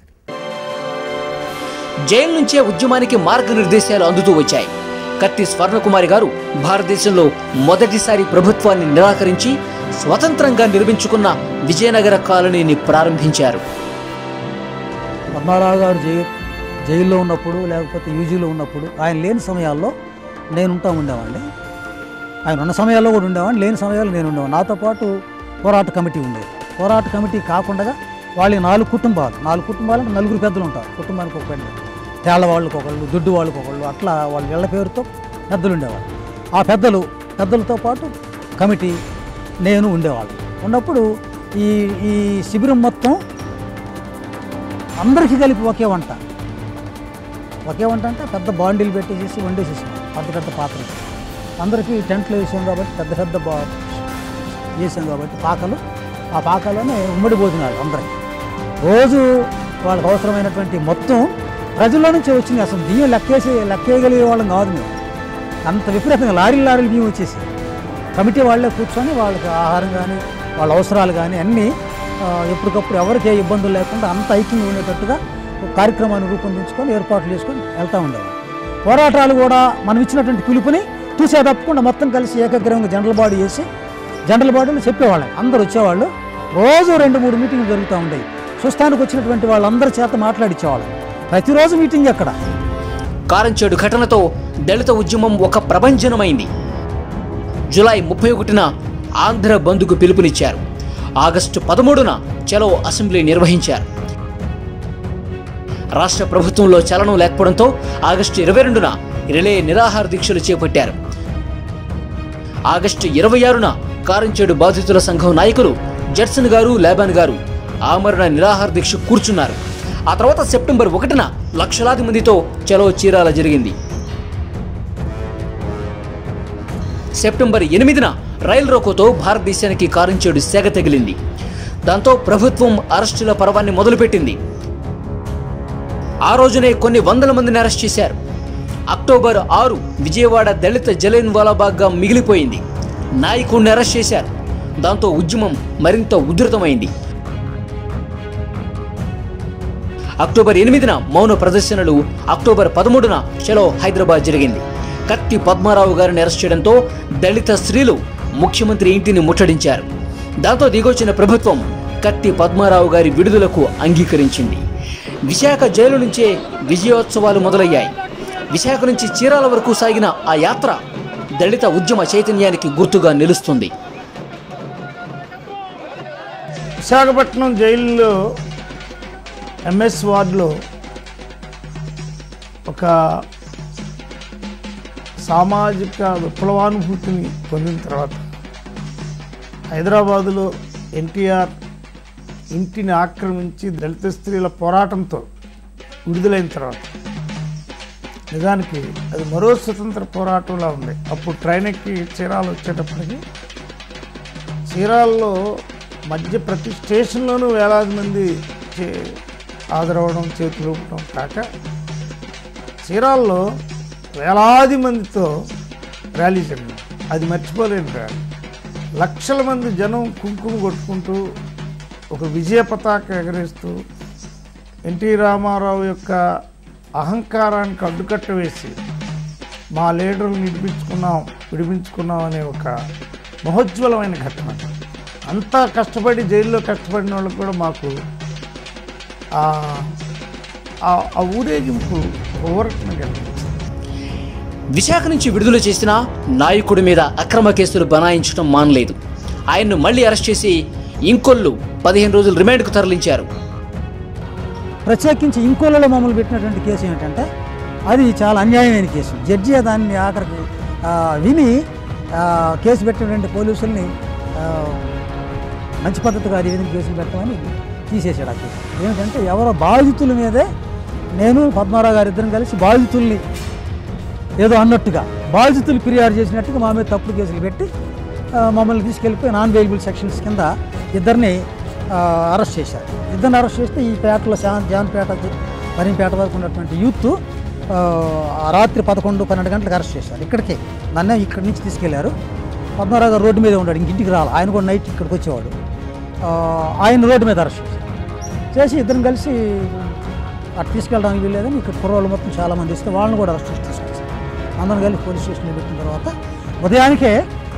జైలు నుంచే ఉద్యమానికి మార్గనిర్దేశాలు అందుతూ వచ్చాయి కత్తి స్వర్ణకుమారి గారు భారతదేశంలో మొదటిసారి ప్రభుత్వాన్ని నిరాకరించి స్వతంత్రంగా నిర్మించుకున్న విజయనగర కాలనీని ప్రారంభించారు పద్మారావు గారు జై జైల్లో ఉన్నప్పుడు లేకపోతే యూజీలో ఉన్నప్పుడు ఆయన లేని సమయాల్లో నేను ఉంటా ఉండేవాడిని ఆయన ఉన్న సమయాల్లో కూడా ఉండేవాడిని లేని సమయాల్లో నేను ఉండేవాడిని నాతో పాటు పోరాట కమిటీ ఉండేది పోరాట కమిటీ కాకుండా వాళ్ళ నాలుగు కుటుంబాలు నాలుగు కుటుంబాలు అంటే నలుగురు పెద్దలు ఉంటారు కుటుంబానికి ఒక పెద్ద తేళ్ల వాళ్ళకి ఒకళ్ళు దుడ్డు వాళ్ళకి ఒకళ్ళు అట్లా వాళ్ళ ఇళ్ల పేరుతో పెద్దలు ఉండేవాళ్ళు ఆ పెద్దలు పెద్దలతో పాటు కమిటీ నేను ఉండేవాళ్ళు ఉన్నప్పుడు ఈ ఈ శిబిరం మొత్తం అందరికీ కలిపి ఒకే వంట ఒకే వంట అంటే పెద్ద బాండీలు పెట్టేసేసి వండేసేసాం పెద్ద పెద్ద పాత్రలు అందరికీ టెంట్లు వేసాం కాబట్టి పెద్ద పెద్ద బా వేసాం కాబట్టి పాకలు ఆ పాకలోనే ఉమ్మడి భోజనాలు అందరికి రోజు వాళ్ళకి అవసరమైనటువంటి మొత్తం ప్రజల్లో నుంచి వచ్చింది అసలు బియ్యం లెక్కేసి లెక్కేయగలిగే వాళ్ళం కాదు మేము అంత విపరీతంగా లారీలు లారీలు బియ్యం వచ్చేసి కమిటీ వాళ్ళే కూర్చొని వాళ్ళకి ఆహారం కానీ వాళ్ళ అవసరాలు కానీ అన్నీ ఆ, ఎప్పటికప్పుడు ఎవరికి ఏ ఇబ్బందులు లేకుండా అంత ఐక్యంగా ఉండేటట్టుగా ఒక కార్యక్రమాన్ని రూపొందించుకొని ఏర్పాట్లు చేసుకొని వెళ్తూ ఉండేవాళ్ళు పోరాటాలు కూడా మనం ఇచ్చినటువంటి పిలుపుని చూసే తప్పకుండా మొత్తం కలిసి ఏకగ్రహంగా జనరల్ బాడీ చేసి జనరల్ బాడీలో చెప్పేవాళ్ళం అందరూ వచ్చేవాళ్ళు రోజు రెండు మూడు మీటింగ్లు జరుగుతూ ఉండేవి చూస్తానికి వచ్చినటువంటి వాళ్ళందరి చేత మాట్లాడించేవాళ్ళం ప్రతిరోజు మీటింగ్ అక్కడ కారంచేడు ఘటనతో దళిత ఉద్యమం ఒక ప్రభంజనమైంది జులై ముప్పై ఒకటిన ఆంధ్ర బంద్కు పిలుపునిచ్చారు ఆగస్టు పదమూడున చలో అసెంబ్లీ నిర్వహించారు రాష్ట్ర ప్రభుత్వంలో చలనం లేకపోవడంతో ఆగస్టు ఇరవై రెండున రిలే నిరాహార దీక్షలు చేపట్టారు ఆగస్టు ఇరవై ఆరున కారంచేడు బాధితుల సంఘం నాయకులు జడ్సన్ గారు లేబాన్ గారు ఆమరణ నిరాహార దీక్ష కూర్చున్నారు ఆ తర్వాత సెప్టెంబర్ ఒకటిన లక్షలాది మందితో చలో చీరాల జరిగింది సెప్టెంబర్ ఎనిమిదిన రైలు రోకోతో భారతదేశానికి కారంచేడు సెగ తగిలింది దాంతో ప్రభుత్వం అరెస్టుల పర్వాన్ని మొదలుపెట్టింది ఆ రోజునే కొన్ని వందల మందిని అరెస్ట్ చేశారు అక్టోబర్ ఆరు విజయవాడ దళిత జలియన్ వాలాబాగ్గా మిగిలిపోయింది నాయకుడిని అరెస్ట్ చేశారు దాంతో ఉద్యమం మరింత ఉధృతమైంది అక్టోబర్ ఎనిమిదిన మౌన ప్రదర్శనలు అక్టోబర్ పదమూడున చలో హైదరాబాద్ జరిగింది కత్తి పద్మారావు గారిని అరెస్ట్ చేయడంతో దళిత స్త్రీలు ముఖ్యమంత్రి ఇంటిని ముట్టడించారు దాంతో దిగొచ్చిన ప్రభుత్వం కత్తి పద్మారావు గారి విడుదలకు అంగీకరించింది విశాఖ జైలు నుంచే విజయోత్సవాలు మొదలయ్యాయి విశాఖ నుంచి చీరాల వరకు సాగిన ఆ యాత్ర దళిత ఉద్యమ చైతన్యానికి గుర్తుగా నిలుస్తుంది విశాఖపట్నం జైల్లో ఎంఎస్ వార్డులో ఒక సామాజిక విప్లవానుభూతిని పొందిన తర్వాత హైదరాబాదులో ఎన్టీఆర్ ఇంటిని ఆక్రమించి దళిత స్త్రీల పోరాటంతో విడుదలైన తర్వాత నిజానికి అది మరో స్వతంత్ర పోరాటంలా ఉంది అప్పుడు ట్రైన్ ఎక్కి చీరాలు వచ్చేటప్పటికి చీరాల్లో మధ్య ప్రతి స్టేషన్లోనూ వేలాది మంది చే- హాజరవడం చేతులు ఊపడం కాక చీరాల్లో వేలాది మందితో ర్యాలీ జరిగింది అది మర్చిపోలేని ర్యాలీ లక్షల మంది జనం కుంకుమ కొట్టుకుంటూ ఒక విజయ పతాక ఎగరేస్తూ ఎన్టీ రామారావు యొక్క అహంకారానికి అడ్డుకట్ట వేసి మా లీడర్ని విడిపించుకున్నాం విడిపించుకున్నాం అనే ఒక మహోజ్వలమైన ఘటన అంతా కష్టపడి జైల్లో కష్టపడిన వాళ్ళకు కూడా మాకు ఆ- ఆ- ఆ ఊరేగింపు ఓవర్కన కలిగింది విశాఖ నుంచి విడుదల చేసిన నాయకుడి మీద అక్రమ కేసులు బనాయించడం మానలేదు ఆయన్ను మళ్ళీ అరెస్ట్ చేసి ఇంకొల్లు పదిహేను రోజులు రిమాండ్కు తరలించారు ప్రత్యేకించి ఇంకోలలో మమ్మల్ని పెట్టినటువంటి కేసు ఏమిటంటే అది చాలా అన్యాయమైన కేసు జడ్జి దాన్ని ఆఖరికి ఆ, విని ఆ, కేసు పెట్టినటువంటి పోలీసుల్ని ఆ, మంచి పద్ధతి కాదు ఈ విధంగా కేసులు పెట్టమని తీసేశాడు ఆ కేసు ఏమిటంటే ఎవరో బాధితుల మీదే నేను పద్మారావు గారు ఇద్దరం కలిసి బాధితుల్ని ఏదో అన్నట్టుగా బాధితులు ఫిర్యాదు చేసినట్టుగా మా మీద తప్పుడు కేసులు పెట్టి ఆ, మమ్మల్ని తీసుకెళ్ళిపోయి నాన్ అవైలబుల్ సెక్షన్స్ కింద ఇద్దరిని ఆ, అరెస్ట్ చేశారు ఇద్దరిని అరెస్ట్ చేస్తే ఈ పేటలో శాన్ జాన్పేట మరింపేట వరకు ఉన్నటువంటి యూత్ ఆ, ఆ రాత్రి పదకొండు పన్నెండు గంటలకు అరెస్ట్ చేశారు ఇక్కడికి నన్నే ఇక్కడి నుంచి తీసుకెళ్లారు పద్మారావు గారు రోడ్డు మీద ఉన్నాడు ఇంక ఇంటికి రావాలి ఆయన కూడా నైట్ ఇక్కడికి వచ్చేవాడు ఆ, ఆయన రోడ్డు మీద అరెస్ట్ చేశారు చేసి ఇద్దరం కలిసి అటు తీసుకెళ్ళడానికి వీల్లేదని ఇక్కడ కుర్రోళ్ళు మొత్తం చాలామంది ఇస్తే వాళ్ళని కూడా అరెస్ట్ చేసి తీసుకొచ్చారు అందరం కలిసి పోలీస్ స్టేషన్లో పెట్టిన తర్వాత ఉదయానికే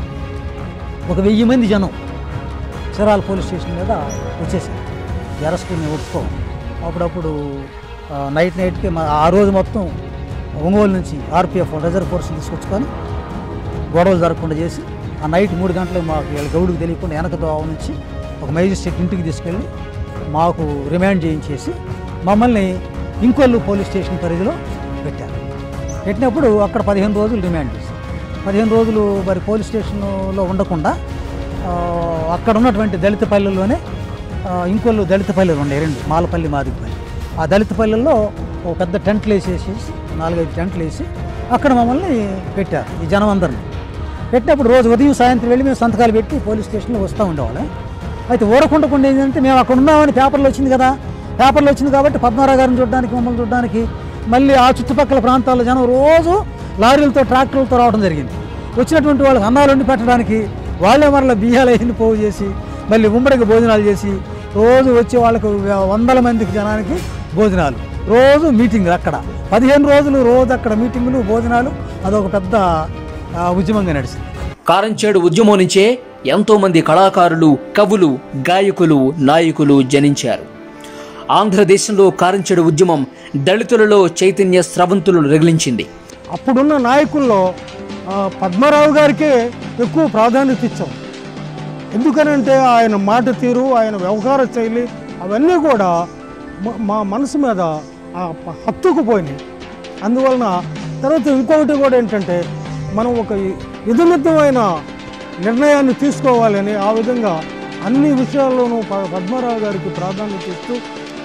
ఒక వెయ్యి మంది జనం చిరాల పోలీస్ స్టేషన్ మీద వచ్చేసారు ఈ అరెస్ట్ని మేము ఒప్పుకోం అప్పుడప్పుడు ఆ, నైట్ నైట్కి మా ఆ రోజు మొత్తం ఒంగోలు నుంచి ఆర్పిఎఫ్ రిజర్వ్ ఫోర్స్ తీసుకొచ్చుకొని గొడవలు జరగకుండా చేసి ఆ నైట్ మూడు గంటలకు మాకు వీళ్ళ గౌడుకు తెలియకుండా వెనక దోవ నుంచి ఒక మేజిస్ట్రేట్ ఇంటికి తీసుకెళ్ళి మాకు రిమాండ్ చేయించేసి మమ్మల్ని ఇంకొల్లు పోలీస్ స్టేషన్ పరిధిలో పెట్టారు పెట్టినప్పుడు అక్కడ పదిహేను రోజులు రిమాండ్ చేశారు పదిహేను రోజులు మరి పోలీస్ స్టేషన్లో ఉండకుండా ఆ, అక్కడ ఉన్నటువంటి దళిత పల్లెల్లోనే ఆ, ఇంకొల్లు దళిత పల్లెలు ఉన్నాయి రెండు మాలపల్లి మాదిగపల్లి ఆ దళిత పల్లెల్లో ఒక పెద్ద టెంట్లు వేసేసి నాలుగైదు టెంట్లు వేసి అక్కడ మమ్మల్ని పెట్టారు ఈ జనం అందరిని పెట్టినప్పుడు రోజు ఉదయం సాయంత్రం వెళ్ళి మేము సంతకాలు పెట్టి పోలీస్ స్టేషన్లో వస్తూ ఉండేవాళ్ళం అయితే ఊరకుండకుండా ఏంటంటే మేము అక్కడ ఉన్నామని పేపర్లో వచ్చింది కదా పేపర్లో వచ్చింది కాబట్టి పద్మారావు గారిని చూడడానికి మమ్మల్ని చూడడానికి మళ్ళీ ఆ చుట్టుపక్కల ప్రాంతాల్లో జనం రోజు లారీలతో ట్రాక్టర్లతో రావడం జరిగింది వచ్చినటువంటి వాళ్ళకి అన్నాలు వండి పెట్టడానికి వాళ్ళే మరలా బియ్యాలు వేసి పోగు చేసి మళ్ళీ ఉమ్మడికి భోజనాలు చేసి రోజు వచ్చే వాళ్ళకు వందల మందికి జనానికి భోజనాలు రోజు మీటింగ్లు అక్కడ పదిహేను రోజులు రోజు అక్కడ మీటింగులు భోజనాలు అదొక పెద్ద ఆ, ఉద్యమంగా నడిచింది కారంచేడు ఉద్యమం నుంచే ఎంతో మంది కళాకారులు కవులు గాయకులు నాయకులు జనించారు ఆంధ్రదేశంలో కారంచేడు ఉద్యమం దళితులలో చైతన్య స్రవంతులను రగిలించింది అప్పుడున్న నాయకుల్లో ఆ, పద్మారావు గారికే ఎక్కువ ప్రాధాన్యత ఇచ్చాం ఎందుకనంటే ఆయన మాట తీరు ఆయన వ్యవహార శైలి అవన్నీ కూడా మ- మా మనసు మీద ఆ ప- హత్తుకుపోయినాయి అందువలన తర్వాత ఇంకొకటి కూడా ఏంటంటే మనం ఒక విధమిద్దమైన నిర్ణయాన్ని తీసుకోవాలని ఆ విధంగా అన్ని విషయాల్లోనూ ప- పద్మారావు గారికి ప్రాధాన్యత ఇస్తూ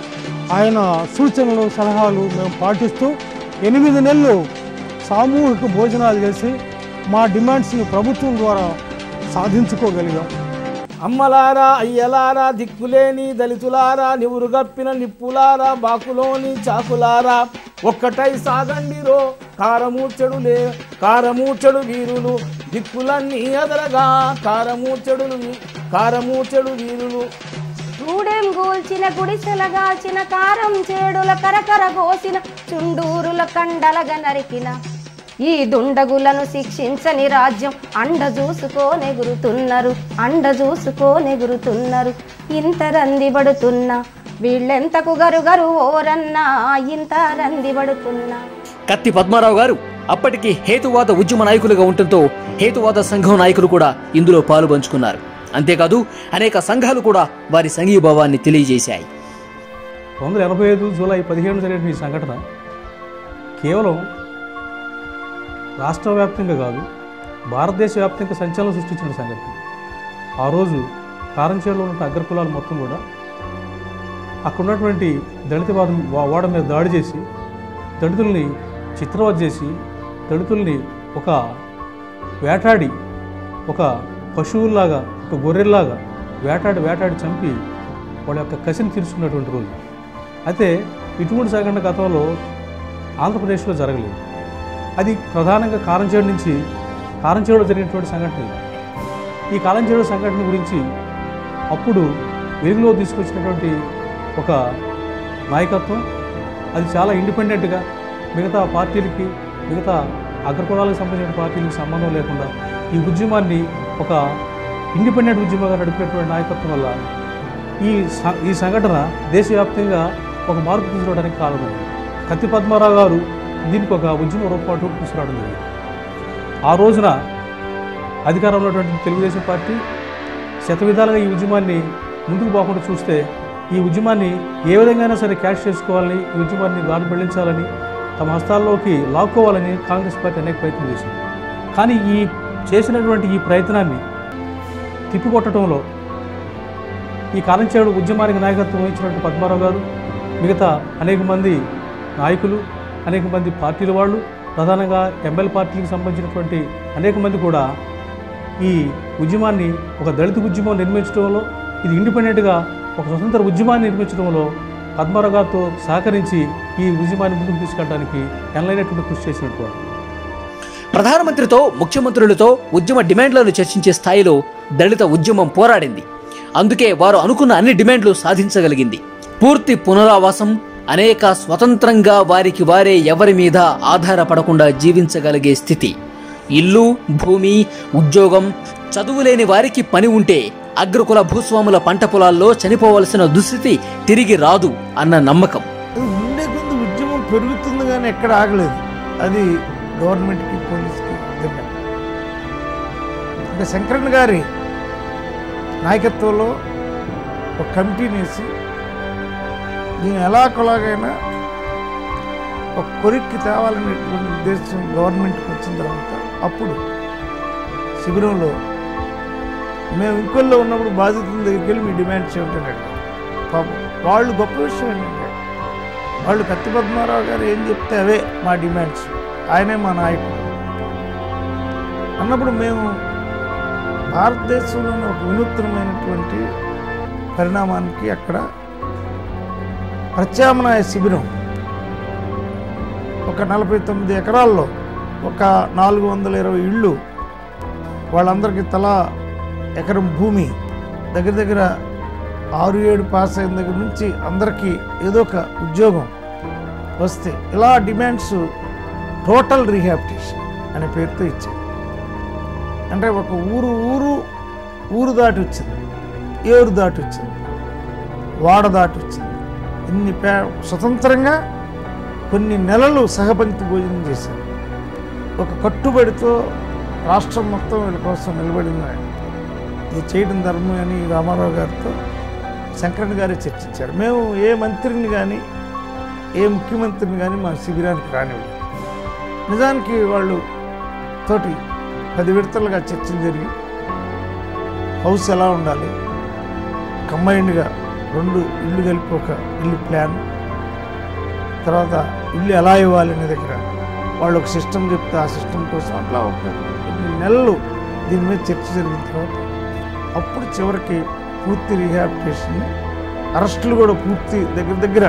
ఆయన సూచనలు సలహాలు మేము పాటిస్తూ ఎనిమిది నెలలు సామూహిక భోజనాలు చేసి మా డిమాండ్స్ని ప్రభుత్వం ద్వారా సాధించుకోగలిగాం అమ్మలారా అయ్యలారా దిక్కులేని దళితులారా నివురుగప్పిన నిప్పులారా బాకులోని చాకులారా ఒక్కటై సాగండిరో కారమూర్చెడులే కారమూర్చెడు వీరులు దిక్కులన్నీ అదరగా కారమూర్చెడులు వీ- కారమూర్చెడు వీరులు గూడెం గూల్చిన గుడిసెలగాల్చిన కారం చేడుల కరకర కోసిన చుండూరుల కండలగ నరికిన ఈ దుండగులను శిక్షించని రాజ్యం అండ చూసుకోనెగురుతున్నారు అండ చూసుకోనెగురుతున్నారు ఇంత రందిబడుతున్నా వీళ్ళెంతకు గరుగరు ఓరన్నా ఇంత రందిబడుతున్నా కత్తి పద్మారావు గారు అప్పటికి హేతువాద ఉద్యమ నాయకులుగా ఉండటంతో హేతువాద సంఘం నాయకులు కూడా ఇందులో పాలు పంచుకున్నారు అంతేకాదు అనేక సంఘాలు కూడా వారి సంఘీభావాన్ని తెలియజేశాయి పంతొమ్మిది వందల ఎనభై ఐదు జూలై పదిహేను జరిగిన ఈ సంఘటన కేవలం రాష్ట్ర వ్యాప్తంగా కాదు భారతదేశ వ్యాప్తంగా సంచలనం సృష్టించిన సంఘటన ఆ రోజు కారంచేడులో ఉన్న అగ్రకులాలు మొత్తం కూడా అక్కడ ఉన్నటువంటి దళిత వాదం వా- వాడ మీద దాడి చేసి దళితుల్ని చిత్రవద చేసి దళితుల్ని ఒక వేటాడి ఒక పశువుల్లాగా ఒక గొర్రెల్లాగా వేటాడి వేటాడి చంపి వాళ్ళ యొక్క కసిని తీర్చుకున్నటువంటి రోజు అయితే ఇటువంటి సంఘటన గతంలో ఆంధ్రప్రదేశ్లో జరగలేదు అది ప్రధానంగా కారంచేడు నుంచి కారంచేడులో జరిగినటువంటి సంఘటన ఇది. ఈ కారంచేడు సంఘటన గురించి అప్పుడు వెలుగులో తీసుకొచ్చినటువంటి ఒక నాయకత్వం అది చాలా ఇండిపెండెంట్గా మిగతా పార్టీలకి మిగతా అగ్రకులాలకు సంబంధించిన పార్టీలకు సంబంధం లేకుండా ఈ ఉద్యమాన్ని ఒక ఇండిపెండెంట్ ఉద్యమంగా నడిపినటువంటి నాయకత్వం వల్ల ఈ స- ఈ సంఘటన దేశవ్యాప్తంగా ఒక మార్పు తీసుకురావడానికి కారణమైంది కత్తి పద్మారావు గారు దీనికి ఒక ఉద్యమ రూపాటు తీసుకురావడం జరిగింది ఆ రోజున అధికారంలో ఉన్నటువంటి తెలుగుదేశం పార్టీ శతవిధాలుగా ఈ ఉద్యమాన్ని ముందుకు పోకుండా చూస్తే ఈ ఉద్యమాన్ని ఏ విధంగా సరే క్యాష్ చేసుకోవాలని ఈ ఉద్యమాన్ని దారి పెళ్లించాలని తమ హస్తాల్లోకి లాక్కోవాలని కాంగ్రెస్ పార్టీ అనేక ప్రయత్నం చేసింది కానీ ఈ చేసినటువంటి ఈ ప్రయత్నాన్ని తిప్పికొట్టడంలో ఈ కారంచేడు ఉద్యమానికి నాయకత్వం వహించినటువంటి పద్మారావు గారు మిగతా అనేక మంది నాయకులు అనేక మంది పార్టీల వాళ్ళు ప్రధానంగా ఎంఎల్ పార్టీకి సంబంధించినటువంటి అనేక మంది కూడా ఈ ఉద్యమాన్ని ఒక దళిత ఉద్యమం నిర్మించడంలో ఇది ఇండిపెండెంట్గా ఒక స్వతంత్ర ఉద్యమాన్ని నిర్మించడంలో పద్మారావు గారితో సహకరించి ఈ ఉద్యమాన్ని ముందుకు తీసుకెళ్ళడానికి ఎనలైనటువంటి కృషి చేసినట్టు వారు. ప్రధానమంత్రితో ముఖ్యమంత్రులతో ఉద్యమ డిమాండ్లను చర్చించే స్థాయిలో దళిత ఉద్యమం పోరాడింది అందుకే వారు అనుకున్న అన్ని డిమాండ్లు సాధించగలిగింది పూర్తి పునరావాసం అనేక స్వతంత్రంగా వారికి వారే ఎవరి మీద ఆధారపడకుండా జీవించగలిగే స్థితి ఇల్లు భూమి ఉద్యోగం చదువులేని వారికి పని ఉంటే అగ్రకుల భూస్వాముల పంట పొలాల్లో చనిపోవలసిన దుస్థితి తిరిగి రాదు అన్న నమ్మకం అది ఉండే కొంత ఉద్యమం పెరుగుతుంది కానీ ఎక్కడ ఆగలేదు అది గవర్నమెంట్కి పోలీస్కి దగ్గర అంటే శంకరన్ గారి నాయకత్వంలో ఒక కమిటీని వేసి దీన్ని ఎలా కొలాగైనా ఒక కొరిక్కి తేవాలనేటువంటి ఉద్దేశం గవర్నమెంట్కి వచ్చిన తర్వాత అప్పుడు శిబిరంలో మేము ఇంకొల్లో ఉన్నప్పుడు బాధితుల దగ్గరికి వెళ్ళి మీ డిమాండ్స్ ఏమిటండి పాపం వాళ్ళు గొప్ప విషయం ఏంటంటే వాళ్ళు కత్తి పద్మారావు గారు ఏం చెప్తే అవే మా డిమాండ్స్ ఆయనే మా నాయకుడు అన్నప్పుడు మేము భారతదేశంలోని ఒక వినూత్నమైనటువంటి పరిణామానికి అక్కడ ప్రత్యామ్నాయ శిబిరం ఒక నలభై తొమ్మిది ఎకరాల్లో ఒక నాలుగు వందల ఇరవై ఇళ్ళు వాళ్ళందరికీ తలా ఎకరం భూమి దగ్గర దగ్గర ఆరు ఏడు పాస్ అయిన దగ్గర నుంచి అందరికీ ఏదో ఒక ఉద్యోగం వస్తే ఇలా డిమాండ్స్ టోటల్ రీహాబిటేషన్ అనే పేరుతో ఇచ్చారు అంటే ఒక ఊరు ఊరు ఊరు దాటి వచ్చింది ఏరు దాటి వచ్చింది వాడ దాటి వచ్చింది ఇన్ని పే స్వతంత్రంగా కొన్ని నెలలు సహపంక్తి భోజనం చేశారు ఒక కట్టుబడితో రాష్ట్రం మొత్తం వీళ్ళ కోసం నిలబడింది ఇది చేయడం ధర్మం అని రామారావు గారితో శంకరన్ గారే చర్చించారు మేము ఏ మంత్రిని కానీ ఏ ముఖ్యమంత్రిని కానీ మా శిబిరానికి రానివ్వలేదు నిజానికి వాళ్ళు తోటి పది విడతలుగా చర్చలు జరిగి హౌస్ ఎలా ఉండాలి కంబైన్డ్గా రెండు ఇల్లు కలిపి ఒక ఇల్లు ప్లాన్ తర్వాత ఇల్లు ఎలా ఇవ్వాలి అనే దగ్గర వాళ్ళు ఒక సిస్టమ్ చెప్తే ఆ సిస్టమ్ కోసం అట్లా ఒక కొన్ని నెలలు దీని మీద చర్చ జరిగిన తర్వాత అప్పుడు చివరికి పూర్తి రీహాబిటేషన్ అరెస్టులు కూడా పూర్తి దగ్గర దగ్గర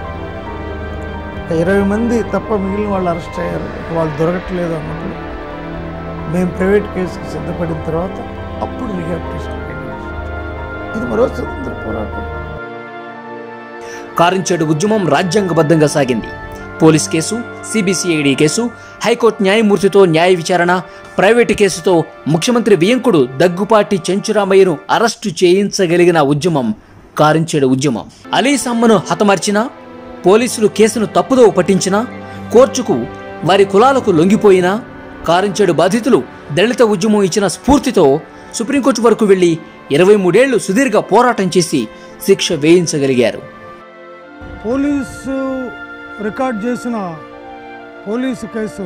ఒక ఇరవై మంది తప్ప మిగిలిన వాళ్ళు అరెస్ట్ అయ్యారు ఇక వాళ్ళు దొరకట్లేదు అన్నప్పుడు మేము ప్రైవేట్ కేసుకి సిద్ధపడిన తర్వాత అప్పుడు రీహాబిటేషన్ ఇది మరో స్వతంత్ర పోరాటం కారించేడు ఉద్యమం రాజ్యాంగబద్ధంగా సాగింది police case CBCID case high court న్యాయమూర్తితో న్యాయ విచారణ ప్రైవేటు కేసుతో ముఖ్యమంత్రి వియంకుడు దగ్గుపాటి చెంచురామయ్యను అరెస్టు చేయించగలిగిన ఉద్యమం కారించేడు ఉద్యమం అలీ సమ్మను హతమార్చినా పోలీసులు కేసును తప్పుదోవ పట్టించినా కోర్టుకు వారి కులాలకు లొంగిపోయినా కారించేడు బాధితులు దళిత ఉద్యమం ఇచ్చిన స్ఫూర్తితో సుప్రీంకోర్టు వరకు వెళ్లి ఇరవై మూడేళ్లు సుదీర్ఘ పోరాటం చేసి శిక్ష వేయించగలిగారు పోలీసు రికార్డ్ చేసిన పోలీసు కేసు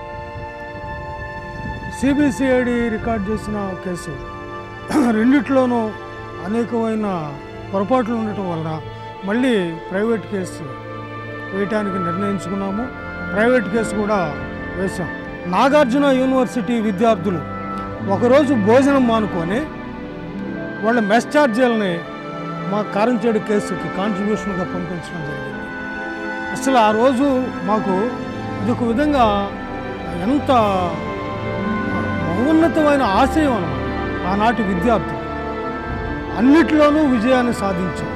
సిబిసిఐడి రికార్డ్ చేసిన కేసు రెండిట్లోనూ అనేకమైన పొరపాట్లు ఉండటం వలన మళ్ళీ ప్రైవేట్ కేసు వేయటానికి నిర్ణయించుకున్నాము ప్రైవేట్ కేసు కూడా వేశాం నాగార్జున యూనివర్సిటీ విద్యార్థులు ఒకరోజు భోజనం మానుకొని వాళ్ళ మెస్ ఛార్జీలని మా కారంచేడు కేసుకి కాంట్రిబ్యూషన్గా పంపించడం జరిగింది అసలు ఆ రోజు మాకు ఇది ఒక విధంగా ఎంత మహోన్నతమైన ఆశయం అన్నమాట ఆనాటి విద్యార్థులు అన్నిటిలోనూ విజయాన్ని సాధించారు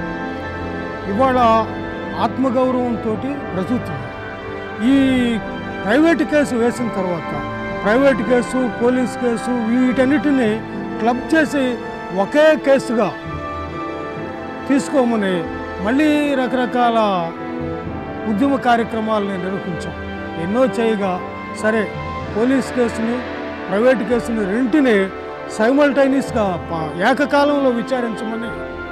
ఇవాళ ఆత్మగౌరవంతో బ్రతుకుతుంది ఈ ప్రైవేట్ కేసు వేసిన తర్వాత ప్రైవేట్ కేసు పోలీస్ కేసు వీటన్నిటిని క్లబ్ చేసి ఒకే కేసుగా తీసుకోమని మళ్ళీ రకరకాల ఉద్యమ కార్యక్రమాలని నిర్వహించాం ఎన్నో చేయగా సరే పోలీస్ కేసుని ప్రైవేట్ కేసుని రెంటిని సైమల్టైనియస్గా ఏకకాలంలో విచారించమని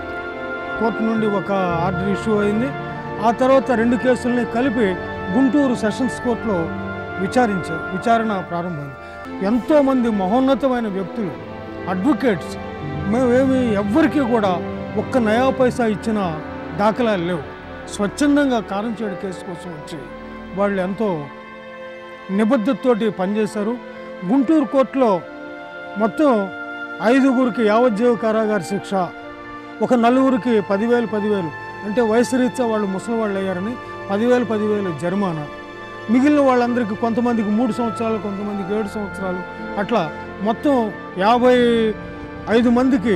కోర్టు నుండి ఒక ఆర్డర్ ఇష్యూ అయింది ఆ తర్వాత రెండు కేసుల్ని కలిపి గుంటూరు సెషన్స్ కోర్టులో విచారించారు విచారణ ప్రారంభమైంది ఎంతోమంది మహోన్నతమైన వ్యక్తులు అడ్వకేట్స్ మేమేమి ఎవ్వరికీ కూడా ఒక్క నయా పైసా ఇచ్చిన దాఖలాలు లేవు స్వచ్ఛందంగా కారంచేడు కేసు కోసం వచ్చి వాళ్ళు ఎంతో నిబద్ధతతోటి పనిచేశారు గుంటూరు కోర్టులో మొత్తం ఐదుగురికి యావజ్జీవ కారాగార శిక్ష ఒక నలుగురికి పదివేలు పదివేలు అంటే వయసు రీత్యా వాళ్ళు ముసలి వాళ్ళు అయ్యారని పదివేలు పదివేలు జరిమానా మిగిలిన వాళ్ళందరికీ కొంతమందికి మూడు సంవత్సరాలు కొంతమందికి ఏడు సంవత్సరాలు అట్లా మొత్తం యాభై ఐదు మందికి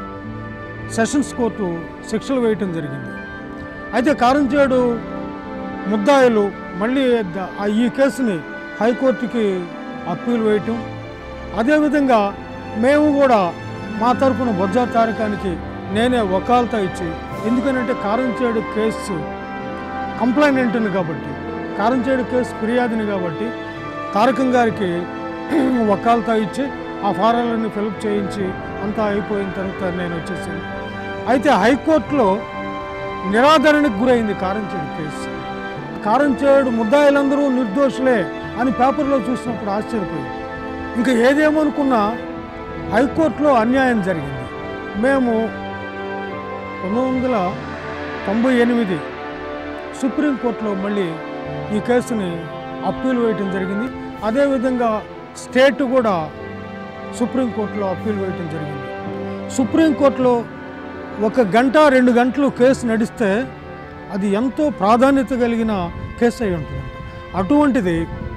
సెషన్స్ కోర్టు శిక్షలు వేయటం జరిగింది అయితే కారంచేడు ముద్దాయిలు మళ్ళీ ద- ఆ ఈ కేసుని హైకోర్టుకి అప్పీల్ వేయటం అదేవిధంగా మేము కూడా మా తరపున బొజ్జా తారకానికి నేనే వకాల్తా ఇచ్చి ఎందుకనంటే కారంచేడు కేసు కంప్లైనెంట్ని కాబట్టి కారంచేడు కేసు ఫిర్యాదుని కాబట్టి తారకం గారికి వకాల్తా ఇచ్చి ఆ ఫారాలన్నీ ఫిలప్ చేయించి అంతా అయిపోయిన తర్వాత నేను వచ్చేసాను అయితే హైకోర్టులో నిరాదరణకు గురైంది కారంచేడు కేసు కారంచేడు ముద్దాయిలందరూ నిర్దోషులే అని పేపర్లో చూసినప్పుడు ఆశ్చర్యపోయింది ఇంకా ఏదేమనుకున్నా హైకోర్టులో అన్యాయం జరిగింది మేము పంతొమ్మిది వందల తొంభై ఎనిమిది సుప్రీంకోర్టులో మళ్ళీ ఈ కేసుని అప్పీల్ వేయటం జరిగింది అదేవిధంగా స్టేట్ కూడా సుప్రీంకోర్టులో అప్పీల్ వేయటం జరిగింది సుప్రీంకోర్టులో ఒక గంట రెండు గంటలు కేసు నడిస్తే అది ఎంతో ప్రాధాన్యత కలిగిన కేసు అయి ఉంటుంది అటువంటిది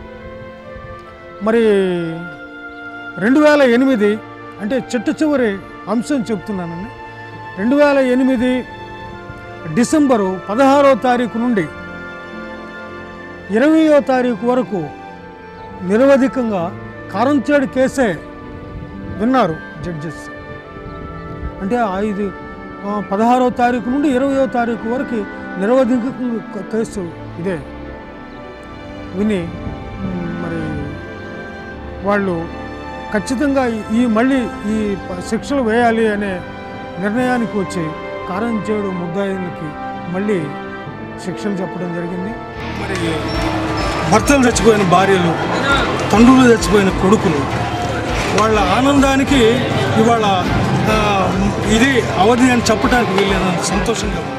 మరి రెండు వేల ఎనిమిది అంటే చిట్ట చివరి అంశం చెప్తున్నానండి రెండు వేల ఎనిమిది డిసెంబరు పదహారో తారీఖు నుండి ఇరవయో తారీఖు వరకు నిరవధికంగా కారంచేడు కేసే విన్నారు జడ్జెస్ అంటే ఐదు ఆ, పదహారో తారీఖు నుండి ఇరవయో తారీఖు వరకు నిరవధికంగా కేసు ఇదే విని మ్, మరి వాళ్ళు ఖచ్చితంగా ఈ మళ్ళీ ఈ ప- శిక్షలు వేయాలి అనే నిర్ణయానికి వచ్చి కారం చేడు ముద్దాయిలకి మళ్ళీ శిక్షలు చెప్పడం జరిగింది మరి భర్తలు చచ్చిపోయిన భార్యలు తండ్రులు చచ్చిపోయిన కొడుకులు వాళ్ళ ఆనందానికి ఇవాళ ఆ, ఇది అవధి అని చెప్పడానికి వీళ్ళేనంత సంతోషంగా ఉంది.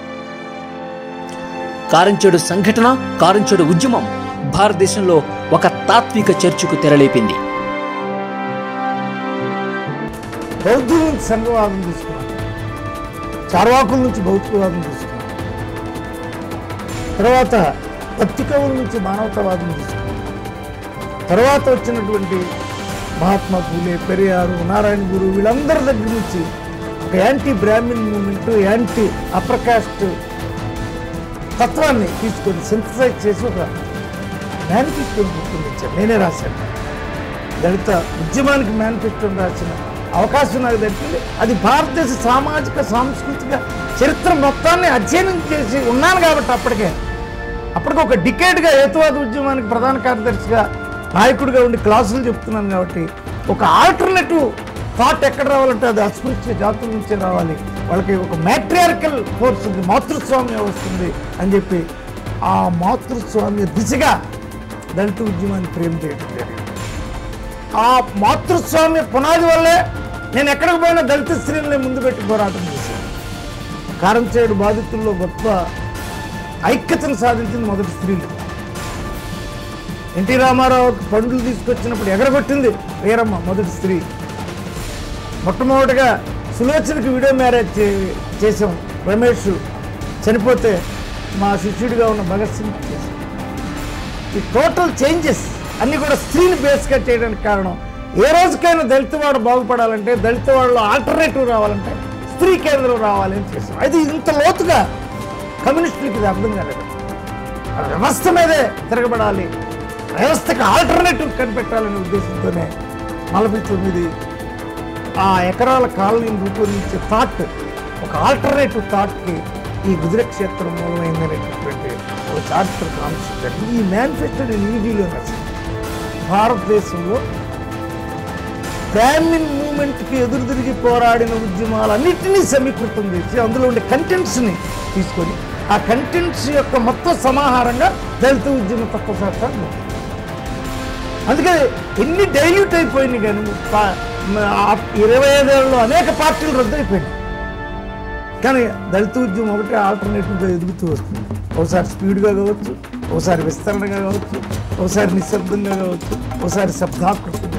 కారంచేడు సంఘటన కారంచేడు ఉద్యమం భారతదేశంలో ఒక తాత్విక చర్చకు తెరలేపింది బౌద్ధుల నుంచి సంఘవాదం తీసుకున్నాం చార్వాకుల నుంచి భౌతికవాదం తీసుకున్నాం తర్వాత పత్తికవుల నుంచి మానవతావాదం తీసుకున్నాం తర్వాత వచ్చినటువంటి మహాత్మా పూలే పెరియారు నారాయణ గురు వీళ్ళందరి దగ్గర నుంచి ఒక anti Brahmin movement anti upper caste తత్వాన్ని తీసుకొని సింథసైజ్ చేసి ఒక మేనిఫెస్టోని రూపొందించాను నేనే రాశాను దళిత ఉద్యమానికి మేనిఫెస్టోని రాసిన అవకాశం నాకు దొరికింది అది భారతదేశ సామాజిక సాంస్కృతిక చరిత్ర మొత్తాన్ని అధ్యయనం చేసి ఉన్నాను కాబట్టి అప్పటికే అప్పటికి ఒక డికేడ్గా హేతువాద ఉద్యమానికి ప్రధాన కార్యదర్శిగా నాయకుడిగా ఉండి క్లాసులు చెప్తున్నాను కాబట్టి ఒక ఆల్టర్నేటివ్ థాట్ ఎక్కడ రావాలంటే అది అస్పృశ్య జాతుల నుంచే రావాలి వాళ్ళకి ఒక మ్యాట్రియార్కల్ ఫోర్స్ ఉంది మాతృస్వామ్యం వస్తుంది అని చెప్పి ఆ మాతృస్వామ్య దిశగా దళిత ఉద్యమాన్ని ప్రేమ చేయడం జరిగింది ఆ మాతృస్వామ్య పునాది వల్లే నేను ఎక్కడికి పోయినా దళిత స్త్రీలని ముందు పెట్టి పోరాటం చేశాను కారంచేడు బాధితుల్లో గొప్ప ఐక్యతను సాధించింది మొదటి స్త్రీలు ఎన్టీ రామారావు పండ్లు తీసుకొచ్చినప్పుడు ఎగరగొట్టింది వీరమ్మ మొదటి స్త్రీ మొట్టమొదటిగా సులోచనకి వీడియో మ్యారేజ్ చే- చేసాం రమేష్ చనిపోతే మా శిష్యుడిగా ఉన్న భగత్ సింగ్ చేశాం ఈ టోటల్ చేంజెస్ అన్ని కూడా స్త్రీని బేస్గా చేయడానికి కారణం ఏ రోజుకైనా దళిత వాడు బాగుపడాలంటే దళిత వాళ్ళలో ఆల్టర్నేటివ్ రావాలంటే స్త్రీ కేంద్రం రావాలి అని చేసాం అది ఇంత లోతుగా కమ్యూనిస్టులకి ఇది అర్థం కాలేదు ఆ వ్యవస్థ మీదే తిరగబడాలి వ్యవస్థకు ఆల్టర్నేటివ్ కనిపెట్టాలనే ఉద్దేశంతోనే నలభై తొమ్మిది ఆ ఎకరాల కాలనీని రూపొందించే థాట్ ఒక ఆల్టర్నేటివ్ థాట్కి ఈ గుజర క్షేత్రం మూలమైందనేటటువంటి ఒక చారిత్రక అంశం జరిగింది. ఈ మేనిఫెస్టో నేను ఈవీలో రాశాను భారతదేశంలో బ్రాహ్మిన్ మూమెంట్కి ఎదురు తిరిగి పోరాడిన ఉద్యమాలన్నింటినీ సమీకృతం చేసి అందులో ఉండే కంటెంట్స్ని తీసుకొని ఆ కంటెంట్స్ యొక్క మొత్తం సమాహారంగా దళిత ఉద్యమ తత్వశాస్త్రాన్ని ఉంది. అందుకని ఎన్ని డైల్యూట్ అయిపోయినాయి కానీ పా- మ- ఆ ఇరవై ఐదేళ్ళలో అనేక పార్టీలు రద్దయిపోయినాయి కానీ దళిత ఉద్యమం ఒకటి ఆల్టర్నేటివ్గా ఎదుగుతూ వస్తుంది ఒకసారి స్పీడ్గా కావచ్చు ఒకసారి విస్తరణగా కావచ్చు ఒకసారి నిశ్శబ్దంగా కావచ్చు ఒకసారి శబ్దాకృతంగా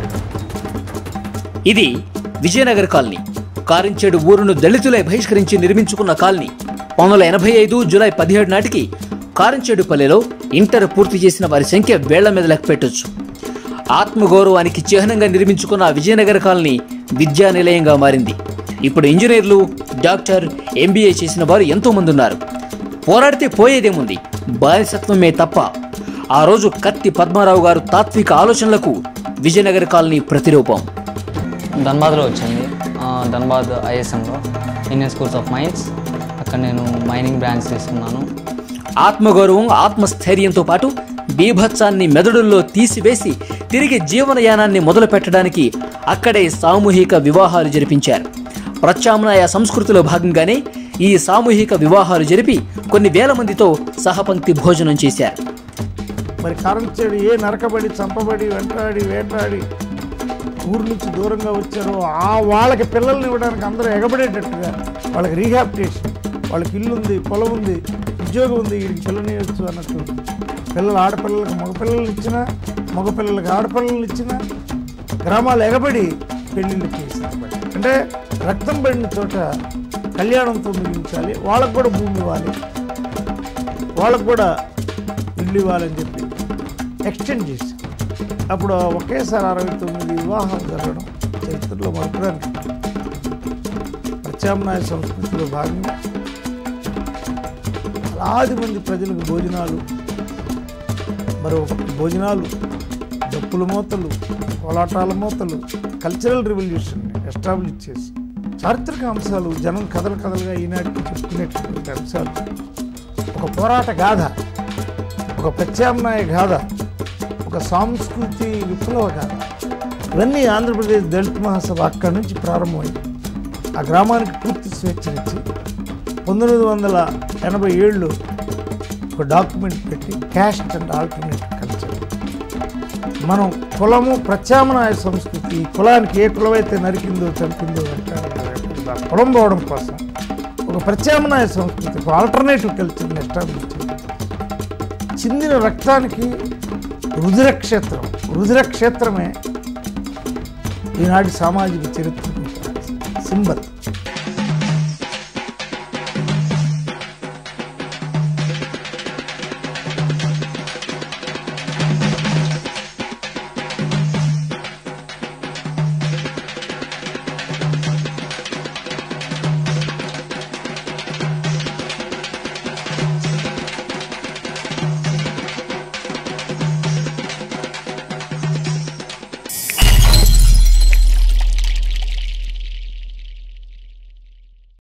ఇది విజయనగర్ కాలనీ కారించేడు ఊరును దళితులే బహిష్కరించి నిర్మించుకున్న కాలనీ పంతొమ్మిది వందల ఎనభై ఐదు జూలై పదిహేడు నాటికి కారించేడు పల్లెలో ఇంటర్ పూర్తి చేసిన వారి సంఖ్య వేళ్ల మీద లెక్క పెట్టొచ్చు ఆత్మగౌరవానికి చిహ్నంగా నిర్మించుకున్న ఆ విజయనగర్ కాలనీ విద్యా నిలయంగా మారింది ఇప్పుడు ఇంజనీర్లు డాక్టర్ ఎంబీఏ చేసిన వారు ఎంతో మంది ఉన్నారు పోరాడితే పోయేదేముంది బానిసత్వమే తప్ప ఆ రోజు కత్తి పద్మారావు గారు తాత్విక ఆలోచనలకు విజయనగర్ కాలనీ ప్రతిరూపం ధన్బాద్లో వచ్చింది ఆ, ధన్బాద్ ఐఎస్ఎంలో ఇండియన్ స్కూల్స్ ఆఫ్ మైన్స్ అక్కడ నేను మైనింగ్ బ్రాంచ్ తీసుకున్నాను ఆత్మగౌరవం ఆత్మస్థైర్యంతో పాటు బీభత్సాన్ని మెదడుల్లో తీసివేసి తిరిగి జీవనయానాన్ని మొదలు పెట్టడానికి అక్కడే సామూహిక వివాహాలు జరిపించారు ప్రత్యామ్నాయ సంస్కృతిలో భాగంగానే ఈ సామూహిక వివాహాలు జరిపి కొన్ని వేల మందితో సహపంక్తి భోజనం చేశారు మరి కారంచేడు ఏ నరకబడి చంపబడి వెంటాడి వేటాడి ఊరు నుంచి దూరంగా వచ్చారో ఆ వాళ్ళకి పిల్లల్ని ఇవ్వడానికి అందరూ ఎగబడేటట్టుగా వాళ్ళకి రీహాబిటేషన్ వాళ్ళకి ఇల్లు ఉంది పొలం ఉంది ఉద్యోగం ఉంది వీడికి పిల్లని ఇవ్వచ్చు అన్నట్టు పిల్లలు ఆడపిల్లలకు మగపిల్లలు ఇచ్చినా మగపిల్లలకు ఆడపిల్లలు ఇచ్చినా గ్రామాలు ఎగబడి పెళ్ళిళ్ళు చేసినప్పుడు అంటే రక్తం పడిన చోట కళ్యాణంతో ముగించాలి వాళ్ళకు కూడా భూమి ఇవ్వాలి వాళ్ళకు కూడా ఇల్లు ఇవ్వాలని చెప్పి ఎక్స్టెండ్ చేసి అప్పుడు ఒకేసారి అరవై తొమ్మిది వివాహాలు జరగడం చరిత్రలో మరపురాని ప్రత్యామ్నాయ సంస్కృతిలో భాగంగా అలాది మంది ప్రజలకు భోజనాలు మరో భోజనాలు డప్పుల మూతలు కోలాటాల మూతలు కల్చరల్ రెవల్యూషన్ ఎస్టాబ్లిష్ చేసి చారిత్రక అంశాలు జనం కథలు కథలుగా ఈనాటికి చెప్పుకునేటటువంటి అంశాలు ఒక పోరాట గాథ ఒక ప్రత్యామ్నాయ గాథ ఒక సాంస్కృతి విప్లవ గాథ ఇవన్నీ ఆంధ్రప్రదేశ్ దళిత మహాసభ అక్కడి నుంచి ప్రారంభమైంది ఆ గ్రామానికి పూర్తి స్వేచ్ఛనిచ్చి పంతొమ్మిది వందల ఎనభై ఏళ్ళు ఒక డాక్యుమెంట్ పెట్టి క్యాస్ట్ అండ్ ఆల్టర్నేట్ కల్చర్ మనం కులము ప్రత్యామ్నాయ సంస్కృతి ఈ కులానికి ఏ కులమైతే నరికిందో చంపిందో వెంటాడిందో వెంటాడిందో ఆ కులం పోవడం కోసం ఒక ప్రత్యామ్నాయ సంస్కృతి ఒక ఆల్టర్నేటివ్ కల్చర్ని ఎస్టాబ్లిష్ చేయాలి చిందిన రక్తానికి రుధిరక్షేత్రం రుధిరక్షేత్రమే ఈనాటి సామాజిక చరిత్ర సింబల్